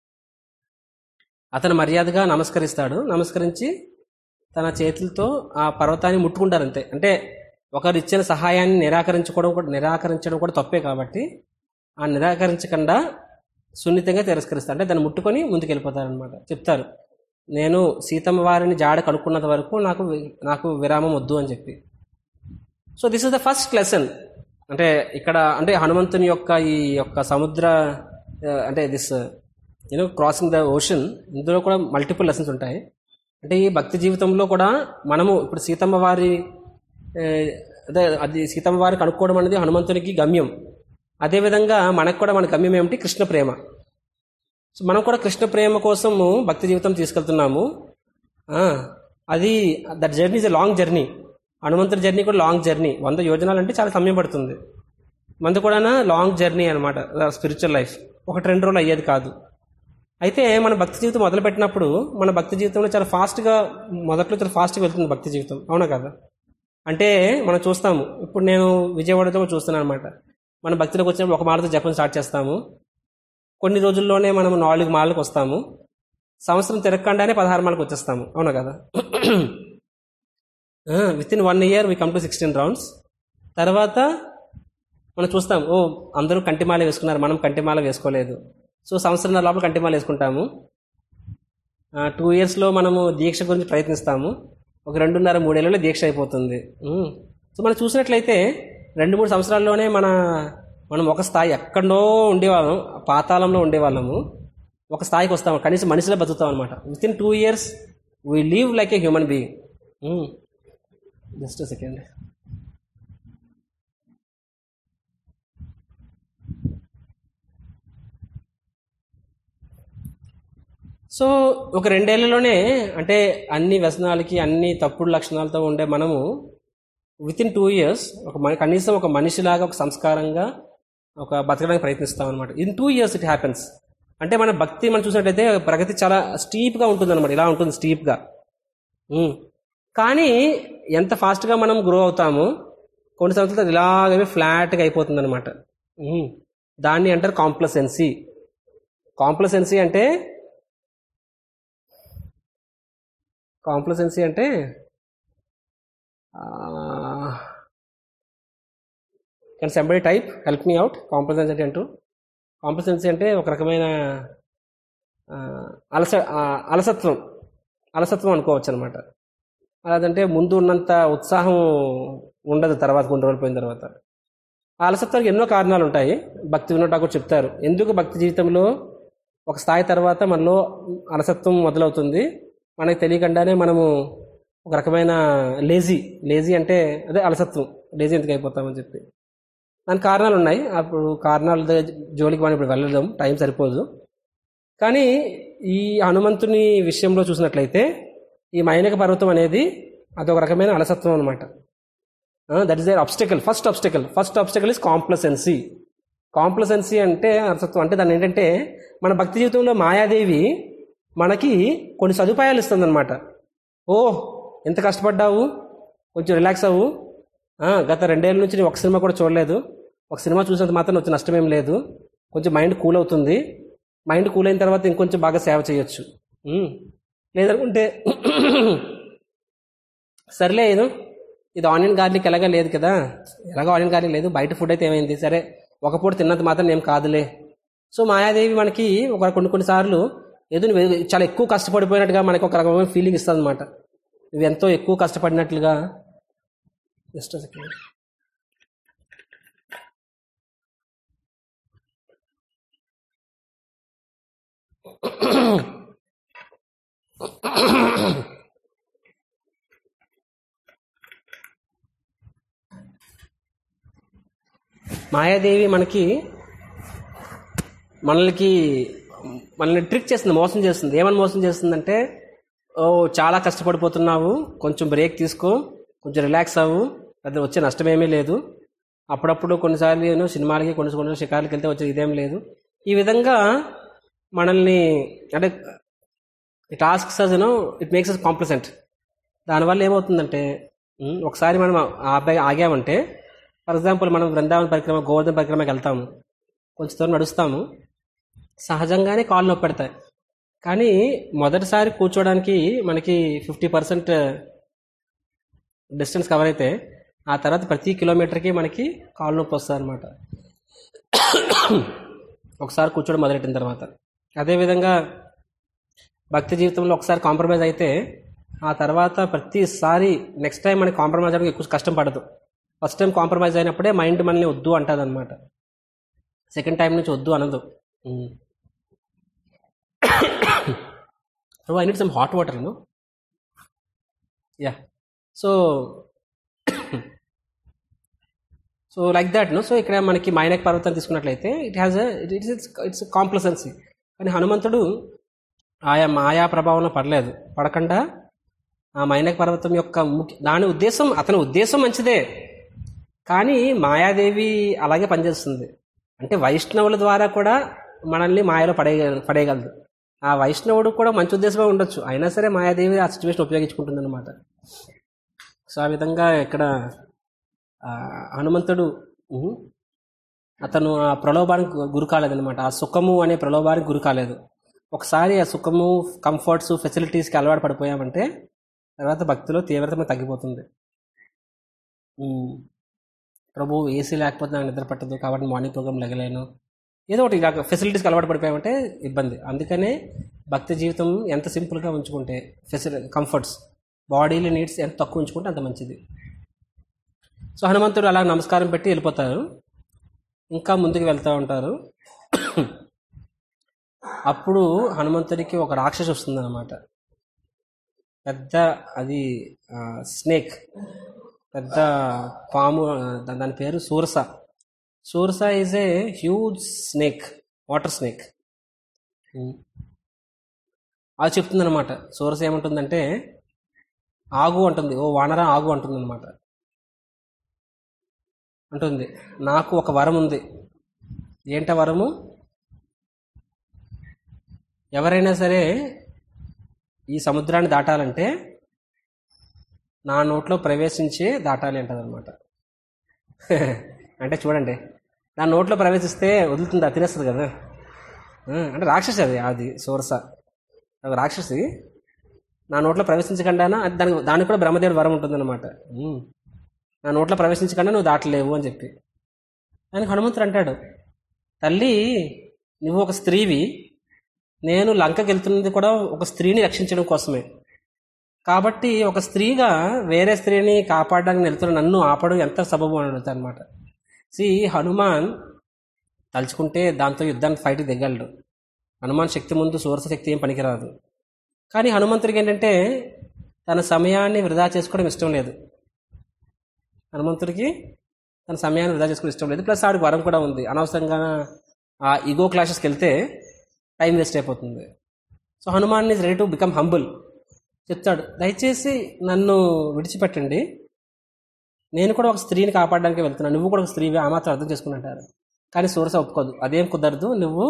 అతను మర్యాదగా నమస్కరిస్తాడు నమస్కరించి తన చేతులతో ఆ పర్వతాన్ని ముట్టుకుంటారు అంతే అంటే ఒకరు ఇచ్చిన సహాయాన్ని నిరాకరించుకోవడం కూడా నిరాకరించడం కూడా తప్పే కాబట్టి ఆ నిరాకరించకుండా సున్నితంగా తిరస్కరిస్తారు అంటే దాన్ని ముట్టుకొని ముందుకు వెళ్ళిపోతారనమాట చెప్తారు నేను సీతమ్మ వారిని జాడ కనుక్కున్నంత వరకు నాకు వి- నాకు విరామం వద్దు అని చెప్పి so this is the first lesson అంటే ఇక్కడ అంటే హనుమంతుని యొక్క ఈ యొక్క సముద్ర ఆ, అంటే this you know crossing the ocean ఇందులో కూడా మల్టిపుల్ లెసన్స్ ఉంటాయి అంటే ఈ భక్తి జీవితంలో కూడా మనము ఇప్పుడు సీతమ్మ వారి ఏ, అదే అది సీతమ్మ వారి కనుక్కోవడం అనేది హనుమంతునికి గమ్యం అదేవిధంగా మనకు కూడా మన గమ్యం ఏమిటి కృష్ణ ప్రేమ సో మనం కూడా కృష్ణ ప్రేమ కోసము భక్తి జీవితం తీసుకెళ్తున్నాము ఆ, అది that journey is a long journey హనుమంతుడి జర్నీ కూడా లాంగ్ జర్నీ వంద యోజనాలు అంటే చాలా సమయం పడుతుంది మంది కూడా లాంగ్ జర్నీ అనమాట స్పిరిచువల్ లైఫ్ ఒకటి రెండు రోజులు అయ్యేది కాదు అయితే మన భక్తి జీవితం మొదలు పెట్టినప్పుడు మన భక్తి జీవితంలో చాలా ఫాస్ట్గా మొదట్లో చాలా ఫాస్ట్గా వెళ్తుంది భక్తి జీవితం అవునా కదా అంటే మనం చూస్తాము ఇప్పుడు నేను విజయవాడతో చూస్తున్నాను అనమాట మన భక్తిలోకి వచ్చినప్పుడు ఒక మాలతో జపం స్టార్ట్ చేస్తాము కొన్ని రోజుల్లోనే మనం నాలుగు మాలకు వస్తాము సంవత్సరం తిరగకుండానే పదహారు మాలకు వచ్చేస్తాము అవునా కదా within one year we come to sixteen rounds తర్వాత మనం చూస్తాం ఓ అందరూ కంటిమాల వేసుకున్నారు మనం కంటిమాల వేసుకోలేదు సో సంవత్సరం లోపల కంటిమాల వేసుకుంటాము టూ ఇయర్స్లో మనము దీక్ష గురించి ప్రయత్నిస్తాము ఒక రెండున్నర మూడేళ్ళలో దీక్ష అయిపోతుంది ఉమ్. సో మనం చూసినట్లయితే రెండు మూడు సంవత్సరాల్లోనే మన మనం ఒక స్థాయి ఎక్కడో ఉండేవాళ్ళం పాతాళంలో ఉండేవాళ్ళము ఒక స్థాయికి వస్తాము కనీసం మనిషిలో బతుకుతాం అనమాట within two years we live like a human being just second so ఒక రెండేళ్లలోనే అంటే అన్ని వ్యసనాలకి అన్ని తప్పుడు లక్షణాలతో ఉండే మనము విత్ ఇన్ టూ ఇయర్స్ ఒక మన- కనీసం ఒక మనిషిలాగా ఒక సంస్కారంగా ఒక బతకడానికి ప్రయత్నిస్తాం అనమాట in two years it happens అంటే మన భక్తి మనం చూసినట్టయితే ప్రగతి చాలా స్టీప్గా ఉంటుంది అనమాట ఇలా ఉంటుంది స్టీప్గా కానీ ఎంత ఫాస్ట్గా మనం గ్రో అవుతామో కొన్ని సంవత్సరాలు ఇలాగే ఫ్లాట్గా అయిపోతుంది అనమాట దాన్ని అంటారు కాంప్లసెన్సీ కాంప్లసెన్సీ అంటే కాంప్లసెన్సీ అంటే can somebody type help me out complacency అంటే అంటూ కాంప్లసెన్సీ అంటే ఒక రకమైన ఆ, అలస ఆ, అలసత్వం అలసత్వం అనుకోవచ్చు అనమాట అదంటే ముందు ఉన్నంత ఉత్సాహం ఉండదు తర్వాత కొన్ని రోజులు పోయిన తర్వాత ఆ అలసత్వానికి ఎన్నో కారణాలు ఉంటాయి భక్తి వినోటా కూడా చెప్తారు ఎందుకు భక్తి జీవితంలో ఒక స్థాయి తర్వాత మనలో అలసత్వం మొదలవుతుంది మనకి తెలియకుండానే మనము ఒక రకమైన లేజీ లేజీ అంటే అదే అలసత్వం లేజీ ఎందుకు అయిపోతామని చెప్పి దానికి కారణాలు ఉన్నాయి అప్పుడు కారణాల దగ్గర జోలికి మనం ఇప్పుడు వెళ్ళదాం టైం సరిపోదు కానీ ఈ హనుమంతుని విషయంలో చూసినట్లయితే ఈ మైనక పర్వతం అనేది అదొక రకమైన అలసత్వం అనమాట that is their obstacle first obstacle first obstacle is complacency complacency అంటే అలసత్వం అంటే దాని ఏంటంటే మన భక్తి జీవితంలో మాయాదేవి మనకి కొన్ని సదుపాయాలు ఇస్తుంది అనమాట ఓ ఎంత కష్టపడ్డావు కొంచెం రిలాక్స్ అవ్వు ఆ, గత రెండేళ్ళ నుంచి నేను ఒక సినిమా కూడా చూడలేదు ఒక సినిమా చూసినంత మాత్రం వచ్చి నష్టమేం లేదు కొంచెం మైండ్ కూల్ అవుతుంది మైండ్ కూల్ అయిన తర్వాత ఇంకొంచెం బాగా సేవ చేయొచ్చు ఉమ్. లేదనుకుంటే సర్లే ఏదో ఇది ఆనియన్ గార్లిక్ ఎలాగా లేదు కదా ఎలాగో ఆనియన్ గార్లిక్ లేదు బయట ఫుడ్ అయితే ఏమైంది సరే ఒక పూట తిన్నంత మాత్రం ఏం కాదులే సో మాయాదేవి మనకి ఒక కొన్ని కొన్నిసార్లు ఏదో నువ్వు చాలా ఎక్కువ కష్టపడిపోయినట్టుగా మనకి ఒక రకమైన ఫీలింగ్ ఇస్తుంది అనమాట నువ్వు ఎంతో ఎక్కువ కష్టపడినట్లుగా జస్ట్ సెకండ్ మాయాదేవి మనకి మనకి మనల్ని ట్రిక్ చేస్తుంది మోసం చేస్తుంది ఏమని మోసం చేస్తుందంటే ఓ చాలా కష్టపడిపోతున్నావు కొంచెం బ్రేక్ తీసుకో కొంచెం రిలాక్స్ అవ్వు అది వచ్చే నష్టమేమీ లేదు అప్పుడప్పుడు కొన్నిసార్లు ఏమో సినిమాలకి కొన్ని కొన్ని షికార్లకి వెళ్తే వచ్చే ఇదేం లేదు ఈ విధంగా మనల్ని అంటే it asks us you know it makes us complacent దానివల్ల ఏమవుతుందంటే ఉమ్, ఒకసారి మనం ఆపే ఆగామంటే ఫర్ ఎగ్జాంపుల్ మనం బృందావన పరిక్రమ గోవర్ధన పరిక్రమకి వెళ్తాము కొంచెం దూరం నడుస్తాము సహజంగానే కాళ్ళు నొప్పి పెడతాయి కానీ మొదటిసారి కూర్చోవడానికి మనకి ఫిఫ్టీ పర్సెంట్ డిస్టెన్స్ కవర్ అయితే ఆ తర్వాత ప్రతి కిలోమీటర్కి మనకి కాళ్ళు నొప్పి వస్తుంది అనమాట ఒకసారి కూర్చోవడం మొదలెట్టిన తర్వాత అదేవిధంగా భక్తి జీవితంలో ఒకసారి కాంప్రమైజ్ అయితే ఆ తర్వాత ప్రతిసారి నెక్స్ట్ టైం మనకి కాంప్రమైజ్ అవ్వడానికి ఎక్కువ కష్టం పడదు ఫస్ట్ టైం కాంప్రమైజ్ అయినప్పుడే మైండ్ మనల్ని వద్దు అంటుంది అనమాట సెకండ్ టైం నుంచి వద్దు అనదు so I need some hot water no yeah so so like that no so ఇక్కడ మనకి మైనక్ పర్వతం తీసుకున్నట్లయితే it has it it's it's complacency కానీ హనుమంతుడు ఆయా మాయా ప్రభావంలో పడలేదు పడకుండా ఆ మైనక పర్వతం యొక్క ముఖ్య దాని ఉద్దేశం అతని ఉద్దేశం మంచిదే కానీ మాయాదేవి అలాగే పనిచేస్తుంది అంటే వైష్ణవుల ద్వారా కూడా మనల్ని మాయలో పడేయ పడేయగలదు ఆ వైష్ణవుడు కూడా మంచి ఉద్దేశమే ఉండొచ్చు అయినా సరే మాయాదేవి ఆ సిచ్యువేషన్ ఉపయోగించుకుంటుంది అనమాట సో ఆ విధంగా ఇక్కడ ఆ, హనుమంతుడు ఉహు, అతను ఆ ప్రలోభానికి గురి కాలేదనమాట ఆ సుఖము అనే ప్రలోభానికి గురి కాలేదు ఒకసారి ఆ సుఖము కంఫర్ట్స్ ఫెసిలిటీస్కి అలవాటు పడిపోయామంటే తర్వాత భక్తిలో తీవ్రత మనకు తగ్గిపోతుంది ఉమ్, ప్రభు ఏసీ లేకపోతే నాకు నిద్ర పట్టదు కాబట్టి మార్నింగ్ ప్రోగ్రామ్ లెగలేను ఏదో ఒకటి ఇలాగ ఫెసిలిటీస్కి అలవాటు పడిపోయామంటే ఇబ్బంది అందుకనే భక్తి జీవితం ఎంత సింపుల్గా ఉంచుకుంటే ఫెసిలి కంఫర్ట్స్ బాడీలో నీడ్స్ ఎంత తక్కువ ఉంచుకుంటే అంత మంచిది సో హనుమంతుడు అలా నమస్కారం పెట్టి వెళ్ళిపోతారు ఇంకా ముందుకు వెళ్తూ ఉంటారు అప్పుడు హనుమంతుడికి ఒక రాక్షసి వస్తుందన్నమాట పెద్ద అది స్నేక్ పెద్ద పాము ఆ, దా- దాని పేరు Surasa Surasa is a huge snake water snake అది చెప్తుందన్నమాట సూరస ఏమంటుందంటే ఆగు అంటుంది ఓ వానరా ఆగు అంటుంది అనమాట అంటుంది నాకు ఒక వరం ఉంది ఏంట వరము ఎవరైనా సరే ఈ సముద్రాన్ని దాటాలంటే నా నోట్లో ప్రవేశించి దాటాలి అంటదన్నమాట అంటే చూడండి నా నోట్లో ప్రవేశిస్తే వదులుతుంది అది తినేస్తుంది కదా ఆ, అంటే రాక్షసి అది అది సోరస అది రాక్షసి నా నోట్లో ప్రవేశించకుండా అది దానికి దానికి కూడా బ్రహ్మదేవుడు వరం ఉంటుందన్నమాట ఉమ్. నా నోట్లో ప్రవేశించకుండా నువ్వు దాటలేవు అని చెప్పి ఆయన హనుమంతుడు అంటాడు తల్లి నువ్వు ఒక స్త్రీవి నేను లంకకి వెళ్తున్నది కూడా ఒక స్త్రీని రక్షించడం కోసమే కాబట్టి ఒక స్త్రీగా వేరే స్త్రీని కాపాడడానికి వెళ్తున్న నన్ను ఆపడం ఎంత సబబు అని అడుగుతా అనమాట సి హనుమాన్ తలుచుకుంటే దాంతో యుద్ధానికి ఫైట్ దిగలడు హనుమాన్ శక్తి ముందు సూరస శక్తి ఏం పనికిరాదు కానీ హనుమంతుడికి ఏంటంటే తన సమయాన్ని వృధా చేసుకోవడం ఇష్టం లేదు హనుమంతుడికి తన సమయాన్ని వృధా చేసుకోవడం ఇష్టం లేదు ప్లస్ ఆడికి వరం కూడా ఉంది అనవసరంగా ఆ ఈగో క్లాషెస్కి వెళ్తే టైం వేస్ట్ అయిపోతుంది so Hanuman is ready to become humble చెప్తాడు దయచేసి నన్ను విడిచిపెట్టండి నేను కూడా ఒక స్త్రీని కాపాడడానికి వెళ్తున్నాను నువ్వు కూడా ఒక స్త్రీవి ఆ మాత్రం అర్థం చేసుకుని అంటారు కానీ సూరస ఒప్పుకోదు అదేం కుదరదు నువ్వు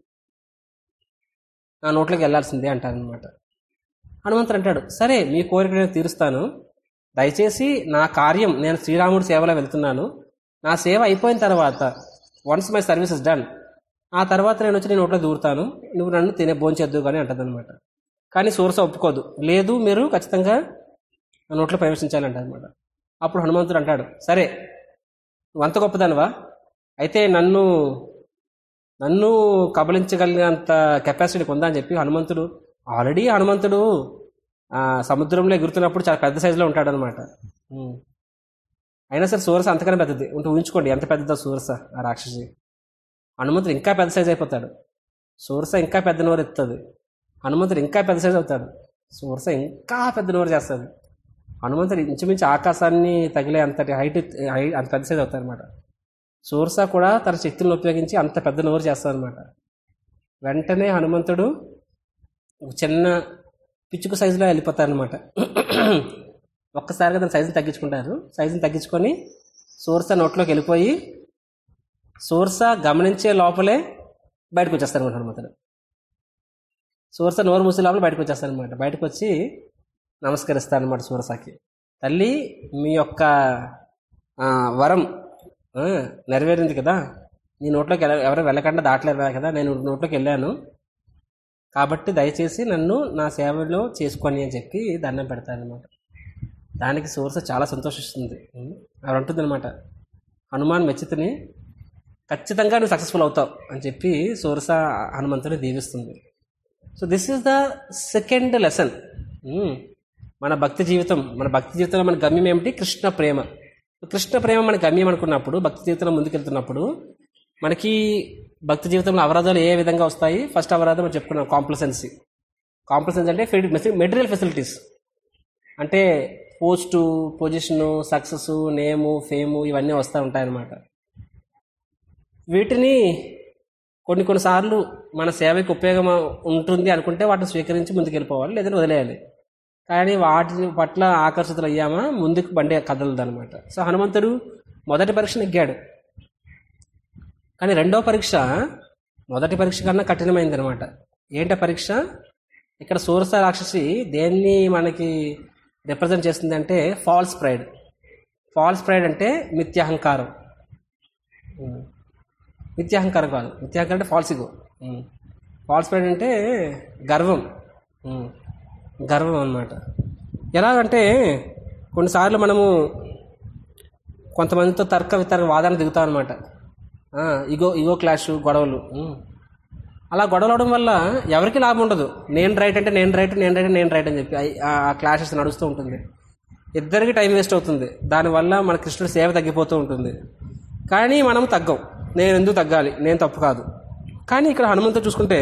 నా నోట్లోకి వెళ్ళాల్సిందే అంటారనమాట హనుమంతుడు అంటాడు సరే మీ కోరిక నేను తీరుస్తాను దయచేసి నా కార్యం నేను శ్రీరాముడి సేవలో వెళ్తున్నాను నా సేవ అయిపోయిన తర్వాత once my service is done ఆ తర్వాత నేను వచ్చి నేను నోట్లో దూరుతాను నువ్వు నన్ను తినే భోంచేద్దు కానీ అంటదనమాట కానీ సూరస ఒప్పుకోదు లేదు మీరు ఖచ్చితంగా నా నోట్లో ప్రవేశించాలంట అనమాట అప్పుడు హనుమంతుడు అంటాడు సరే నువ్వు అంత గొప్పదానివా అయితే నన్ను నన్ను కబలించగలిగినంత కెపాసిటీ ఉందా అని చెప్పి హనుమంతుడు ఆల్రెడీ హనుమంతుడు ఆ, సముద్రంలో ఎగురుతున్నప్పుడు చాలా పెద్ద సైజులో ఉంటాడనమాట ఉమ్. అయినా సరే సూరస అంతకన్నా పెద్దది ఉంటే ఊహించుకోండి ఎంత పెద్దదో సూరస ఆ రాక్షసి హనుమంతుడు ఇంకా పెద్ద సైజ్ అయిపోతాడు సూరస ఇంకా పెద్ద నోరు ఎత్తుంది హనుమంతుడు ఇంకా పెద్ద సైజ్ అవుతాడు సూరస ఇంకా పెద్ద నోరు చేస్తుంది హనుమంతుడు ఇంచుమించు ఆకాశాన్ని తగిలే అంతటి హైట్ హై- అంత పెద్ద సైజ్ అవుతాడు అనమాట సూరస కూడా తన శక్తులను ఉపయోగించి అంత పెద్ద నోరు చేస్తాడనమాట వెంటనే హనుమంతుడు ఒక చిన్న పిచ్చుకు సైజులో వెళ్ళిపోతారనమాట ఒక్కసారిగా దాని సైజుని తగ్గించుకుంటారు సైజుని తగ్గించుకొని సూరస నోట్లోకి వెళ్ళిపోయి సూరస గమనించే లోపలే బయటకు వచ్చేస్తారు అనమాట హనుమంతుడు సూరస నోరు మూసే లోపల బయటకు వచ్చేస్తారనమాట బయటకు వచ్చి నమస్కరిస్తారనమాట సూరసకి తల్లి మీ యొక్క ఆ, వరం ఆ, నెరవేరింది కదా నీ నోట్లోకి ఎల- ఎవరు వెళ్ళకుండా దాటలేరు కదా నేను నోట్లోకి వెళ్ళాను కాబట్టి దయచేసి నన్ను నా సేవలో చేసుకొని అని చెప్పి దండం పెడతానమాట దానికి సూరస చాలా సంతోషిస్తుంది అలా ఉంటుందన్నమాట హనుమాన్ మెచ్చితిని ఖచ్చితంగా నువ్వు సక్సెస్ఫుల్ అవుతావు అని చెప్పి సూరస హనుమంతుని దీవిస్తుంది so this is the second lesson మన భక్తి జీవితం మన భక్తి జీవితంలో మన గమ్యం ఏమిటి కృష్ణ ప్రేమ కృష్ణ ప్రేమ మన గమ్యం అనుకున్నప్పుడు భక్తి జీవితంలో ముందుకెళ్తున్నప్పుడు మనకి భక్తి జీవితంలో అవరోధాలు ఏ విధంగా వస్తాయి ఫస్ట్ అవరోధం మనం చెప్పుకున్నాం కాంప్లసెన్సీ కాంప్లసెన్సీ అంటే మెటీరియల్ ఫెసిలిటీస్ అంటే post position success name fame ఇవన్నీ వస్తూ ఉంటాయన్నమాట వీటిని కొన్ని కొన్నిసార్లు మన సేవకి ఉపయోగం ఉంటుంది అనుకుంటే వాటిని స్వీకరించి ముందుకెళ్ళిపోవాలి లేదంటే వదిలేయాలి కానీ వాటి పట్ల ఆకర్షితులు అయ్యామా ముందుకు బండి కదలదు అనమాట సో హనుమంతుడు మొదటి పరీక్ష నెగ్గాడు కానీ రెండో పరీక్ష మొదటి పరీక్ష కన్నా కఠినమైంది అనమాట ఏంట పరీక్ష ఇక్కడ సూరస రాక్షసి దేన్ని మనకి రిప్రజెంట్ చేస్తుంది అంటే ఫాల్స్ ప్రైడ్ ఫాల్స్ ప్రైడ్ అంటే మిథ్యాహంకారం ఉమ్. మిథ్యాహంకారం కాదు మిథ్యాహంకారం అంటే ఫాల్స్ ఇగో ఫాల్స్ ప్రైడ్ అంటే గర్వం ఉమ్. గర్వం అన్నమాట ఎలాగంటే కొన్నిసార్లు మనము కొంతమందితో తర్క వితర్క వాదన దిగుతాం అనమాట ఇగో ఇగో క్లాష్ గొడవలు ఉమ్. అలా గొడవలు అవడం వల్ల ఎవరికి లాభం ఉండదు నేను రైట్ అంటే నేను రైట్ నేను రైట్ నేను రైట్ అని చెప్పి అయి- ఆ క్లాషెస్ నడుస్తూ ఉంటుంది ఇద్దరికి టైం వేస్ట్ అవుతుంది దానివల్ల మన కృష్ణుడి సేవ తగ్గిపోతూ ఉంటుంది కానీ మనం తగ్గం నేను ఎందుకు తగ్గాలి నేను తప్పు కాదు కానీ ఇక్కడ హనుమంతు చూసుకుంటే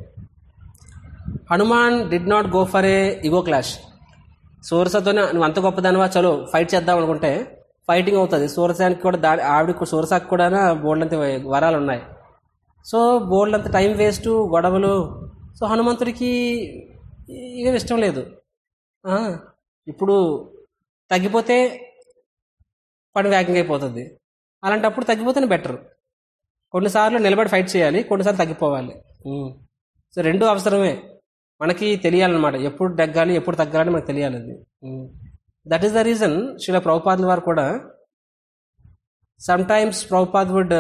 Hanuman did not go for a ego clash సూరసతోనే నువ్వు అంత గొప్పదానివా చలో ఫైట్ చేద్దాం అనుకుంటే ఫైటింగ్ అవుతుంది సూరసానికి కూడా దాని ఆవిడ సూరసాకి కూడా బోల్డంత వరాలు ఉన్నాయి సో బోల్డ్ అంత టైం వేస్ట్ గొడవలు సో హనుమంతుడికి ఇవేం ఇష్టం లేదు ఆ, ఇప్పుడు తగ్గిపోతే పని వేగంగా అయిపోతుంది అలాంటప్పుడు తగ్గిపోతేనే బెటర్ కొన్నిసార్లు నిలబడి ఫైట్ చేయాలి కొన్నిసార్లు తగ్గిపోవాలి ఉమ్. సో రెండు అవసరమే మనకి తెలియాలన్నమాట ఎప్పుడు తగ్గాలి ఎప్పుడు తగ్గాలని మనకు తెలియాలి అది దట్ ఈస్ ద రీజన్ శిల ప్రభుపాదుల వారు కూడా sometimes Prabhupad would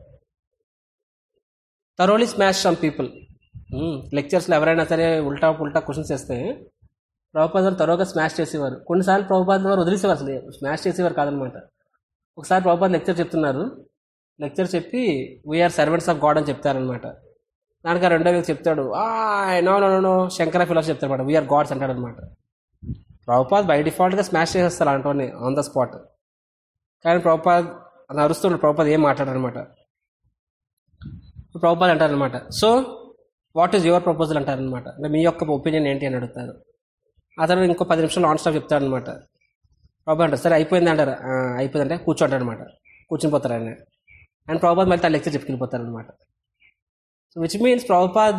thoroughly smash some people లెక్చర్స్లో ఎవరైనా సరే ఉల్టా పుల్టా క్వశ్చన్స్ వేస్తే ప్రభుపాద్ వారు త్వరగా స్మాష్ చేసేవారు కొన్నిసార్లు ప్రభుపాద్ వారు వదిలేసేవారు అసలు స్మాష్ చేసేవారు కాదనమాట ఒకసారి ప్రభుపాద్ లెక్చర్ చెప్తున్నారు లెక్చర్ చెప్పి వీఆర్ సర్వెంట్స్ ఆఫ్ గాడ్ అని చెప్తారనమాట దానికి ఆ రెండో వ్యక్తి చెప్తాడు no no no no Shankara philosophy చెప్తాడు అనమాట వీఆర్ గాడ్స్ అంటాడు అనమాట ప్రభుపాద్ బై డిఫాల్ట్గా స్మాష్ చేసేస్తారు అంటోని ఆన్ ద స్పాట్ కానీ ప్రభుపాద్ అని అరుస్తుండే ప్రభుపాద్ ఏం మాట్లాడనమాట ప్రభుపాద్ అంటారనమాట so what is your proposal అంటారనమాట అంటే మీ యొక్క ఒపీనియన్ ఏంటి అని అడుగుతారు అతను ఇంకో పది నిమిషాలు ఆన్ స్టాప్ చెప్తాడనమాట ప్రభు అంటారు సరే అయిపోయింది అంటారు "ఆ, అయిపోయిందంటే కూర్చోంటాడు అనమాట కూర్చుని పోతారు ఆయన అండ్ ప్రభుపాద్ మళ్ళీ తన లెక్చర్ చెప్పుకెళ్ళిపోతారు అనమాట సో విచ్ మీన్స్ ప్రభుపాద్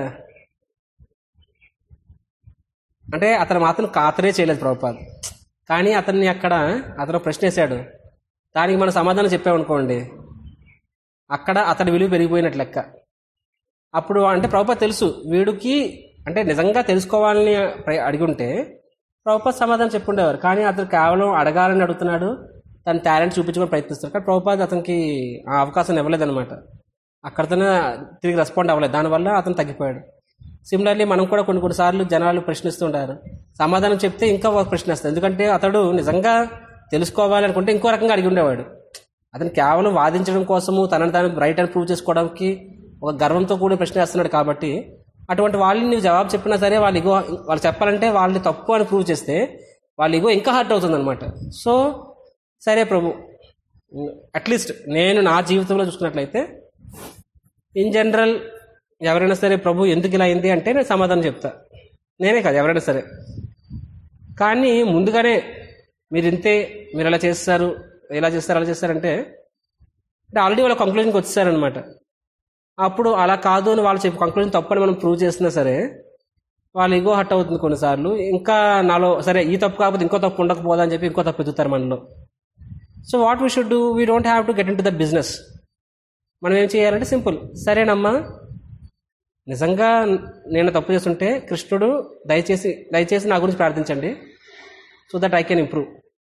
అంటే అతను మాత్రం ఖాతరే చేయలేదు ప్రభుపాద్ కానీ అతన్ని అక్కడ అతను ప్రశ్న వేశాడు దానికి మనం సమాధానం చెప్పామనుకోండి అక్కడ అతని విలువ పెరిగిపోయినట్లు లెక్క అప్పుడు అంటే ప్రభుపాద్ తెలుసు వీడికి అంటే నిజంగా తెలుసుకోవాలని ప్ర- అడిగి ఉంటే ప్రభుపాద్ సమాధానం చెప్పుండేవారు కానీ అతను కేవలం అడగాలని అడుగుతున్నాడు తన టాలెంట్ చూపించుకొని ప్రయత్నిస్తాడు కానీ ప్రభుపాద్ అతనికి ఆ అవకాశం ఇవ్వలేదన్నమాట అక్కడతోనే తిరిగి రెస్పాండ్ అవ్వలేదు దానివల్ల అతను తగ్గిపోయాడు సిమిలర్లీ మనం కూడా కొన్ని కొన్నిసార్లు జనాలు ప్రశ్నిస్తుంటారు సమాధానం చెప్తే ఇంకా ఒక ప్రశ్న వస్తుంది ఎందుకంటే అతడు నిజంగా తెలుసుకోవాలనుకుంటే ఇంకో రకంగా అడిగి ఉండేవాడు అతను కేవలం వాదించడం కోసము తనని తాను రైట్ అని ప్రూవ్ చేసుకోవడానికి ఒక గర్వంతో కూడిన ప్రశ్న వేస్తున్నాడు కాబట్టి అటువంటి వాళ్ళని నువ్వు జవాబు చెప్పినా సరే వాళ్ళు ఇగో వాళ్ళు చెప్పాలంటే వాళ్ళని తప్పు అని ప్రూవ్ చేస్తే వాళ్ళ ఇగో ఇంకా హర్ట్ అవుతుంది అనమాట సో సరే ప్రభు అట్లీస్ట్ నేను నా జీవితంలో చూసుకున్నట్లయితే ఇన్ జనరల్ ఎవరైనా సరే ప్రభు ఎందుకు ఇలా అయింది అంటే నేను సమాధానం చెప్తా నేనే కాదు ఎవరైనా సరే కానీ ముందుగానే మీరు ఇంతే మీరు ఎలా చేస్తారు ఎలా చేస్తారు అలా చేస్తారంటే అంటే ఆల్రెడీ వాళ్ళ కంక్లూజన్కి వచ్చేసారనమాట అప్పుడు అలా కాదు అని వాళ్ళు చెప్పి కంక్లూజన్ తప్పని మనం ప్రూవ్ చేసినా సరే వాళ్ళు ఇగో హట్ అవుతుంది కొన్నిసార్లు ఇంకా నాలో సరే ఈ తప్పు కాకపోతే ఇంకో తప్పు ఉండకపోదా అని చెప్పి ఇంకో తప్పు ఎదుగుతారు మనలో so what we should do we don't have to get into that business మనం ఏం చేయాలంటే సింపుల్ సరేనమ్మా నిజంగా నేను తప్పు చేస్తుంటే కృష్ణుడు దయచేసి దయచేసి నా గురించి ప్రార్థించండి so that I can improve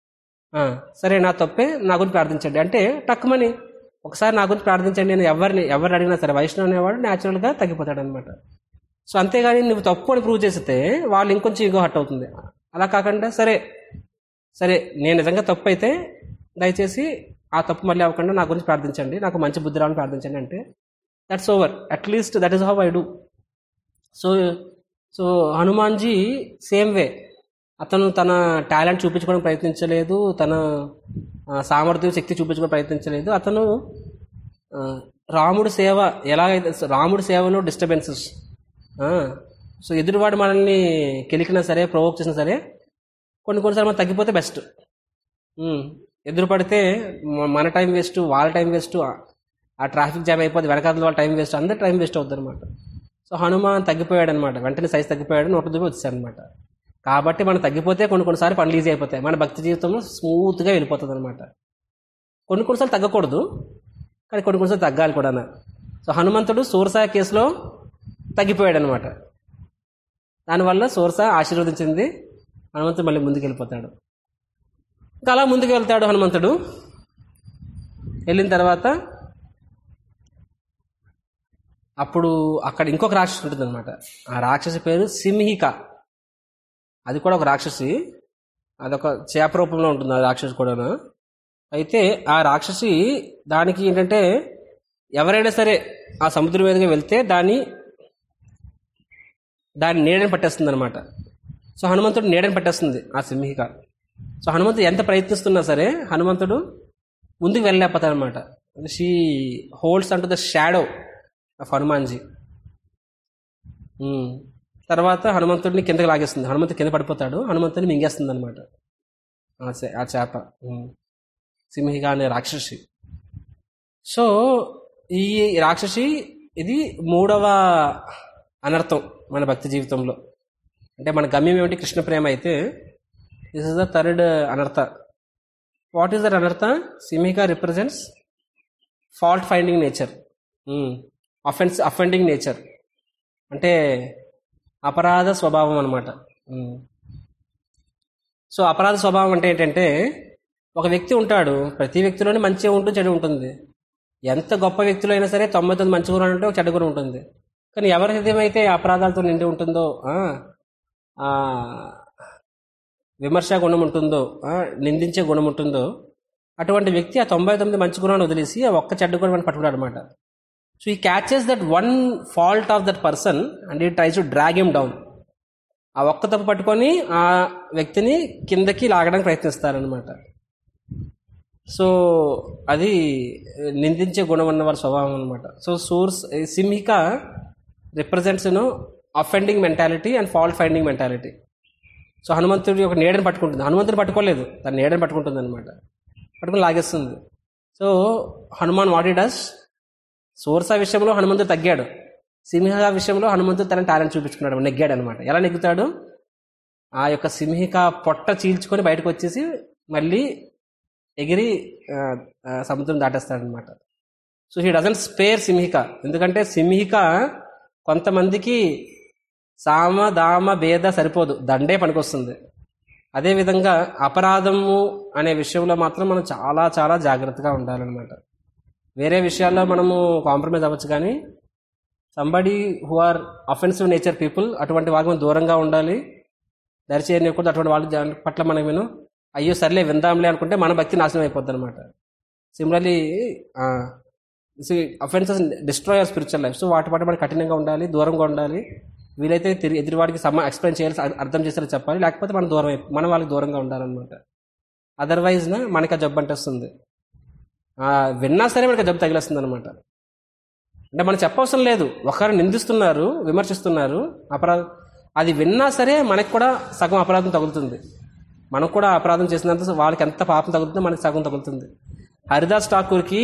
సరే నా తప్పే నా గురించి ప్రార్థించండి అంటే టక్కుమని ఒకసారి నా గురించి ప్రార్థించండి నేను ఎవరిని ఎవరిని అడిగినా సరే వైష్ణవ్ అనేవాడు న్యాచురల్గా తగ్గిపోతాడు అనమాట సో అంతేగాని నువ్వు తప్పు అని ప్రూవ్ చేస్తే వాళ్ళు ఇంకొంచెం ఈగో హట్ అవుతుంది అలా కాకుండా సరే సరే నేను నిజంగా తప్పు అయితే దయచేసి ఆ తప్పు మళ్ళీ అవ్వకుండా నా గురించి ప్రార్థించండి నాకు మంచి బుద్ధి రావాలని ప్రార్థించండి అంటే that's over at least that is how I do so so Hanumanji same way అతను తన టాలెంట్ చూపించుకోవడం ప్రయత్నించలేదు తన ఆ, సామర్థ్యం శక్తి చూపించుకోవడం ప్రయత్నించలేదు అతను ఆ, రాముడి సేవ ఎలా అయితే రాముడి సేవలో డిస్టర్బెన్సెస్ సో ఎదురువాడు మనల్ని కెలికినా సరే ప్రొవోక్ చేసినా సరే కొన్ని కొన్నిసార్లు మనం తగ్గిపోతే బెస్ట్ ఎదురు పడితే మ- మన టైం వేస్ట్ వాళ్ళ టైం వేస్ట్ ఆ ట్రాఫిక్ జామ్ అయిపోతే వెనకాల వాళ్ళ టైం వేస్ట్ అందరి టైం వేస్ట్ అవుతుంది అనమాట సో హనుమాన్ తగ్గిపోయాడు అనమాట వెంటనే సైజ్ తగ్గిపోయాడు నూట దుబ్బి వచ్చాడు అనమాట కాబట్టి మనం తగ్గిపోతే కొన్ని కొన్నిసార్లు పనులు ఈజీ అయిపోతాయి మన భక్తి జీవితంలో స్మూత్గా వెళ్ళిపోతుంది అనమాట కొన్ని కొన్నిసార్లు తగ్గకూడదు కానీ కొన్ని కొన్నిసార్లు తగ్గాలి కూడా సో హనుమంతుడు సూరస కేసులో తగ్గిపోయాడు అనమాట దానివల్ల సూరస ఆశీర్వదించింది హనుమంతుడు మళ్ళీ ముందుకు వెళ్ళిపోతాడు ఇంకా అలా ముందుకు వెళ్తాడు హనుమంతుడు వెళ్ళిన తర్వాత అప్పుడు అక్కడ ఇంకొక రాక్షసి ఉంటుంది అనమాట ఆ రాక్షసి పేరు సింహిక అది కూడా ఒక రాక్షసి అదొక చేప రూపంలో ఉంటుంది ఆ రాక్షసి కూడా అయితే ఆ రాక్షసి దానికి ఏంటంటే ఎవరైనా సరే ఆ సముద్రం మీదుగా వెళ్తే దాన్ని దాని నీడని పట్టేస్తుంది అనమాట సో హనుమంతుడు నీడని పట్టేస్తుంది ఆ సింహిక సో హనుమంతుడు ఎంత ప్రయత్నిస్తున్నా సరే హనుమంతుడు ముందుకు వెళ్ళలేకపోతాడు అనమాట షీ హోల్డ్స్ అంటూ the shadow of Hanumanji um. తర్వాత హనుమంతుడిని కిందకి లాగేస్తుంది హనుమంతుడు కింద పడిపోతాడు హనుమంతుడిని మింగేస్తుంది అనమాట ఆ చేప ఉమ్. సింహిక అనే రాక్షసి సో ఈ రాక్షసి ఇది మూడవ అనర్థం మన భక్తి జీవితంలో అంటే మన గమ్యం ఏమిటి కృష్ణ ప్రేమ అయితే this is the third anartha what is that anartha Simhika represents fault finding nature offence offending nature అంటే అపరాధ స్వభావం అనమాట సో అపరాధ స్వభావం అంటే ఏంటంటే ఒక వ్యక్తి ఉంటాడు ప్రతి వ్యక్తిలోనే మంచిగా ఉంటుంది చెడు ఉంటుంది ఎంత గొప్ప వ్యక్తులు అయినా సరే తొంభై తొమ్మిది మంచి గుణం ఉంటే ఒక చెడ్డ గుణం ఉంటుంది కానీ ఎవరి హృదయం అయితే అపరాధాలతో నిండి ఉంటుందో ఆ, ఆ, విమర్శ గుణం ఉంటుందో ఆ, నిందించే గుణం ఉంటుందో అటువంటి వ్యక్తి ఆ తొంభై తొమ్మిది మంచి గుణాన్ని వదిలేసి ఆ ఒక్క చెడ్డ గుణం పట్టుకుంటాడు అనమాట so he catches that one fault of that person and he tries to drag him down ఆ ఒక్క తప్పు పట్టుకొని ఆ వ్యక్తిని కిందకి లాగడానికి ప్రయత్నిస్తారనమాట సో అది నిందించే గుణం ఉన్న వారి స్వభావం అనమాట సో సోర్స్ సింహిక రిప్రజెంట్స్ ను offending mentality and fault finding mentality so హనుమంతుడి ఒక నీడని పట్టుకుంటుంది హనుమంతుడు పట్టుకోలేదు తన నీడని పట్టుకుంటుంది అనమాట పట్టుకుని లాగేస్తుంది so Hanuman what does Surasa విషయంలో హనుమంతుడు తగ్గాడు సింహిక విషయంలో హనుమంతుడు తన టాలెంట్ చూపించుకున్నాడు నెగ్గాడు అనమాట ఎలా నెగ్గుతాడు ఆ యొక్క సింహిక పొట్ట చీల్చుకొని బయటకు వచ్చేసి మళ్ళీ ఎగిరి ఆ, ఆ, సముద్రం దాటేస్తాడు అనమాట so he doesn't spare Simhika ఎందుకంటే సింహిక కొంతమందికి సామ దామ భేద సరిపోదు దండే పనికొస్తుంది అదేవిధంగా అపరాధము అనే విషయంలో మాత్రం మనం చాలా చాలా జాగ్రత్తగా ఉండాలన్నమాట వేరే విషయాల్లో మనము కాంప్రమైజ్ అవ్వచ్చు కానీ somebody who are offensive nature people అటువంటి వాళ్ళకి మనం దూరంగా ఉండాలి దరిచేయకూడదు అటువంటి వాళ్ళ జా- పట్ల మనం విను అయ్యో సర్లే విందాంలే అనుకుంటే మన భక్తి నాశనం అయిపోద్ది అనమాట similarly offences destroy our spiritual life so వాటి పట్ల మనం కఠినంగా ఉండాలి దూరంగా ఉండాలి వీలైతే తిరిగి ఎదుటివాడికి సమ ఎక్స్ప్లెయిన్ చేయాలి అర్- అర్థం చేసేలా చెప్పాలి లేకపోతే మనం దూరం అయిపో- మనం వాళ్ళకి దూరంగా ఉండాలన్నమాట అదర్వైజ్ మనకి ఆ జబ్బు అంటేస్తుంది ఆ, విన్నా సరే మనకి ఆ జబ్బు తగిలేస్తుంది అనమాట అంటే మనం చెప్పవసరం లేదు ఒకరు నిందిస్తున్నారు విమర్శిస్తున్నారు అపరాధ అది విన్నా సరే మనకు కూడా సగం అపరాధం తగులుతుంది మనకు కూడా అపరాధం చేసినంత వాళ్ళకి ఎంత పాపం తగులుతుందో మనకి సగం తగులుతుంది హరిదాస్ ఠాకూర్కి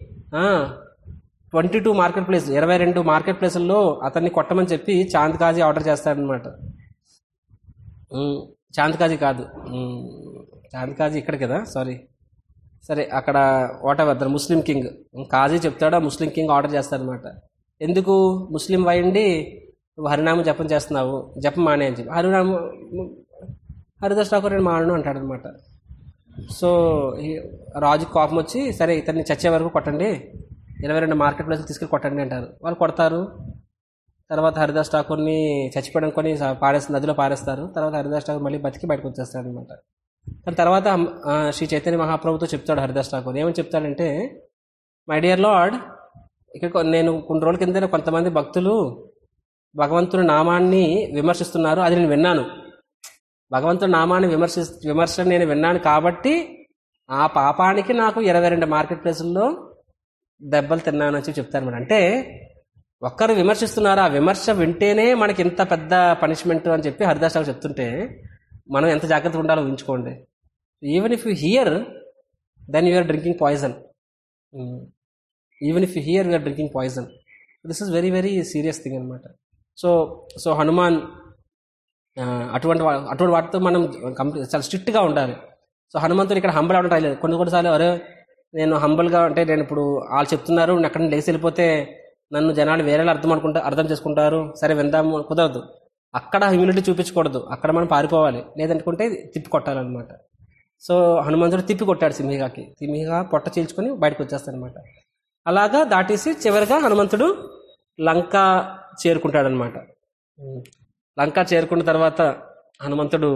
ట్వంటీ టూ మార్కెట్ ప్లేస్ ఇరవై రెండు మార్కెట్ ప్లేసుల్లో అతన్ని కొట్టమని చెప్పి చాంద్ కాజీ ఆర్డర్ చేస్తాడనమాట ఉమ్, చాంద్ కాజీ కాదు ఉమ్, చాంద్ కాజీ ఇక్కడ కదా సారీ సరే అక్కడ whatever Muslim king Kazi చెప్తాడు ఆ ముస్లిం కింగ్ ఆర్డర్ చేస్తాడనమాట ఎందుకు ముస్లిం అయ్యండి నువ్వు హరినామం జపం చేస్తున్నావు జపం మానే అని చెప్పి హరినామం హరిదాస్ ఠాకూర్ నేను మానను అంటాడనమాట సో ఈ రాజుకి కోపం వచ్చి సరే ఇతన్ని చచ్చే వరకు కొట్టండి ఇరవై రెండు మార్కెట్ ప్లేస్ తీసుకెళ్ళి కొట్టండి అంటారు వాళ్ళు కొడతారు తర్వాత హరిదాస్ ఠాకూర్ని చచ్చిపోవడం కొని పారేస్తారు నదిలో పారేస్తారు తర్వాత హరిదాస్ ఠాకూర్ మళ్ళీ బతికి బయటకు వచ్చేస్తాడు అనమాట దాని తర్వాత ఆ, శ్రీ చైతన్య మహాప్రభుతో చెప్తాడు హరిదాస్ ఠాకూర్ ఏమని చెప్తాడంటే మై డియర్ లార్డ్ ఇక్కడ కొ- నేను కొన్ని రోజుల కింద కొంతమంది భక్తులు భగవంతుని నామాన్ని విమర్శిస్తున్నారు అది నేను విన్నాను భగవంతుడి నామాన్ని విమర్శి విమర్శ నేను విన్నాను కాబట్టి ఆ పాపానికి నాకు ఇరవై రెండు మార్కెట్ ప్లేసుల్లో దెబ్బలు తిన్నాను అని చెప్పి చెప్తారు మేడం అంటే ఒక్కరు విమర్శిస్తున్నారు ఆ విమర్శ వింటేనే మనకి ఇంత పెద్ద పనిష్మెంట్ అని చెప్పి హరిదాస్ ఠాకూర్ చెప్తుంటే మనం ఎంత జాగ్రత్తగా ఉండాలో ఊహించుకోండి even if you hear then you're drinking poison even if you hear you're drinking poison this is very very serious thing అనమాట సో సో హనుమాన్ ఆ, అటువంటి వా- అటువంటి వాటితో మనం కంప్లీట్ చాలా స్ట్రిక్ట్గా ఉండాలి సో హనుమంతుడు ఇక్కడ హంబల్ అవడం రాలేదు కొన్ని కొన్నిసార్లు అరే నేను హంబల్గా అంటే నేను ఇప్పుడు వాళ్ళు చెప్తున్నారు నేను అక్కడ నుంచి లేచి వెళ్ళిపోతే నన్ను జనాలు వేరేలా అర్థం అనుకుంటా అర్థం చేసుకుంటారు సరే విందాము కుదరదు అక్కడ హ్యూమినిటీ చూపించకూడదు అక్కడ మనం పారిపోవాలి లేదనుకుంటే తిప్పి కొట్టాలన్నమాట సో హనుమంతుడు తిప్పి కొట్టాడు సింహిగాకి సింహిగా పొట్ట చీల్చుకొని బయటకు వచ్చేస్తాడనమాట అలాగా దాటేసి చివరిగా హనుమంతుడు లంక చేరుకుంటాడనమాట ఉమ్. లంక చేరుకున్న తర్వాత హనుమంతుడు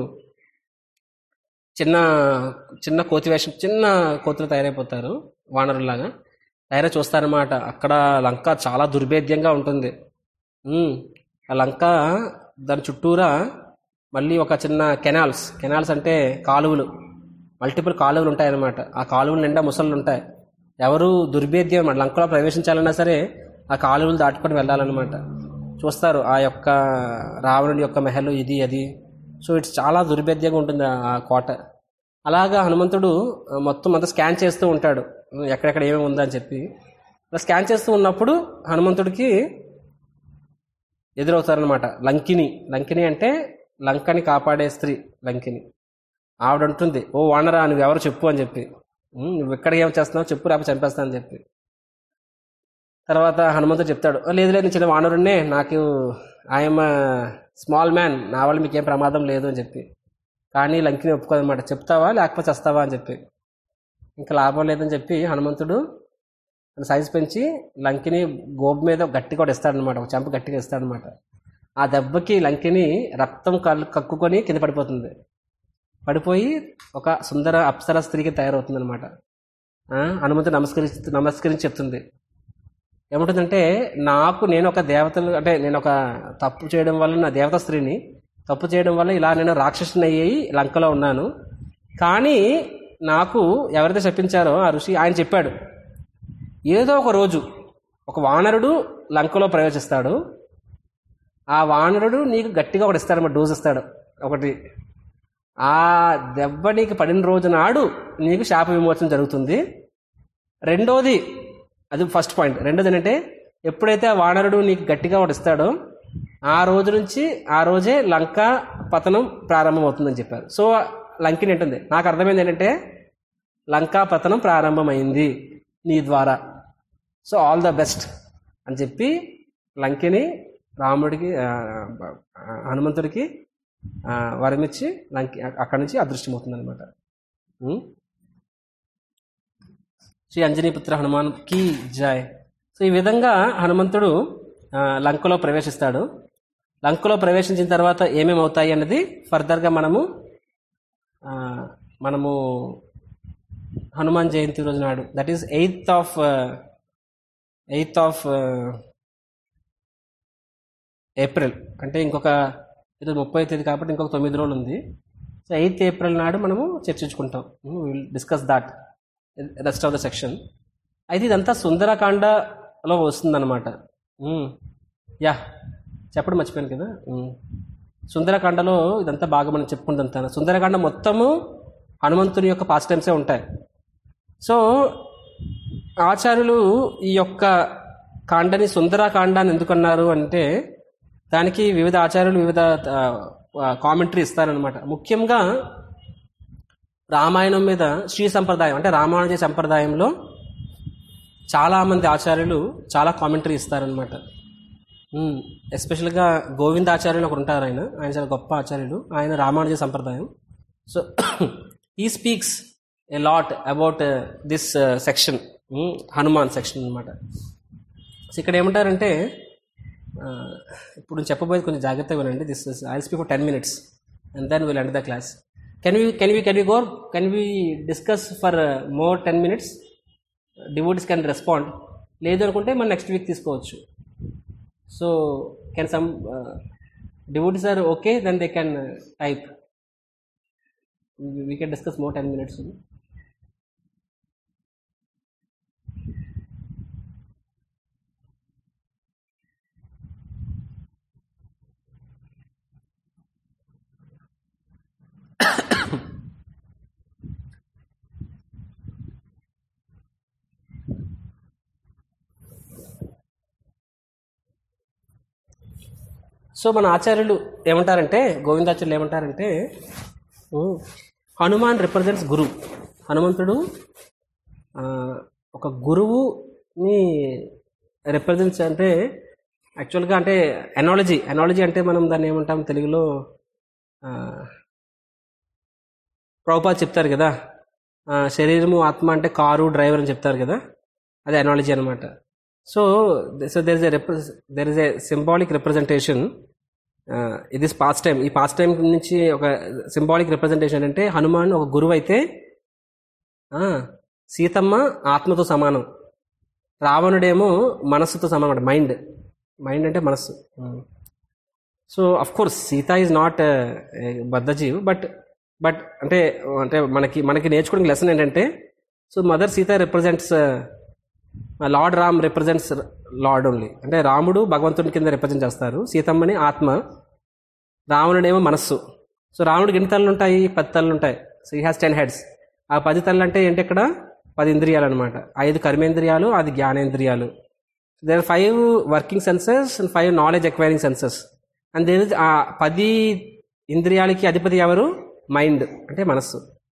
చిన్న చిన్న కోతి వేషం చిన్న కోతులు తయారైపోతారు వానరులాగా తయారై చూస్తారనమాట అక్కడ లంక చాలా దుర్భేద్యంగా ఉంటుంది ఉమ్. ఆ లంక దాని చుట్టూరా మళ్ళీ ఒక చిన్న కెనాల్స్ కెనాల్స్ అంటే కాలువలు మల్టిపుల్ కాలువలు ఉంటాయన్నమాట ఆ కాలువల నిండా ముసళ్ళు ఉంటాయి ఎవరు దుర్భేద్యం మన లంకలో ప్రవేశించాలన్నా సరే ఆ కాలువలు దాటుకొని వెళ్ళాలన్నమాట చూస్తారు ఆ యొక్క రావణుడి యొక్క మెహలు ఇది అది సో ఇట్స్ చాలా దుర్భేద్యంగా ఉంటుంది ఆ- ఆ కోట అలాగా హనుమంతుడు ఆ, మొత్తం అంతా స్కాన్ చేస్తూ ఉంటాడు ఎక్కడెక్కడ ఏమేమి ఉందని చెప్పి అలా స్కాన్ చేస్తూ ఉన్నప్పుడు హనుమంతుడికి ఎదురవుతారనమాట లంకిని లంకిని అంటే లంకని కాపాడే స్త్రీ లంకిని ఆవిడ ఉంటుంది ఓ వానరా నువ్వు ఎవరు చెప్పు అని చెప్పి "ఉమ్, నువ్వు ఎక్కడ ఏం చేస్తున్నావు చెప్పు రేపు చంపేస్తా అని చెప్పి తర్వాత హనుమంతుడు చెప్తాడు "ఓ, లేదు లేదు నేను చిన్న వానరుణ్ణే నాకు ఐఎమ్ స్మాల్ మ్యాన్ నా వల్ల మీకేం ప్రమాదం లేదు అని చెప్పి కానీ లంకిని ఒప్పుకోదన్నమాట చెప్తావా లేకపోతే వస్తావా అని చెప్పి ఇంకా లాభం లేదని చెప్పి హనుమంతుడు తన సైజ్ పెంచి లంకిని గోపు మీద గట్టి కూడా ఇస్తాడనమాట ఒక చెంప గట్టిగా ఇస్తాడనమాట ఆ దెబ్బకి లంకిని రక్తం కళ్ళు కక్కుకొని కింద పడిపోతుంది పడిపోయి ఒక సుందర అప్సర స్త్రీకి తయారవుతుంది అనమాట హనుమంతుడు నమస్కరించి నమస్కరించి చెప్తుంది ఏముంటుందంటే నాకు నేను ఒక దేవతలు అంటే నేను ఒక తప్పు చేయడం వల్ల నా దేవత స్త్రీని తప్పు చేయడం వల్ల ఇలా నేను రాక్షసుని అయ్యి లంకలో ఉన్నాను కానీ నాకు ఎవరైతే చెప్పించారో ఆ ఋషి ఆయన చెప్పాడు ఏదో ఒక రోజు ఒక వానరుడు లంకలో ప్రవేశిస్తాడు ఆ వానరుడు నీకు గట్టిగా ఒకటి ఇస్తాడు డోస్ ఇస్తాడు ఒకటి ఆ దెబ్బ నీకు పడిన రోజు నాడు నీకు శాప విమోచన జరుగుతుంది రెండోది అది ఫస్ట్ పాయింట్ రెండోది ఏంటంటే ఎప్పుడైతే ఆ వానరుడు నీకు గట్టిగా ఒకటి ఇస్తాడో ఆ రోజు నుంచి ఆ రోజే లంక పతనం ప్రారంభమవుతుందని చెప్పారు సో లంకిని ఏంటుంది నాకు అర్థమైంది ఏంటంటే లంకా పతనం ప్రారంభమైంది నీ ద్వారా సో ఆల్ ద బెస్ట్ అని చెప్పి లంకిని రాముడికి ఆ, ఆ, హనుమంతుడికి ఆ, వరమిచ్చి లంకి అక్కడి నుంచి అదృశ్యమవుతుంది అనమాట శ్రీ అంజనీపుత్ర హనుమాన్ కి జాయ్ సో ఈ విధంగా హనుమంతుడు ఆ, లంకలో ప్రవేశిస్తాడు లంకలో ప్రవేశించిన తర్వాత ఏమేమి అవుతాయి అన్నది ఫర్దర్గా మనము ఆ, మనము హనుమాన్ జయంతి రోజు నాడు that is eighth of eighth of April అంటే ఇంకొక ఇది ముప్పై తేదీ కాబట్టి ఇంకొక తొమ్మిది రోజులు ఉంది సో ఎయిత్ ఏప్రిల్ నాడు మనము చర్చించుకుంటాం will discuss that rest of the section అయితే ఇదంతా సుందరకాండలో వస్తుందన్నమాట ఉమ్, యా చెప్పడం మర్చిపోయాను కదా ఉమ్. సుందరకాండలో ఇదంతా బాగా మనం చెప్పుకుంటాం సుందరకాండ మొత్తము హనుమంతుని యొక్క పాస్ టైమ్సే ఉంటాయి సో ఆచార్యులు ఈ యొక్క కాండని సుందరకాండ అని ఎందుకన్నారు అంటే దానికి వివిధ ఆచార్యులు వివిధ కామెంటరీ ఇస్తారనమాట ముఖ్యంగా రామాయణం మీద శ్రీ సంప్రదాయం అంటే రామానుజ సంప్రదాయంలో చాలా మంది ఆచార్యులు చాలా కామెంటరీ ఇస్తారనమాట ఎస్పెషల్గా గోవిందాచార్యులు ఒకరు ఉంటారు ఆయన ఆయన చాలా గొప్ప ఆచార్యులు ఆయన రామానుజ సంప్రదాయం so he speaks a lot about this section Hanuman section అనమాట సో ఇక్కడ ఏమంటారంటే ఆ, ఇప్పుడు నేను చెప్పబోయేది కొంచెం జాగ్రత్తగా వినండి this I speak for ten minutes and then will end the class can we can we can we go can we discuss for more ten minutes devotees can respond లేదు అనుకుంటే మనం నెక్స్ట్ వీక్ తీసుకోవచ్చు so can some devotees are okay then they can type we can discuss more ten minutes so మన ఆచార్యులు ఏమంటారంటే గోవిందాచార్యులు ఏమంటారంటే ఉమ్, Hanuman represents గురు హనుమంతుడు ఆ, ఒక గురువుని రిప్రజెంట్స్ అంటే యాక్చువల్గా అంటే ఎనాలజీ ఎనాలజీ అంటే మనం దాన్ని ఏమంటాం తెలుగులో ఆ, ప్రభుపాద్ చెప్తారు కదా ఆ, శరీరము ఆత్మ అంటే కారు డ్రైవర్ అని చెప్తారు కదా అదే ఎనాలజీ అనమాట so so there is a there is a symbolic representation ఇది పాస్ట్ టైం ఈ పాస్ట్ టైం నుంచి ఒక సింబాలిక్ రిప్రజెంటేషన్ అంటే హనుమాన్ ఒక గురువు అయితే ఆ, సీతమ్మ ఆత్మతో సమానం రావణుడేమో మనస్సుతో సమానం మైండ్ మైండ్ అంటే మనస్సు so of course Sita is not baddhajiv but but అంటే అంటే మనకి మనకి నేర్చుకోవడానికి లెసన్ ఏంటంటే so mother Sita represents lord Ram represents lord only అంటే రాముడు భగవంతుని కింద రిప్రజెంట్ చేస్తారు సీతమ్మని ఆత్మ రావణుడేమో మనస్సు సో రావణుడికి ఎన్ని తలలు ఉంటాయి పది తలలు ఉంటాయి సో ఈ హ్యాస్ టెన్ హెడ్స్ ఆ పది తలలు అంటే ఏంటి ఇక్కడ పది ఇంద్రియాలు అనమాట ఐదు కర్మేంద్రియాలు అది జ్ఞానేంద్రియాలు there five working senses and five knowledge acquiring senses and there ఆ పది ఇంద్రియాలకి అధిపతి ఎవరు మైండ్ అంటే మనస్సు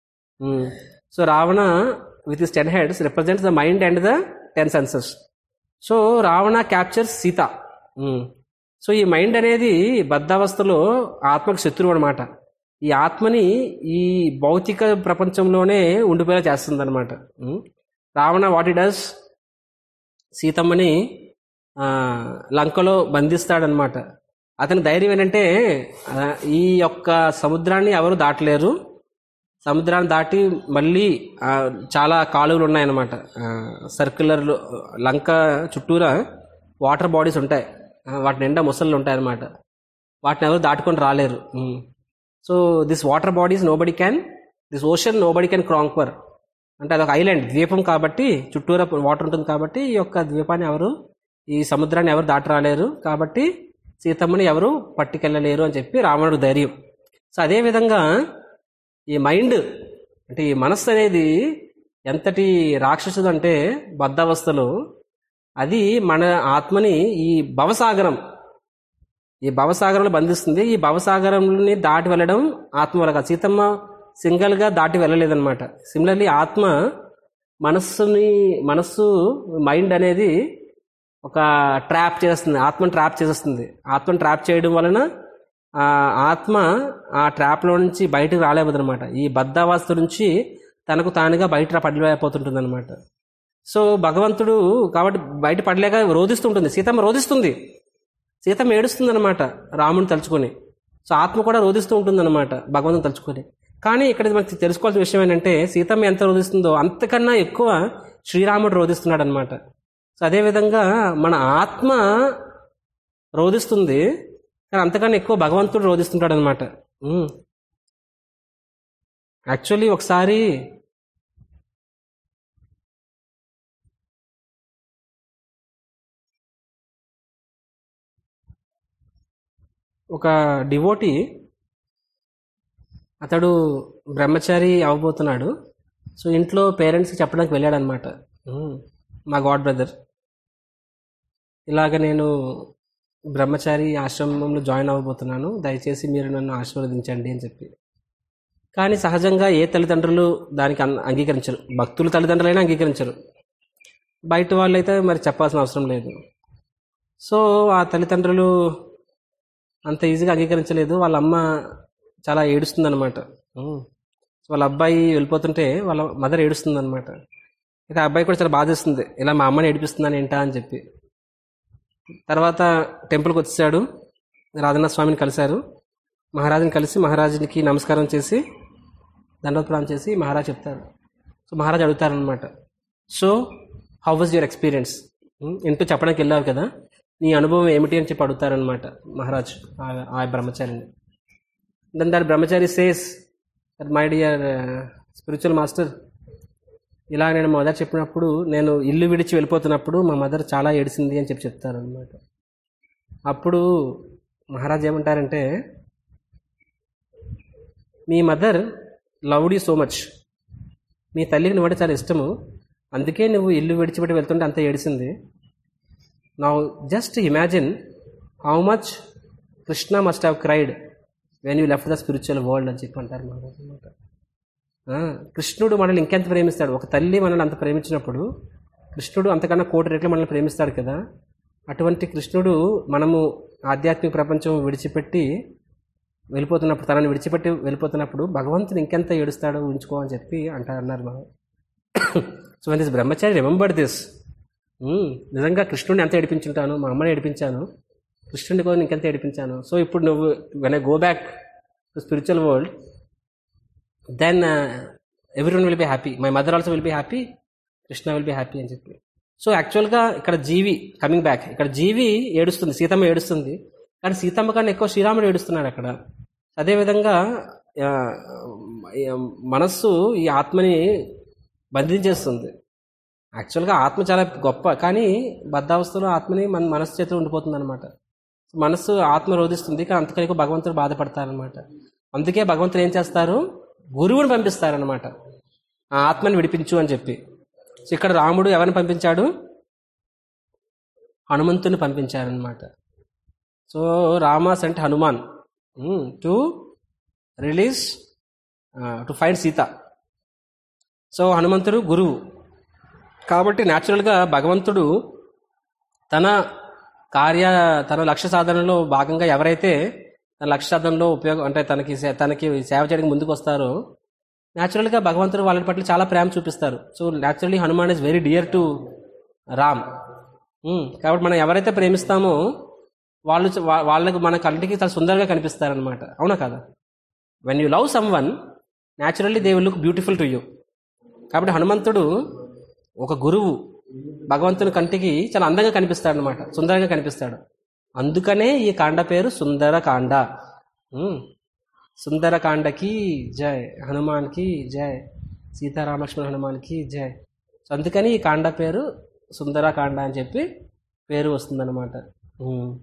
so Ravana with is ten heads represents the mind and the ten senses so Ravana captures Sita so ఈ మైండ్ అనేది బద్ధావస్థలో ఆత్మకు శత్రువు అనమాట ఈ ఆత్మని ఈ భౌతిక ప్రపంచంలోనే ఉండిపోయేలా చేస్తుంది అనమాట రావణ వాట్ ఇట్ డస్ సీతమ్మని ఆ, లంకలో బంధిస్తాడనమాట అతని ధైర్యం ఏంటంటే ఆ, ఈ యొక్క సముద్రాన్ని ఎవరు దాటలేరు సముద్రాన్ని దాటి మళ్ళీ ఆ, చాలా కాలువలు ఉన్నాయన్నమాట సర్క్యులర్ లంక చుట్టూరా వాటర్ బాడీస్ ఉంటాయి ఆ, వాటి నిండా ముసళ్ళు ఉంటాయన్నమాట వాటిని ఎవరు దాటుకొని రాలేరు so this water bodies nobody can this ocean nobody can conquer అంటే అదొక ఐలాండ్ ద్వీపం కాబట్టి చుట్టూరా వాటర్ ఉంటుంది కాబట్టి ఈ యొక్క ద్వీపాన్ని ఎవరు ఈ సముద్రాన్ని ఎవరు దాటి రాలేరు కాబట్టి సీతమ్మని ఎవరు పట్టుకెళ్ళలేరు అని చెప్పి రావణుడు ధైర్యం సో అదే విధంగా ఈ మైండ్ అంటే ఈ మనస్సు అనేది ఎంతటి రాక్షసుడు అంటే బద్ధావస్థలో అది మన ఆత్మని ఈ భవసాగరం ఈ భవసాగరంలో బంధిస్తుంది ఈ భవసాగరంని దాటి వెళ్ళడం ఆత్మ వల్ల కాదు. సీతమ్మ సింగల్ గా దాటి వెళ్ళలేదన్నమాట సిమిలర్లీ ఆత్మ మనస్సుని మనస్సు మైండ్ అనేది ఒక ట్రాప్ చేస్తుంది ఆత్మను ట్రాప్ చేసేస్తుంది ఆత్మను ట్రాప్ చేయడం వలన ఆ ఆత్మ ఆ ట్రాప్లో నుంచి బయటకు రాలేదన్నమాట ఈ బద్ధావస్థ నుంచి తనకు తానుగా బయట పడిపోతుంటుంది అనమాట సో భగవంతుడు కాబట్టి బయట పడలేక రోధిస్తుంటుంది సీతమ్మ రోధిస్తుంది సీతమ్మ ఏడుస్తుంది అనమాట రాముని తలుచుకొని సో ఆత్మ కూడా రోధిస్తూ ఉంటుంది అనమాట భగవంతుని తలుచుకొని కానీ ఇక్కడ మనకి తెలుసుకోవాల్సిన విషయం ఏంటంటే సీతమ్మ ఎంత రోధిస్తుందో అంతకన్నా ఎక్కువ శ్రీరాముడు రోధిస్తున్నాడు అనమాట సో అదేవిధంగా మన ఆత్మ రోధిస్తుంది కానీ అంతకన్నా ఎక్కువ భగవంతుడు రోధిస్తుంటాడు అనమాట యాక్చువల్లీ ఒకసారి ఒక డివోటి అతడు బ్రహ్మచారి అవ్వబోతున్నాడు సో ఇంట్లో పేరెంట్స్కి చెప్పడానికి వెళ్ళాడు అనమాట మా గాడ్ బ్రదర్ ఇలాగ నేను బ్రహ్మచారి ఆశ్రమంలో జాయిన్ అవ్వబోతున్నాను దయచేసి మీరు నన్ను ఆశీర్వదించండి అని చెప్పి కానీ సహజంగా ఏ తల్లిదండ్రులు దానికి అన్- అంగీకరించరు భక్తులు తల్లిదండ్రులైనా అంగీకరించరు బయట వాళ్ళైతే మరి చెప్పాల్సిన అవసరం లేదు సో ఆ తల్లిదండ్రులు అంత ఈజీగా అంగీకరించలేదు వాళ్ళ అమ్మ చాలా ఏడుస్తుంది అనమాట వాళ్ళ అబ్బాయి వెళ్ళిపోతుంటే వాళ్ళ మదర్ ఏడుస్తుంది అనమాట అయితే ఆ అబ్బాయి కూడా చాలా బాధేస్తుంది ఇలా మా అమ్మని ఏడిపిస్తున్నాను ఏంటా అని చెప్పి తర్వాత టెంపుల్కి వచ్చేసాడు రాధనాథ స్వామిని కలిశారు మహారాజుని కలిసి మహారాజునికి నమస్కారం చేసి దండోత్ప్రాణం చేసి మహారాజ్ చెప్తారు సో మహారాజ్ అడుగుతారనమాట so how was your experience into చెప్పడానికి వెళ్ళావు కదా నీ అనుభవం ఏమిటి అని చెప్పి అడుగుతారనమాట మహారాజ్ ఆ- ఆ బ్రహ్మచారిని then that brahmachari says my dear spiritual master ఇలా నేను మా మదర్ చెప్పినప్పుడు నేను ఇల్లు విడిచి వెళ్ళిపోతున్నప్పుడు మా మదర్ చాలా ఏడిసింది అని చెప్పి చెప్తారు అనమాట అప్పుడు మహారాజ్ ఏమంటారంటే మీ mother loved you so much మీ తల్లికి నువ్వంటే చాలా ఇష్టము అందుకే నువ్వు ఇల్లు విడిచిపెట్టి వెళ్తుంటే అంత ఏడిసింది నా just imagine how much Krishna must have cried when you left the spiritual world అని చెప్పి అంటారు మహారాజ్ అనమాట ఆ, కృష్ణుడు మనల్ని ఇంకెంత ప్రేమిస్తాడు ఒక తల్లి మనల్ని అంత ప్రేమించినప్పుడు కృష్ణుడు అంతకన్నా కోటి రెట్లు మనల్ని ప్రేమిస్తాడు కదా అటువంటి కృష్ణుడు మనము ఆధ్యాత్మిక ప్రపంచం విడిచిపెట్టి వెళ్ళిపోతున్నప్పుడు తనని విడిచిపెట్టి వెళ్ళిపోతున్నప్పుడు భగవంతుని ఇంకెంత ఏడుస్తాడో ఉంచుకో అని చెప్పి అంటారు అన్నారు మనం so one this brahmachari remember this నిజంగా కృష్ణుడిని ఎంత ఏడిపించుంటాను మా అమ్మని ఏడిపించాను కృష్ణుడిని కూడా ఇంకెంత ఏడిపించాను సో ఇప్పుడు నువ్వు when I go back to spiritual world then everyone will be happy my mother also will be happy Krishna will be happy అని చెప్పి సో యాక్చువల్గా ఇక్కడ జీవి కమింగ్ బ్యాక్ ఇక్కడ జీవి ఏడుస్తుంది సీతమ్మ ఏడుస్తుంది కానీ సీతమ్మ కన్నా ఎక్కువ శ్రీరాముడు ఏడుస్తున్నాడు అక్కడ అదేవిధంగా ఆ, ఆ, మనస్సు ఈ ఆత్మని బంధించేస్తుంది యాక్చువల్గా ఆత్మ చాలా గొప్ప కానీ బద్ధావస్థలో ఆత్మని మన మనస్సు చేతిలో ఉండిపోతుంది అనమాట మనస్సు ఆత్మ రోధిస్తుంది కానీ అంతకని ఎక్కువ భగవంతుడు బాధపడతారనమాట అందుకే భగవంతుడు ఏం చేస్తారు గురువుని పంపిస్తారనమాట ఆ ఆత్మని విడిపించు అని చెప్పి సో ఇక్కడ రాముడు ఎవరిని పంపించాడు హనుమంతుని పంపించారనమాట సో రామాస్ అంటే Hanuman to release to find Sita so హనుమంతుడు గురువు కాబట్టి న్యాచురల్గా భగవంతుడు తన కార్య తన లక్ష్య సాధనలో భాగంగా ఎవరైతే తన లక్ష్య సాధనలో ఉపయోగం అంటే తనకి సే- తనకి సేవ చేయడానికి ముందుకు వస్తారో న్యాచురల్గా భగవంతుడు వాళ్ళ పట్ల చాలా ప్రేమ చూపిస్తారు so naturally Hanuman is very dear to Ram um, కాబట్టి మనం ఎవరైతే ప్రేమిస్తామో వాళ్ళు చ- వా- వాళ్ళకు మన కంటికి చాలా సుందరంగా కనిపిస్తారనమాట అవునా కదా when you love someone naturally they will look beautiful to you కాబట్టి హనుమంతుడు ఒక గురువు భగవంతుని కంటికి చాలా అందంగా కనిపిస్తాడు అనమాట సుందరంగా కనిపిస్తాడు అందుకనే ఈ కాండ పేరు సుందర కాండ ఉమ్. సుందరకాండకి జై హనుమాన్కి జై సీతారామలక్ష్మణ హనుమాన్కి జై సో అందుకని ఈ కాండ పేరు సుందరకాండ అని చెప్పి పేరు వస్తుందన్నమాట ఉమ్.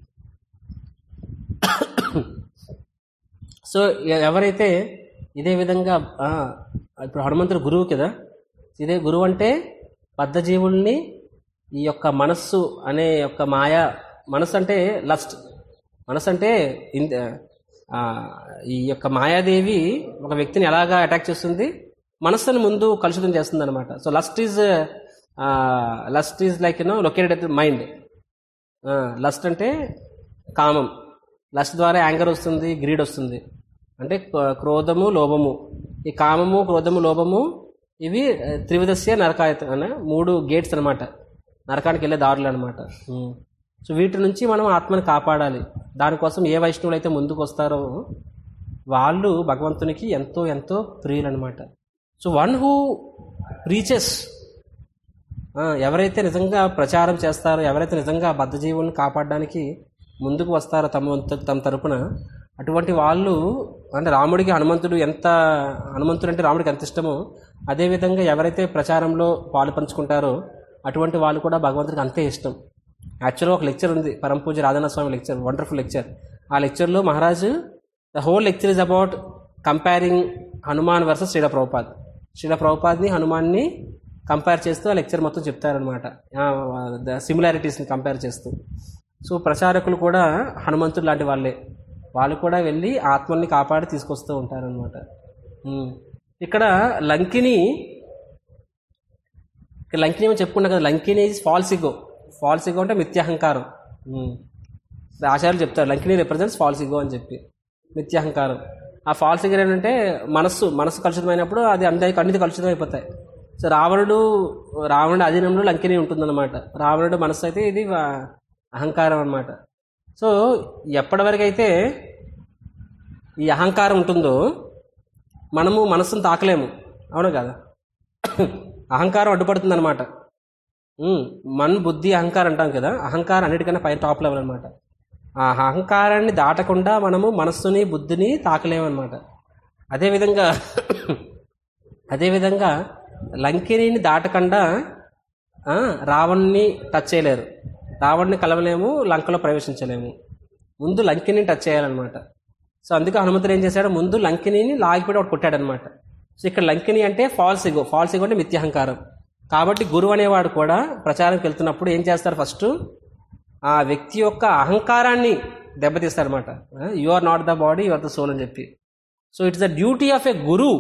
సో ఎ- ఎవరైతే ఇదే విధంగా ఆ, ఇప్పుడు హనుమంతుడు గురువు కదా ఇదే గురువు అంటే బద్ధజీవుల్ని ఈ యొక్క మనస్సు అనే యొక్క మాయ మనస్సు అంటే లస్ట్ మనస్సు అంటే ఇన్- ఆ, ఈ యొక్క మాయాదేవి ఒక వ్యక్తిని ఎలాగా అటాక్ చేస్తుంది మనస్సుని ముందు కలుషితం చేస్తుంది అనమాట so lust is lust is like you know located at mind lust అంటే కామం లస్ట్ ద్వారా యాంగర్ వస్తుంది గ్రీడ్ వస్తుంది అంటే క్రో- క్రోధము లోభము ఈ కామము క్రోధము లోభము ఇవి ఆ, త్రివిధస్య నరకాయత అనే మూడు గేట్స్ అన్నమాట నరకానికి వెళ్ళే దారులు అనమాట సో వీటి నుంచి మనం ఆత్మని కాపాడాలి దానికోసం ఏ వైష్ణవులు అయితే ముందుకు వస్తారో వాళ్ళు భగవంతునికి ఎంతో ఎంతో ప్రియులు అనమాట సో వన్ హూ రీచెస్ ఎవరైతే నిజంగా ప్రచారం చేస్తారో ఎవరైతే నిజంగా బద్ధజీవుల్ని కాపాడడానికి ముందుకు వస్తారో తమ వంతు- తమ తరపున అటువంటి వాళ్ళు అంటే రాముడికి హనుమంతుడు ఎంత హనుమంతుడు అంటే రాముడికి ఎంత ఇష్టమో అదేవిధంగా ఎవరైతే ప్రచారంలో పాలు పంచుకుంటారో అటువంటి వాళ్ళు కూడా భగవంతుడికి అంతే ఇష్టం యాక్చువల్గా ఒక లెక్చర్ ఉంది పరమ పూజ Radhanath Swami lecture wonderful lecture ఆ లెక్చర్లో మహారాజు the whole lecture is about comparing Hanuman versus Srila Prabhupad Srila ప్రభుపాద్ని హనుమాన్ని కంపేర్ చేస్తూ ఆ లెక్చర్ మొత్తం చెప్తారనమాట ద సిమిలారిటీస్ని కంపేర్ చేస్తూ సో ప్రచారకులు కూడా హనుమంతుడు లాంటి వాళ్ళే వాళ్ళు కూడా వెళ్ళి ఆత్మల్ని కాపాడి తీసుకొస్తూ ఉంటారనమాట ఇక్కడ లంకిని ఇక్కడ లంకిని ఏమో చెప్పుకున్నా కదా Lankini false ego false ego అంటే మిథ్యాహంకారం ఉమ్. ఆచార్యులు చెప్తారు లంకిని రిప్రజెంట్స్ ఫాల్స్ ఇగో అని చెప్పి మిథ్యాహంకారం ఆ ఫాల్స్ ఇగో ఏంటంటే మనస్సు మనస్సు కలుషితమైనప్పుడు అది అందరికి అన్నిటి కలుషితం అయిపోతాయి సో రావణుడు రావణుడు అధీనంలో లంకిని ఉంటుందన్నమాట రావణుడు మనస్సు అయితే ఇది ఆ, అహంకారం అన్నమాట సో ఎప్పటి వరకు అయితే ఈ అహంకారం ఉంటుందో మనము మనస్సును తాకలేము అవును కదా అహంకారం అడ్డుపడుతుంది అనమాట మన్ బుద్ధి అహంకారం అంటాం కదా అహంకారం అన్నిటికన్నా పై టాప్ లెవెల్ అనమాట ఆ అహంకారాన్ని దాటకుండా మనము మనస్సుని బుద్ధిని తాకలేమన్నమాట అదేవిధంగా అదేవిధంగా లంకిని దాటకుండా ఆ, రావణ్ణి టచ్ చేయలేరు రావణ్ణి కలవలేము లంకలో ప్రవేశించలేము ముందు లంకిని టచ్ చేయాలన్నమాట సో అందుకే హనుమంతుడు ఏం చేశాడు ముందు లంకిని లాగిపోయి ఒకటి కొట్టాడనమాట సో ఇక్కడ లంకిని అంటే ఫాల్స్ ఇగో ఫాల్స్ ఇగో అంటే మిథ్యాహంకారం కాబట్టి గురువు అనేవాడు కూడా ప్రచారంకి వెళ్తున్నప్పుడు ఏం చేస్తారు ఫస్ట్ ఆ వ్యక్తి యొక్క అహంకారాన్ని దెబ్బతీస్తారనమాట you are not the body you are the soul అని చెప్పి so it's the duty of a guru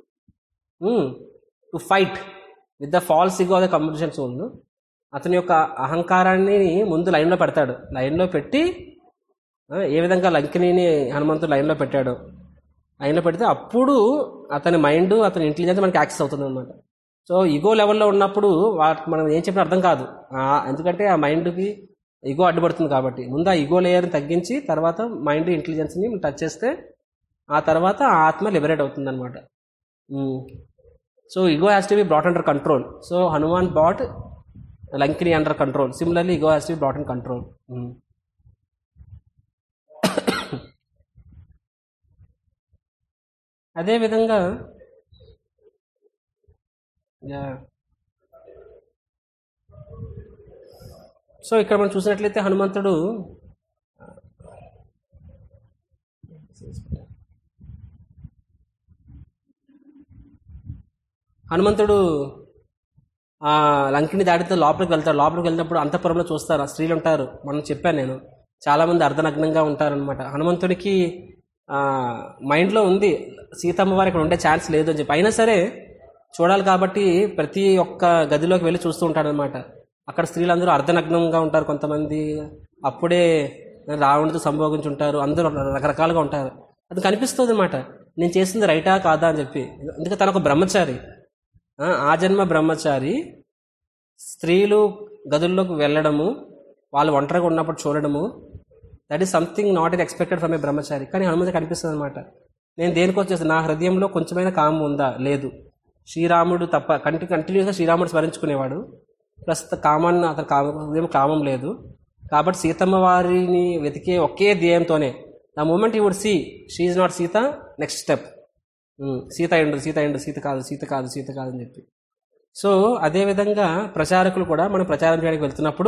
to fight with the false ego the competition soul అతని యొక్క అహంకారాన్ని ముందు లైన్లో పెడతాడు లైన్లో పెట్టి ఆ, ఏ విధంగా లంకిని హనుమంతుడు లైన్లో పెట్టాడు లైన్లో పెడితే అప్పుడు అతని మైండ్ అతని ఇంటెలిజెన్స్ మనకి యాక్సెస్ అవుతుంది అనమాట సో ఇగో లెవెల్లో ఉన్నప్పుడు వాటికి మనం ఏం చెప్పినా అర్థం కాదు ఆ, ఎందుకంటే ఆ మైండ్కి ఇగో అడ్డుపడుతుంది కాబట్టి ముందు ఆ ఇగో లేయర్ని తగ్గించి తర్వాత మైండ్ ఇంటెలిజెన్స్ని టచ్ చేస్తే ఆ తర్వాత ఆ ఆత్మ లిబరేట్ అవుతుంది అనమాట so ego has to be brought under control so Hanuman brought Lankini under control similarly ego has to be brought and control అదే విధంగా యా. సో ఇక్కడ మనం చూసినట్లయితే హనుమంతుడు హనుమంతుడు ఆ లంకిని దాటితే లోపలికి వెళ్తాడు లోపలికి వెళ్ళినప్పుడు అంతఃపురంలో చూస్తారు ఆ స్త్రీలు ఉంటారు మనం చెప్పాను నేను చాలా మంది అర్ధనగ్నంగా ఉంటారనమాట హనుమంతుడికి ఆ, మైండ్లో ఉంది సీతమ్మ వారు ఇక్కడ ఉండే ఛాన్స్ లేదు అని చెప్పి అయినా సరే చూడాలి కాబట్టి ప్రతి ఒక్క గదిలోకి వెళ్ళి చూస్తూ ఉంటాడనమాట అక్కడ స్త్రీలందరూ అర్ధనగ్నంగా ఉంటారు కొంతమంది అప్పుడే రావణుడితో సంభోగించి ఉంటారు అందరూ రకరకాలుగా ఉంటారు అది కనిపిస్తుంది అనమాట నేను చేసింది రైటా కాదా అని చెప్పి ఎందుకంటే తను ఒక బ్రహ్మచారి ఆ, ఆ జన్మ బ్రహ్మచారి స్త్రీలు గదుల్లోకి వెళ్ళడము వాళ్ళు ఒంటరిగా ఉన్నప్పుడు చూడడము that is something not in expected from a brahmachari కానీ హనుమంతు కనిపిస్తుంది అనమాట నేను దేనికి వచ్చేసి నా హృదయంలో కొంచెమైన కామం ఉందా లేదు శ్రీరాముడు తప్ప కంటి కంటిన్యూస్గా శ్రీరాముడు స్మరించుకునేవాడు ప్రస్తుత కామాన్ని అతని కామ హృదయం కామం లేదు కాబట్టి సీతమ్మ వారిని వెతికే ఒకే ధ్యేయంతోనే the moment he would see she not Sita next step Sita and Sita and Sita కాదు సీత కాదు సీత కాదు అని చెప్పి సో అదేవిధంగా ప్రచారకులు కూడా మనం ప్రచారం చేయడానికి వెళ్తున్నప్పుడు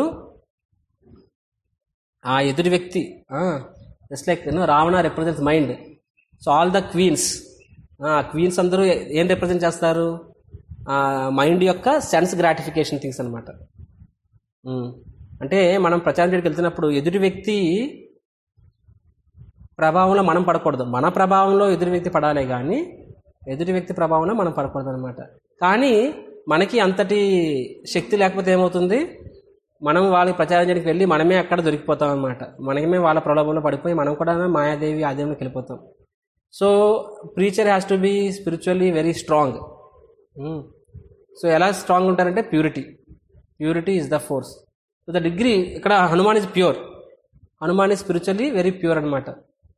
ఆ ఎదుటి వ్యక్తి just like Ravana represents mind so all the queens queens అందరూ ఏం రిప్రజెంట్ చేస్తారు మైండ్ యొక్క సెన్స్ గ్రాటిఫికేషన్ థింగ్స్ అనమాట అంటే మనం ప్రచారం చేయడానికి వెళ్తున్నప్పుడు ఎదుటి వ్యక్తి ప్రభావంలో మనం పడకూడదు మన ప్రభావంలో ఎదుటి వ్యక్తి పడాలి కానీ ఎదుటి వ్యక్తి ప్రభావంలో మనం పడకూడదు అనమాట కానీ మనకి అంతటి శక్తి లేకపోతే ఏమవుతుంది మనం వాళ్ళకి ప్రచారం చేయడానికి వెళ్ళి మనమే అక్కడ దొరికిపోతాం అనమాట మనమే వాళ్ళ ప్రలోభంలో పడిపోయి మనం కూడా మాయాదేవి ఆదేవంలోకి వెళ్ళిపోతాం so preacher has to be spiritually very strong so ఎలా స్ట్రాంగ్ ఉంటారంటే purity purity is the force to the degree ఇక్కడ Hanuman is pure Hanuman is spiritually very pure అనమాట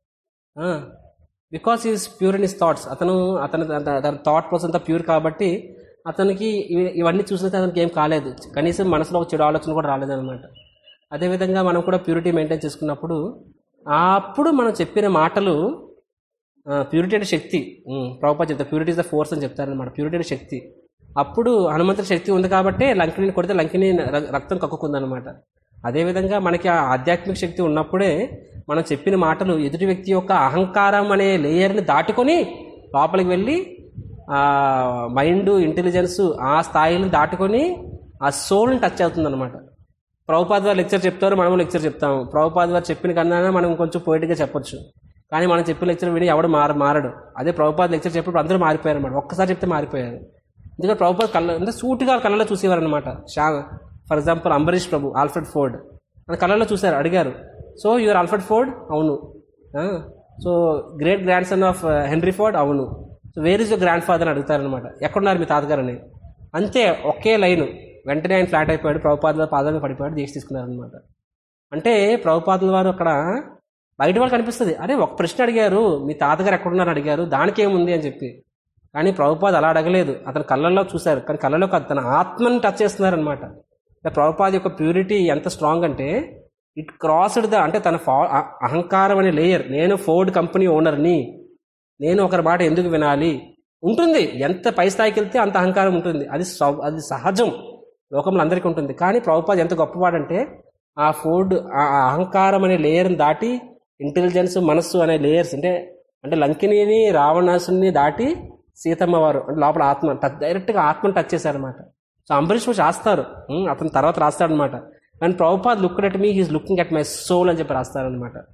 because he's pure in his thoughts అతను అతను తన థాట్ ప్రాసెస్ అంతా pure కాబట్టి అతనికి ఇవి- ఇవన్నీ చూసినట్టు అతనికి ఏం కాలేదు కనీసం మనసులో ఒక చెడు ఆలోచన కూడా రాలేదన్నమాట అదేవిధంగా మనం కూడా ప్యూరిటీ మెయింటైన్ చేసుకున్నప్పుడు అప్పుడు మనం చెప్పిన మాటలు ప్యూరిటీ అంటే శక్తి ప్రభుపా చెప్తారు ప్యూరిటీ ఇస్ ద ఫోర్స్ అని చెప్తారనమాట ప్యూరిటీ అంటే శక్తి అప్పుడు హనుమంతుడి శక్తి ఉంది కాబట్టి లంకిని కొడితే లంకిని ర- రక్తం కక్కుకుందనమాట అదేవిధంగా మనకి ఆ ఆధ్యాత్మిక శక్తి ఉన్నప్పుడే మనం చెప్పిన మాటలు ఎదుటి వ్యక్తి యొక్క అహంకారం అనే లేయర్ని దాటుకొని లోపలికి వెళ్ళి ఆ మైండ్ ఇంటెలిజెన్స్ ఆ స్థాయిని దాటుకొని ఆ సోల్ని టచ్ అవుతుంది అనమాట ప్రభుపాద్ వారు లెక్చర్ చెప్తారు మనం లెక్చర్ చెప్తాము ప్రభుపాద్ వారు చెప్పిన కన్నా మనం కొంచెం పోయిట్గా చెప్పొచ్చు కానీ మనం చెప్పిన లెక్చర్ విని ఎవడు మార మారడు అదే ప్రభుపాద్ లెక్చర్ చెప్పినప్పుడు అందరూ మారిపోయారు అనమాట ఒక్కసారి చెప్తే మారిపోయారు ఎందుకంటే ప్రభుపాద్ కళ్ళ అంటే సూటిగా కళ్ళలో చూసేవారు అనమాట షా for example Ambarish Prabhu Alfred Ford అని కళ్ళలో చూశారు అడిగారు సో యువర్ ఆల్ఫ్రెడ్ ఫోర్డ్ అవును so great grandson of Henry Ford అవును so where is your grandfather అని అడుగుతారనమాట ఎక్కడున్నారు మీ తాతగారని అంతే ఒకే లైన్ వెంటనే ఆయన ఫ్లాట్ అయిపోయాడు ప్రభుపాదుల పాదాలు పడిపోయాడు దీక్ష తీసుకున్నారనమాట అంటే ప్రభుపాదుల వారు అక్కడ బయట వాళ్ళు కనిపిస్తుంది అరే ఒక ప్రశ్న అడిగారు మీ తాతగారు ఎక్కడున్నారు అడిగారు దానికి ఏముంది అని చెప్పి కానీ ప్రభుపాద్ అలా అడగలేదు అతని కళ్ళల్లో చూశారు కానీ కళ్ళలో కాదు తన ఆత్మని టచ్ చేస్తున్నారనమాట ప్రభుపాద్ యొక్క ప్యూరిటీ ఎంత స్ట్రాంగ్ అంటే ఇట్ క్రాస్డ్ ద అంటే తన ఫా అ- అహంకారం అనే లేయర్ నేను ఫోర్డ్ కంపెనీ ఓనర్ని నేను ఒకరి మాట ఎందుకు వినాలి ఉంటుంది ఎంత పై స్థాయికి వెళ్తే అంత అహంకారం ఉంటుంది అది స్వ- అది సహజం లోకంలో అందరికీ ఉంటుంది కానీ ప్రభుపాద్ ఎంత గొప్పవాడంటే ఆ ఫోర్డ్ ఆ ఆ అహంకారం అనే లేయర్ని దాటి ఇంటెలిజెన్స్ మనస్సు అనే లేయర్స్ అంటే అంటే లంకిని రావణాసుని దాటి సీతమ్మ వారు అంటే లోపల ఆత్మ టచ్ డైరెక్ట్గా ఆత్మను టచ్ చేశారనమాట సో అంబరీష్ వచ్చి రాస్తారు ఉమ్, అతను తర్వాత రాస్తాడనమాట and Prabhupad look at me he's looking at my soul అని చెప్పి రాస్తారనమాట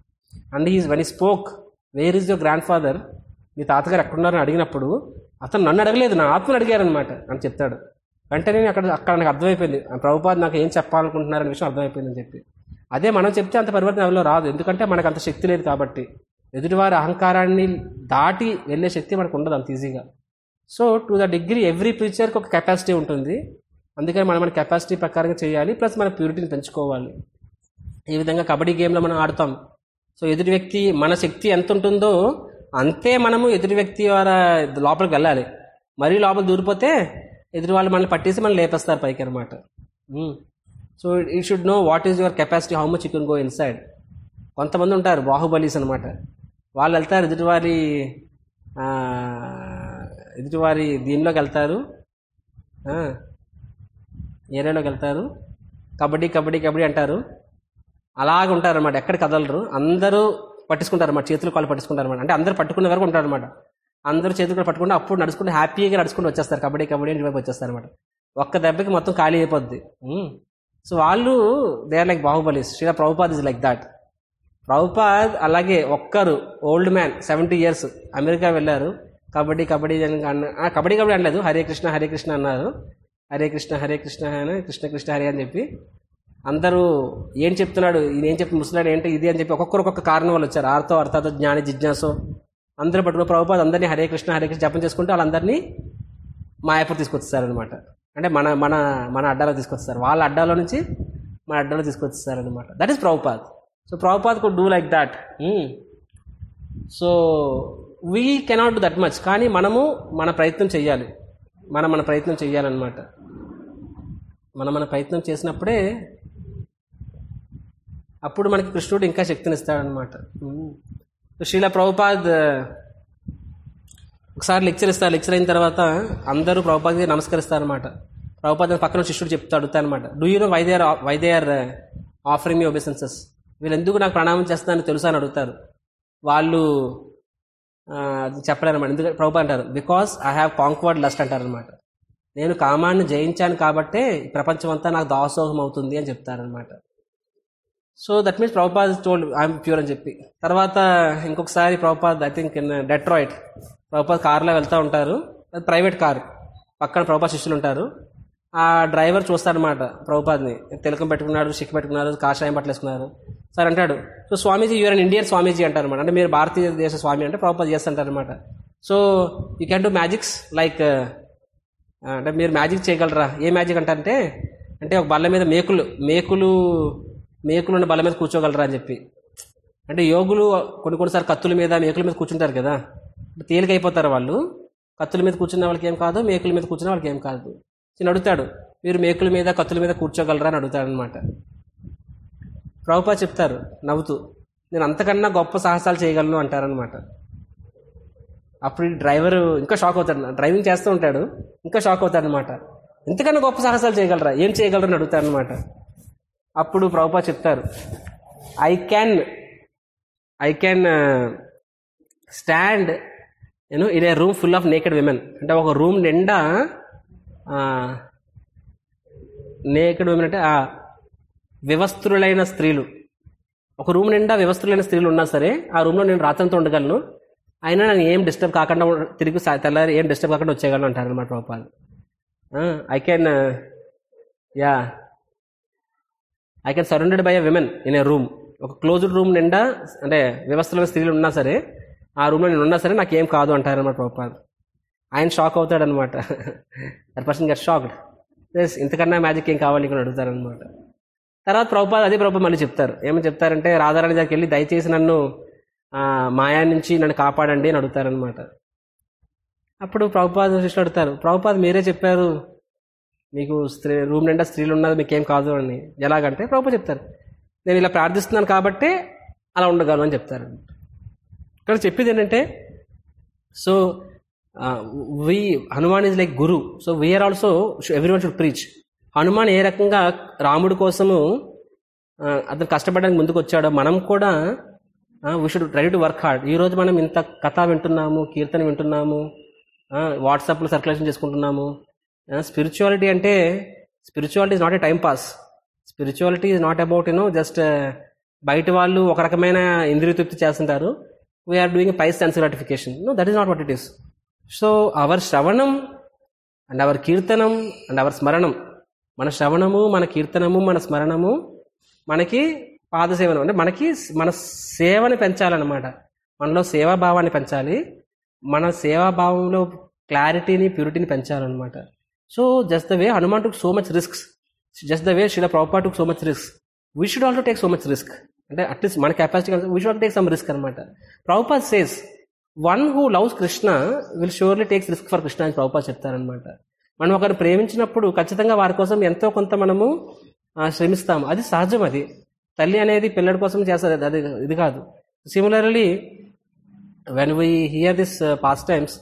and is when he spoke where is your grandfather మీ తాతగారు ఎక్కడున్నారని అడిగినప్పుడు అతను నన్ను అడగలేదు నా ఆత్మను అడిగారనమాట అని చెప్తాడు వెంటనే అక్కడ అక్కడ నాకు అర్థమైపోయింది ప్రభుపాద్ నాకు ఏం చెప్పాలనుకుంటున్నారనే విషయం అర్థమైపోయిందని చెప్పి అదే మనం చెప్తే అంత పరివర్తన ఎవరిలో రాదు ఎందుకంటే మనకు అంత శక్తి లేదు కాబట్టి ఎదుటివారి అహంకారాన్ని దాటి వెళ్ళే శక్తి మనకు ఉండదు అంత ఈజీగా so to the degree every ప్రీచర్కి ఒక కెపాసిటీ ఉంటుంది అందుకని మనం మన కెపాసిటీ ప్రకారంగా చేయాలి ప్లస్ మన ప్యూరిటీని పెంచుకోవాలి ఈ విధంగా కబడ్డీ గేమ్లో మనం ఆడతాం సో ఎదుటి వ్యక్తి మన శక్తి ఎంత ఉంటుందో అంతే మనము ఎదుటి వ్యక్తి ద్వారా లోపలికి వెళ్ళాలి మరీ లోపల దూరిపోతే ఎదుటి వాళ్ళు మనల్ని పట్టేసి మనం లేపేస్తారు పైకి అనమాట so he should know what is your capacity how much you can go inside కొంతమంది ఉంటారు బాహుబలీస్ అనమాట వాళ్ళు వెళ్తారు ఎదుటివారి ఆ, ఎదుటివారి దీనిలోకి వెళ్తారు ఆ, ఏరియాలోకి వెళ్తారు కబడ్డీ కబడ్డీ కబడ్డీ అంటారు అలాగ ఉంటారు అనమాట ఎక్కడ కదలరు అందరూ పట్టించుకుంటారు అన్నమాట చేతులు కాళ్ళు పట్టించుకుంటారు అనమాట అంటే అందరూ పట్టుకునే వరకు ఉంటారు అనమాట అందరూ చేతులు కూడా పట్టుకుంటే అప్పుడు నడుచుకుంటే హ్యాపీగా నడుచుకుంటూ వచ్చేస్తారు కబడ్డీ కబడ్డీ అని వైపు వచ్చేస్తారు అనమాట ఒక్క దెబ్బకి మొత్తం ఖాళీ అయిపోద్ది సో వాళ్ళు they are like Bahubalis Srila Prabhupad is like that Prabhupad అలాగే ఒక్కరు old man seventy years America వెళ్ళారు కబడ్డీ కబడ్డీ అని అన్న ఆ, కబడ్డీ కబడ్డీ అనలేదు హరే కృష్ణ హరే కృష్ణ అన్నారు హరే కృష్ణ హరే కృష్ణ అని కృష్ణ కృష్ణ హరే అని చెప్పి అందరూ ఏం చెప్తున్నాడు ఈయన ఏం చెప్పి ముసలాడు ఏంటి ఇది అని చెప్పి ఒక్కొక్కరు ఒక్కొక్క కారణం వాళ్ళు వచ్చారు ఆర్తో అర్థాతో జ్ఞాని జిజ్ఞాసో అందరూ పట్టుకున్న ప్రభుపాద్ అందరినీ హరే కృష్ణ హరే కృష్ణ జపం చేసుకుంటూ వాళ్ళందరినీ మాయాపూర్ తీసుకొచ్చేసారనమాట అంటే మన మన మన అడ్డాలో తీసుకొస్తారు వాళ్ళ అడ్డాలో నుంచి మన అడ్డాలో తీసుకొచ్చేసారనమాట that is Prabhupad so Prabhupad could do like that so we cannot do that much కానీ మనము మన ప్రయత్నం చెయ్యాలి మనం మన ప్రయత్నం చెయ్యాలన్నమాట మనం మన ప్రయత్నం చేసినప్పుడే అప్పుడు మనకి కృష్ణుడు ఇంకా శక్తిని ఇస్తాడనమాట శ్రీల ప్రభుపాద్ ఒకసారి లెక్చర్ ఇస్తారు లెక్చర్ అయిన తర్వాత అందరూ ప్రభుపాద్కి నమస్కరిస్తారనమాట ప్రభుపాద్ అని పక్కన శిష్యుడు చెప్తా అడుగుతా అనమాట do you know why they are why they are offering me obeisances వీళ్ళు ఎందుకు నాకు ప్రణామం చేస్తారని తెలుసా అని అడుగుతారు వాళ్ళు ఆ, అది చెప్పలేరన్నమాట ఎందుకంటే ప్రభుపా అంటారు because I have conquered lust అంటారనమాట నేను కామాన్ని జయించాను కాబట్టే ఈ ప్రపంచం అంతా నాకు దాసోహం అవుతుంది అని చెప్తారనమాట so that means Prabhupad told I'm pure అని చెప్పి తర్వాత ఇంకొకసారి Prabhupad I think in Detroit Prabhupad కార్లో వెళ్తూ ఉంటారు అది ప్రైవేట్ కార్ పక్కన ప్రభుపాద్ శిష్యులు ఉంటారు ఆ డ్రైవర్ చూస్తారనమాట ప్రభుపాద్ని తిలకం పెట్టుకున్నాడు షిక్ పెట్టుకున్నారు కాషాయం బట్టలు వేసుకున్నారు సార్ అంటాడు so Swamiji you are Indian Swamiji అంటారు అనమాట అంటే మీరు భారతీయ దేశ స్వామి అంటే ప్రభుపాద్ చేస్తుంటారు అనమాట so you can do magics like అంటే మీరు మ్యాజిక్ చేయగలరా ఏ మ్యాజిక్ అంటారంటే అంటే ఒక బల్ల మీద మేకులు మేకులు మేకులు ఉన్న బల్ల మీద కూర్చోగలరా అని చెప్పి అంటే యోగులు కొన్ని కొన్నిసార్లు కత్తుల మీద మేకుల మీద కూర్చుంటారు కదా తేలికైపోతారు వాళ్ళు కత్తుల మీద కూర్చున్న వాళ్ళకి ఏం కాదు మేకుల మీద కూర్చున్న వాళ్ళకి ఏం కాదు నేను అడుగుతాడు మీరు మేకుల మీద కత్తుల మీద కూర్చోగలరా అని అడుగుతాడు అనమాట ప్రభుపా చెప్తారు నవ్వుతూ నేను అంతకన్నా గొప్ప సాహసాలు చేయగలను అంటారనమాట అప్పుడు ఈ డ్రైవర్ ఇంకా షాక్ అవుతాడు డ్రైవింగ్ చేస్తూ ఉంటాడు ఇంకా షాక్ అవుతాడు అనమాట ఇంతకన్నా గొప్ప సాహసాలు చేయగలరా ఏం చేయగలరు అని అడుగుతాడు అనమాట అప్పుడు ప్రభుపా చెప్తారు I can I can stand you know in a room full of naked women అంటే ఒక రూమ్ నిండా నేకెడ్ విమెన్ అంటే ఆ వివస్త్రులైన స్త్రీలు ఒక రూమ్ నిండా వివస్త్రులైన స్త్రీలు ఉన్నా సరే ఆ రూమ్లో నేను రాత్రంతో ఉండగలను అయినా నేను ఏం డిస్టర్బ్ కాకుండా ఉ- తిరిగి సా- తెల్లారి ఏం డిస్టర్బ్ కాకుండా వచ్చేయగలను అంటారు అనమాట Prabhupad I can yeah I can surrounded by a women in a room ఒక క్లోజ్డ్ రూమ్ నిండా అంటే వ్యవస్థలో స్త్రీలు ఉన్నా సరే ఆ రూమ్లో నేను ఉన్నా సరే నాకేం కాదు అంటారు అనమాట ప్రభుపాల్ ఆయన షాక్ అవుతాడనమాట that person get shocked yes ఇంతకన్నా మ్యాజిక్ ఏం కావాలి ఇక్కడ అడుగుతారనమాట తర్వాత ప్రభుపాద్ అదే ప్రభుపాద్ మళ్ళీ చెప్తారు ఏమని చెప్తారంటే రాధారాణి దగ్గరికి వెళ్ళి దయచేసి నన్ను ఆ, మాయా నుంచి నన్ను కాపాడండి అని అడుగుతారనమాట అప్పుడు ప్రభుపాద్ శిష్యులు అడుగుతారు ప్రభుపాద్ మీరే చెప్పారు మీకు స్త్రీ రూమ్ నిండా స్త్రీలు ఉన్నది మీకేం కాదు అని ఎలాగంటే ప్రభుపాద్ చెప్తారు నేను ఇలా ప్రార్థిస్తున్నాను కాబట్టే అలా ఉండగలను అని చెప్తారు ఇక్కడ చెప్పేది ఏంటంటే so we Hanuman is like guru so we are also everyone should preach Hanuman ఏ రకంగా రాముడి కోసము ఆ, అతను కష్టపడడానికి ముందుకు వచ్చాడో మనం కూడా we should try to work hard ఈ రోజు మనం ఇంత కథ వింటున్నాము కీర్తన వింటున్నాము వాట్సాప్లో సర్క్యులేషన్ చేసుకుంటున్నాము స్పిరిచువాలిటీ అంటే spirituality is not a time pass spirituality is not about you know just బయట వాళ్ళు ఒక రకమైన ఇంద్రియ తృప్తి చేస్తుంటారు we are doing by sense gratification no that is not what it is so our shravanam and our kirtanam and our smaranam మన శ్రవణము మన కీర్తనము మన స్మరణము మనకి పాదసేవనం అంటే మనకి మన సేవని పెంచాలన్నమాట మనలో సేవాభావాన్ని పెంచాలి మన సేవాభావంలో క్లారిటీని ప్యూరిటీని పెంచాలన్నమాట so just the way Hanuman took so much risks just the way Srila Prabhupad took so much risk we should also take so much risk అంటే అట్లీస్ట్ మన capacity we should take some risk అనమాట Prabhupad says one who loves Krishna will surely takes risk for Krishna అని ప్రభుపాద్ చెప్తారనమాట మనం ఒకరిని ప్రేమించినప్పుడు ఖచ్చితంగా వారి కోసం ఎంతో కొంత మనము ఆ, శ్రమిస్తాము అది సహజం అది తల్లి అనేది పిల్లడి కోసం చేస్తారు అది ఇది కాదు similarly when we hear this pastimes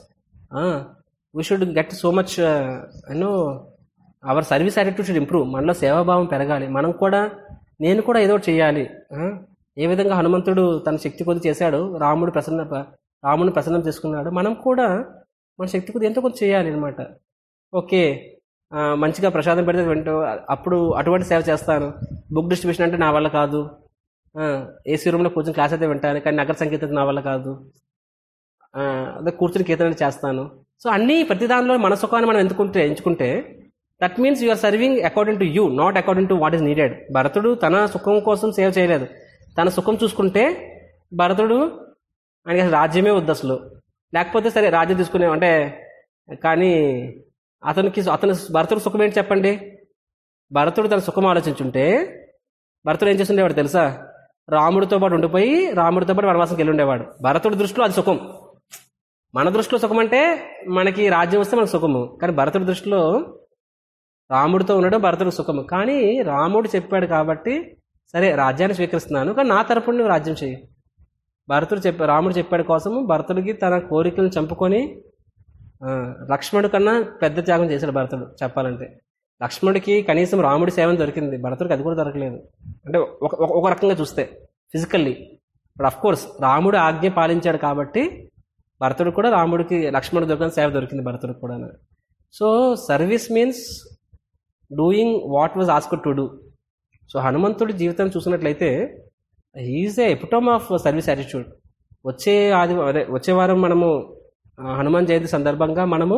we should get so much you know our service attitude should improve మనలో సేవాభావం పెరగాలి మనం కూడా నేను కూడా ఏదో ఒకటి చేయాలి ఆ? ఏ విధంగా హనుమంతుడు తన శక్తి కొద్ది చేశాడు రాముడు ప్రసన్న రాముడిని ప్రసన్నం చేసుకున్నాడు మనం కూడా మన శక్తి కొద్ది ఎంతో కొంత చేయాలి అనమాట ఓకే ఆ, మంచిగా ప్రసాదం పెడితే వింటూ అప్పుడు అటువంటి సేవ చేస్తాను బుక్ డిస్ట్రిబ్యూషన్ అంటే నా వల్ల కాదు ఆ, ఏసీ రూమ్లో కూర్చొని క్లాస్ అయితే వింటాను కానీ నగర సంగీతం నా వల్ల కాదు ఆ, అదే కూర్చుని కీర్తన చేస్తాను సో అన్ని ప్రతి దానిలో మన సుఖాన్ని మనం ఎందుకుంటే ఎంచుకుంటే that means you are serving according to you not according to what is needed భరతుడు తన సుఖం కోసం సేవ చేయలేదు తన సుఖం చూసుకుంటే భరతుడు ఆయనకి అసలు రాజ్యమే వద్దు అసలు లేకపోతే సరే రాజ్యం తీసుకునే అంటే కానీ అతనికి అతని భరతుడు సుఖం ఏంటి చెప్పండి భరతుడు తన సుఖం ఆలోచించుంటే భరతుడు ఏం చేస్తుండేవాడు తెలుసా రాముడితో పాటు ఉండిపోయి రాముడితో పాటు వనవాసంకి వెళ్ళి ఉండేవాడు భరతుడి దృష్టిలో అది సుఖం మన దృష్టిలో సుఖం అంటే మనకి రాజ్యం వస్తే మనకు సుఖము కానీ భరతుడి దృష్టిలో రాముడితో ఉండడం భరతుడు సుఖము కానీ రాముడు చెప్పాడు కాబట్టి సరే రాజ్యాన్ని స్వీకరిస్తున్నాను కానీ నా తరపున నువ్వు రాజ్యం చేయి భరతుడు చెప్ప రాముడు చెప్పాడు కోసము భరతుడికి తన కోరికలను చంపుకొని ఆ, లక్ష్మణుడి కన్నా పెద్ద త్యాగం చేశాడు భరతుడు చెప్పాలంటే లక్ష్మణుడికి కనీసం రాముడి సేవను దొరికింది భరతుడికి అది కూడా దొరకలేదు అంటే ఒక ఒక- ఒక రకంగా చూస్తే ఫిజికల్లీ బట్ అఫ్ కోర్స్ రాముడు ఆజ్ఞ పాలించాడు కాబట్టి భరతుడు కూడా రాముడికి లక్ష్మణుడు దొరికిన సేవ దొరికింది భరతుడికి కూడా so service means doing what was ask to do so హనుమంతుడి జీవితం చూసినట్లయితే is a epitome of service attitude వచ్చే ఆది అదే వచ్చే వారం మనము ఆ, హనుమాన్ జయంతి సందర్భంగా మనము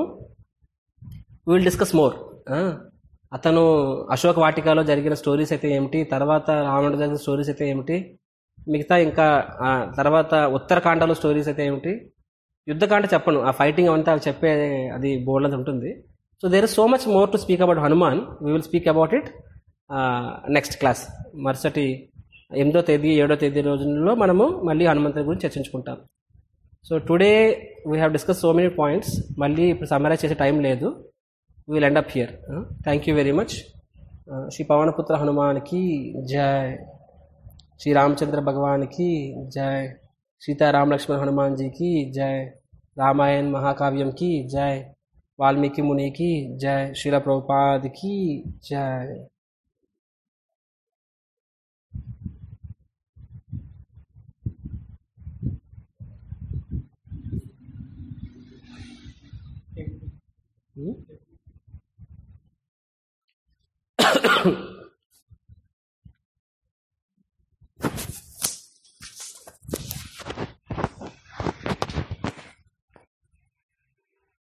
విల్ డిస్కస్ మోర్ అతను అశోక్ వాటికాలో జరిగిన స్టోరీస్ అయితే ఏమిటి తర్వాత రావణుడు జరిగిన స్టోరీస్ అయితే ఏమిటి మిగతా ఇంకా ఆ, తర్వాత ఉత్తరకాండలో స్టోరీస్ అయితే ఏమిటి యుద్ధకాండ చెప్పను ఆ ఫైటింగ్ అంతా చెప్పే అది బోర్డ్ ఉంటుంది so there is so much more to speak about Hanuman we will speak about it next class మరుసటి ఎనిమిదో తేదీ ఏడో తేదీ రోజుల్లో మనము మళ్ళీ హనుమంతుడి గురించి చర్చించుకుంటాం so today we have discuss so many points మళ్ళీ ఇప్పుడు సమ్మరైజ్ చేసే టైం లేదు will end up here thank you very much Shri Pavanaputra హనుమాన్కి జై శ్రీ రామచంద్ర భగవాన్కి జై సీతారాम लक्ष्मण हनुमान जी की जय रामायण महाकाव्यम की जय वाल्मीकि मुनि की जय शिला प्रभुपाद की जय Hmm?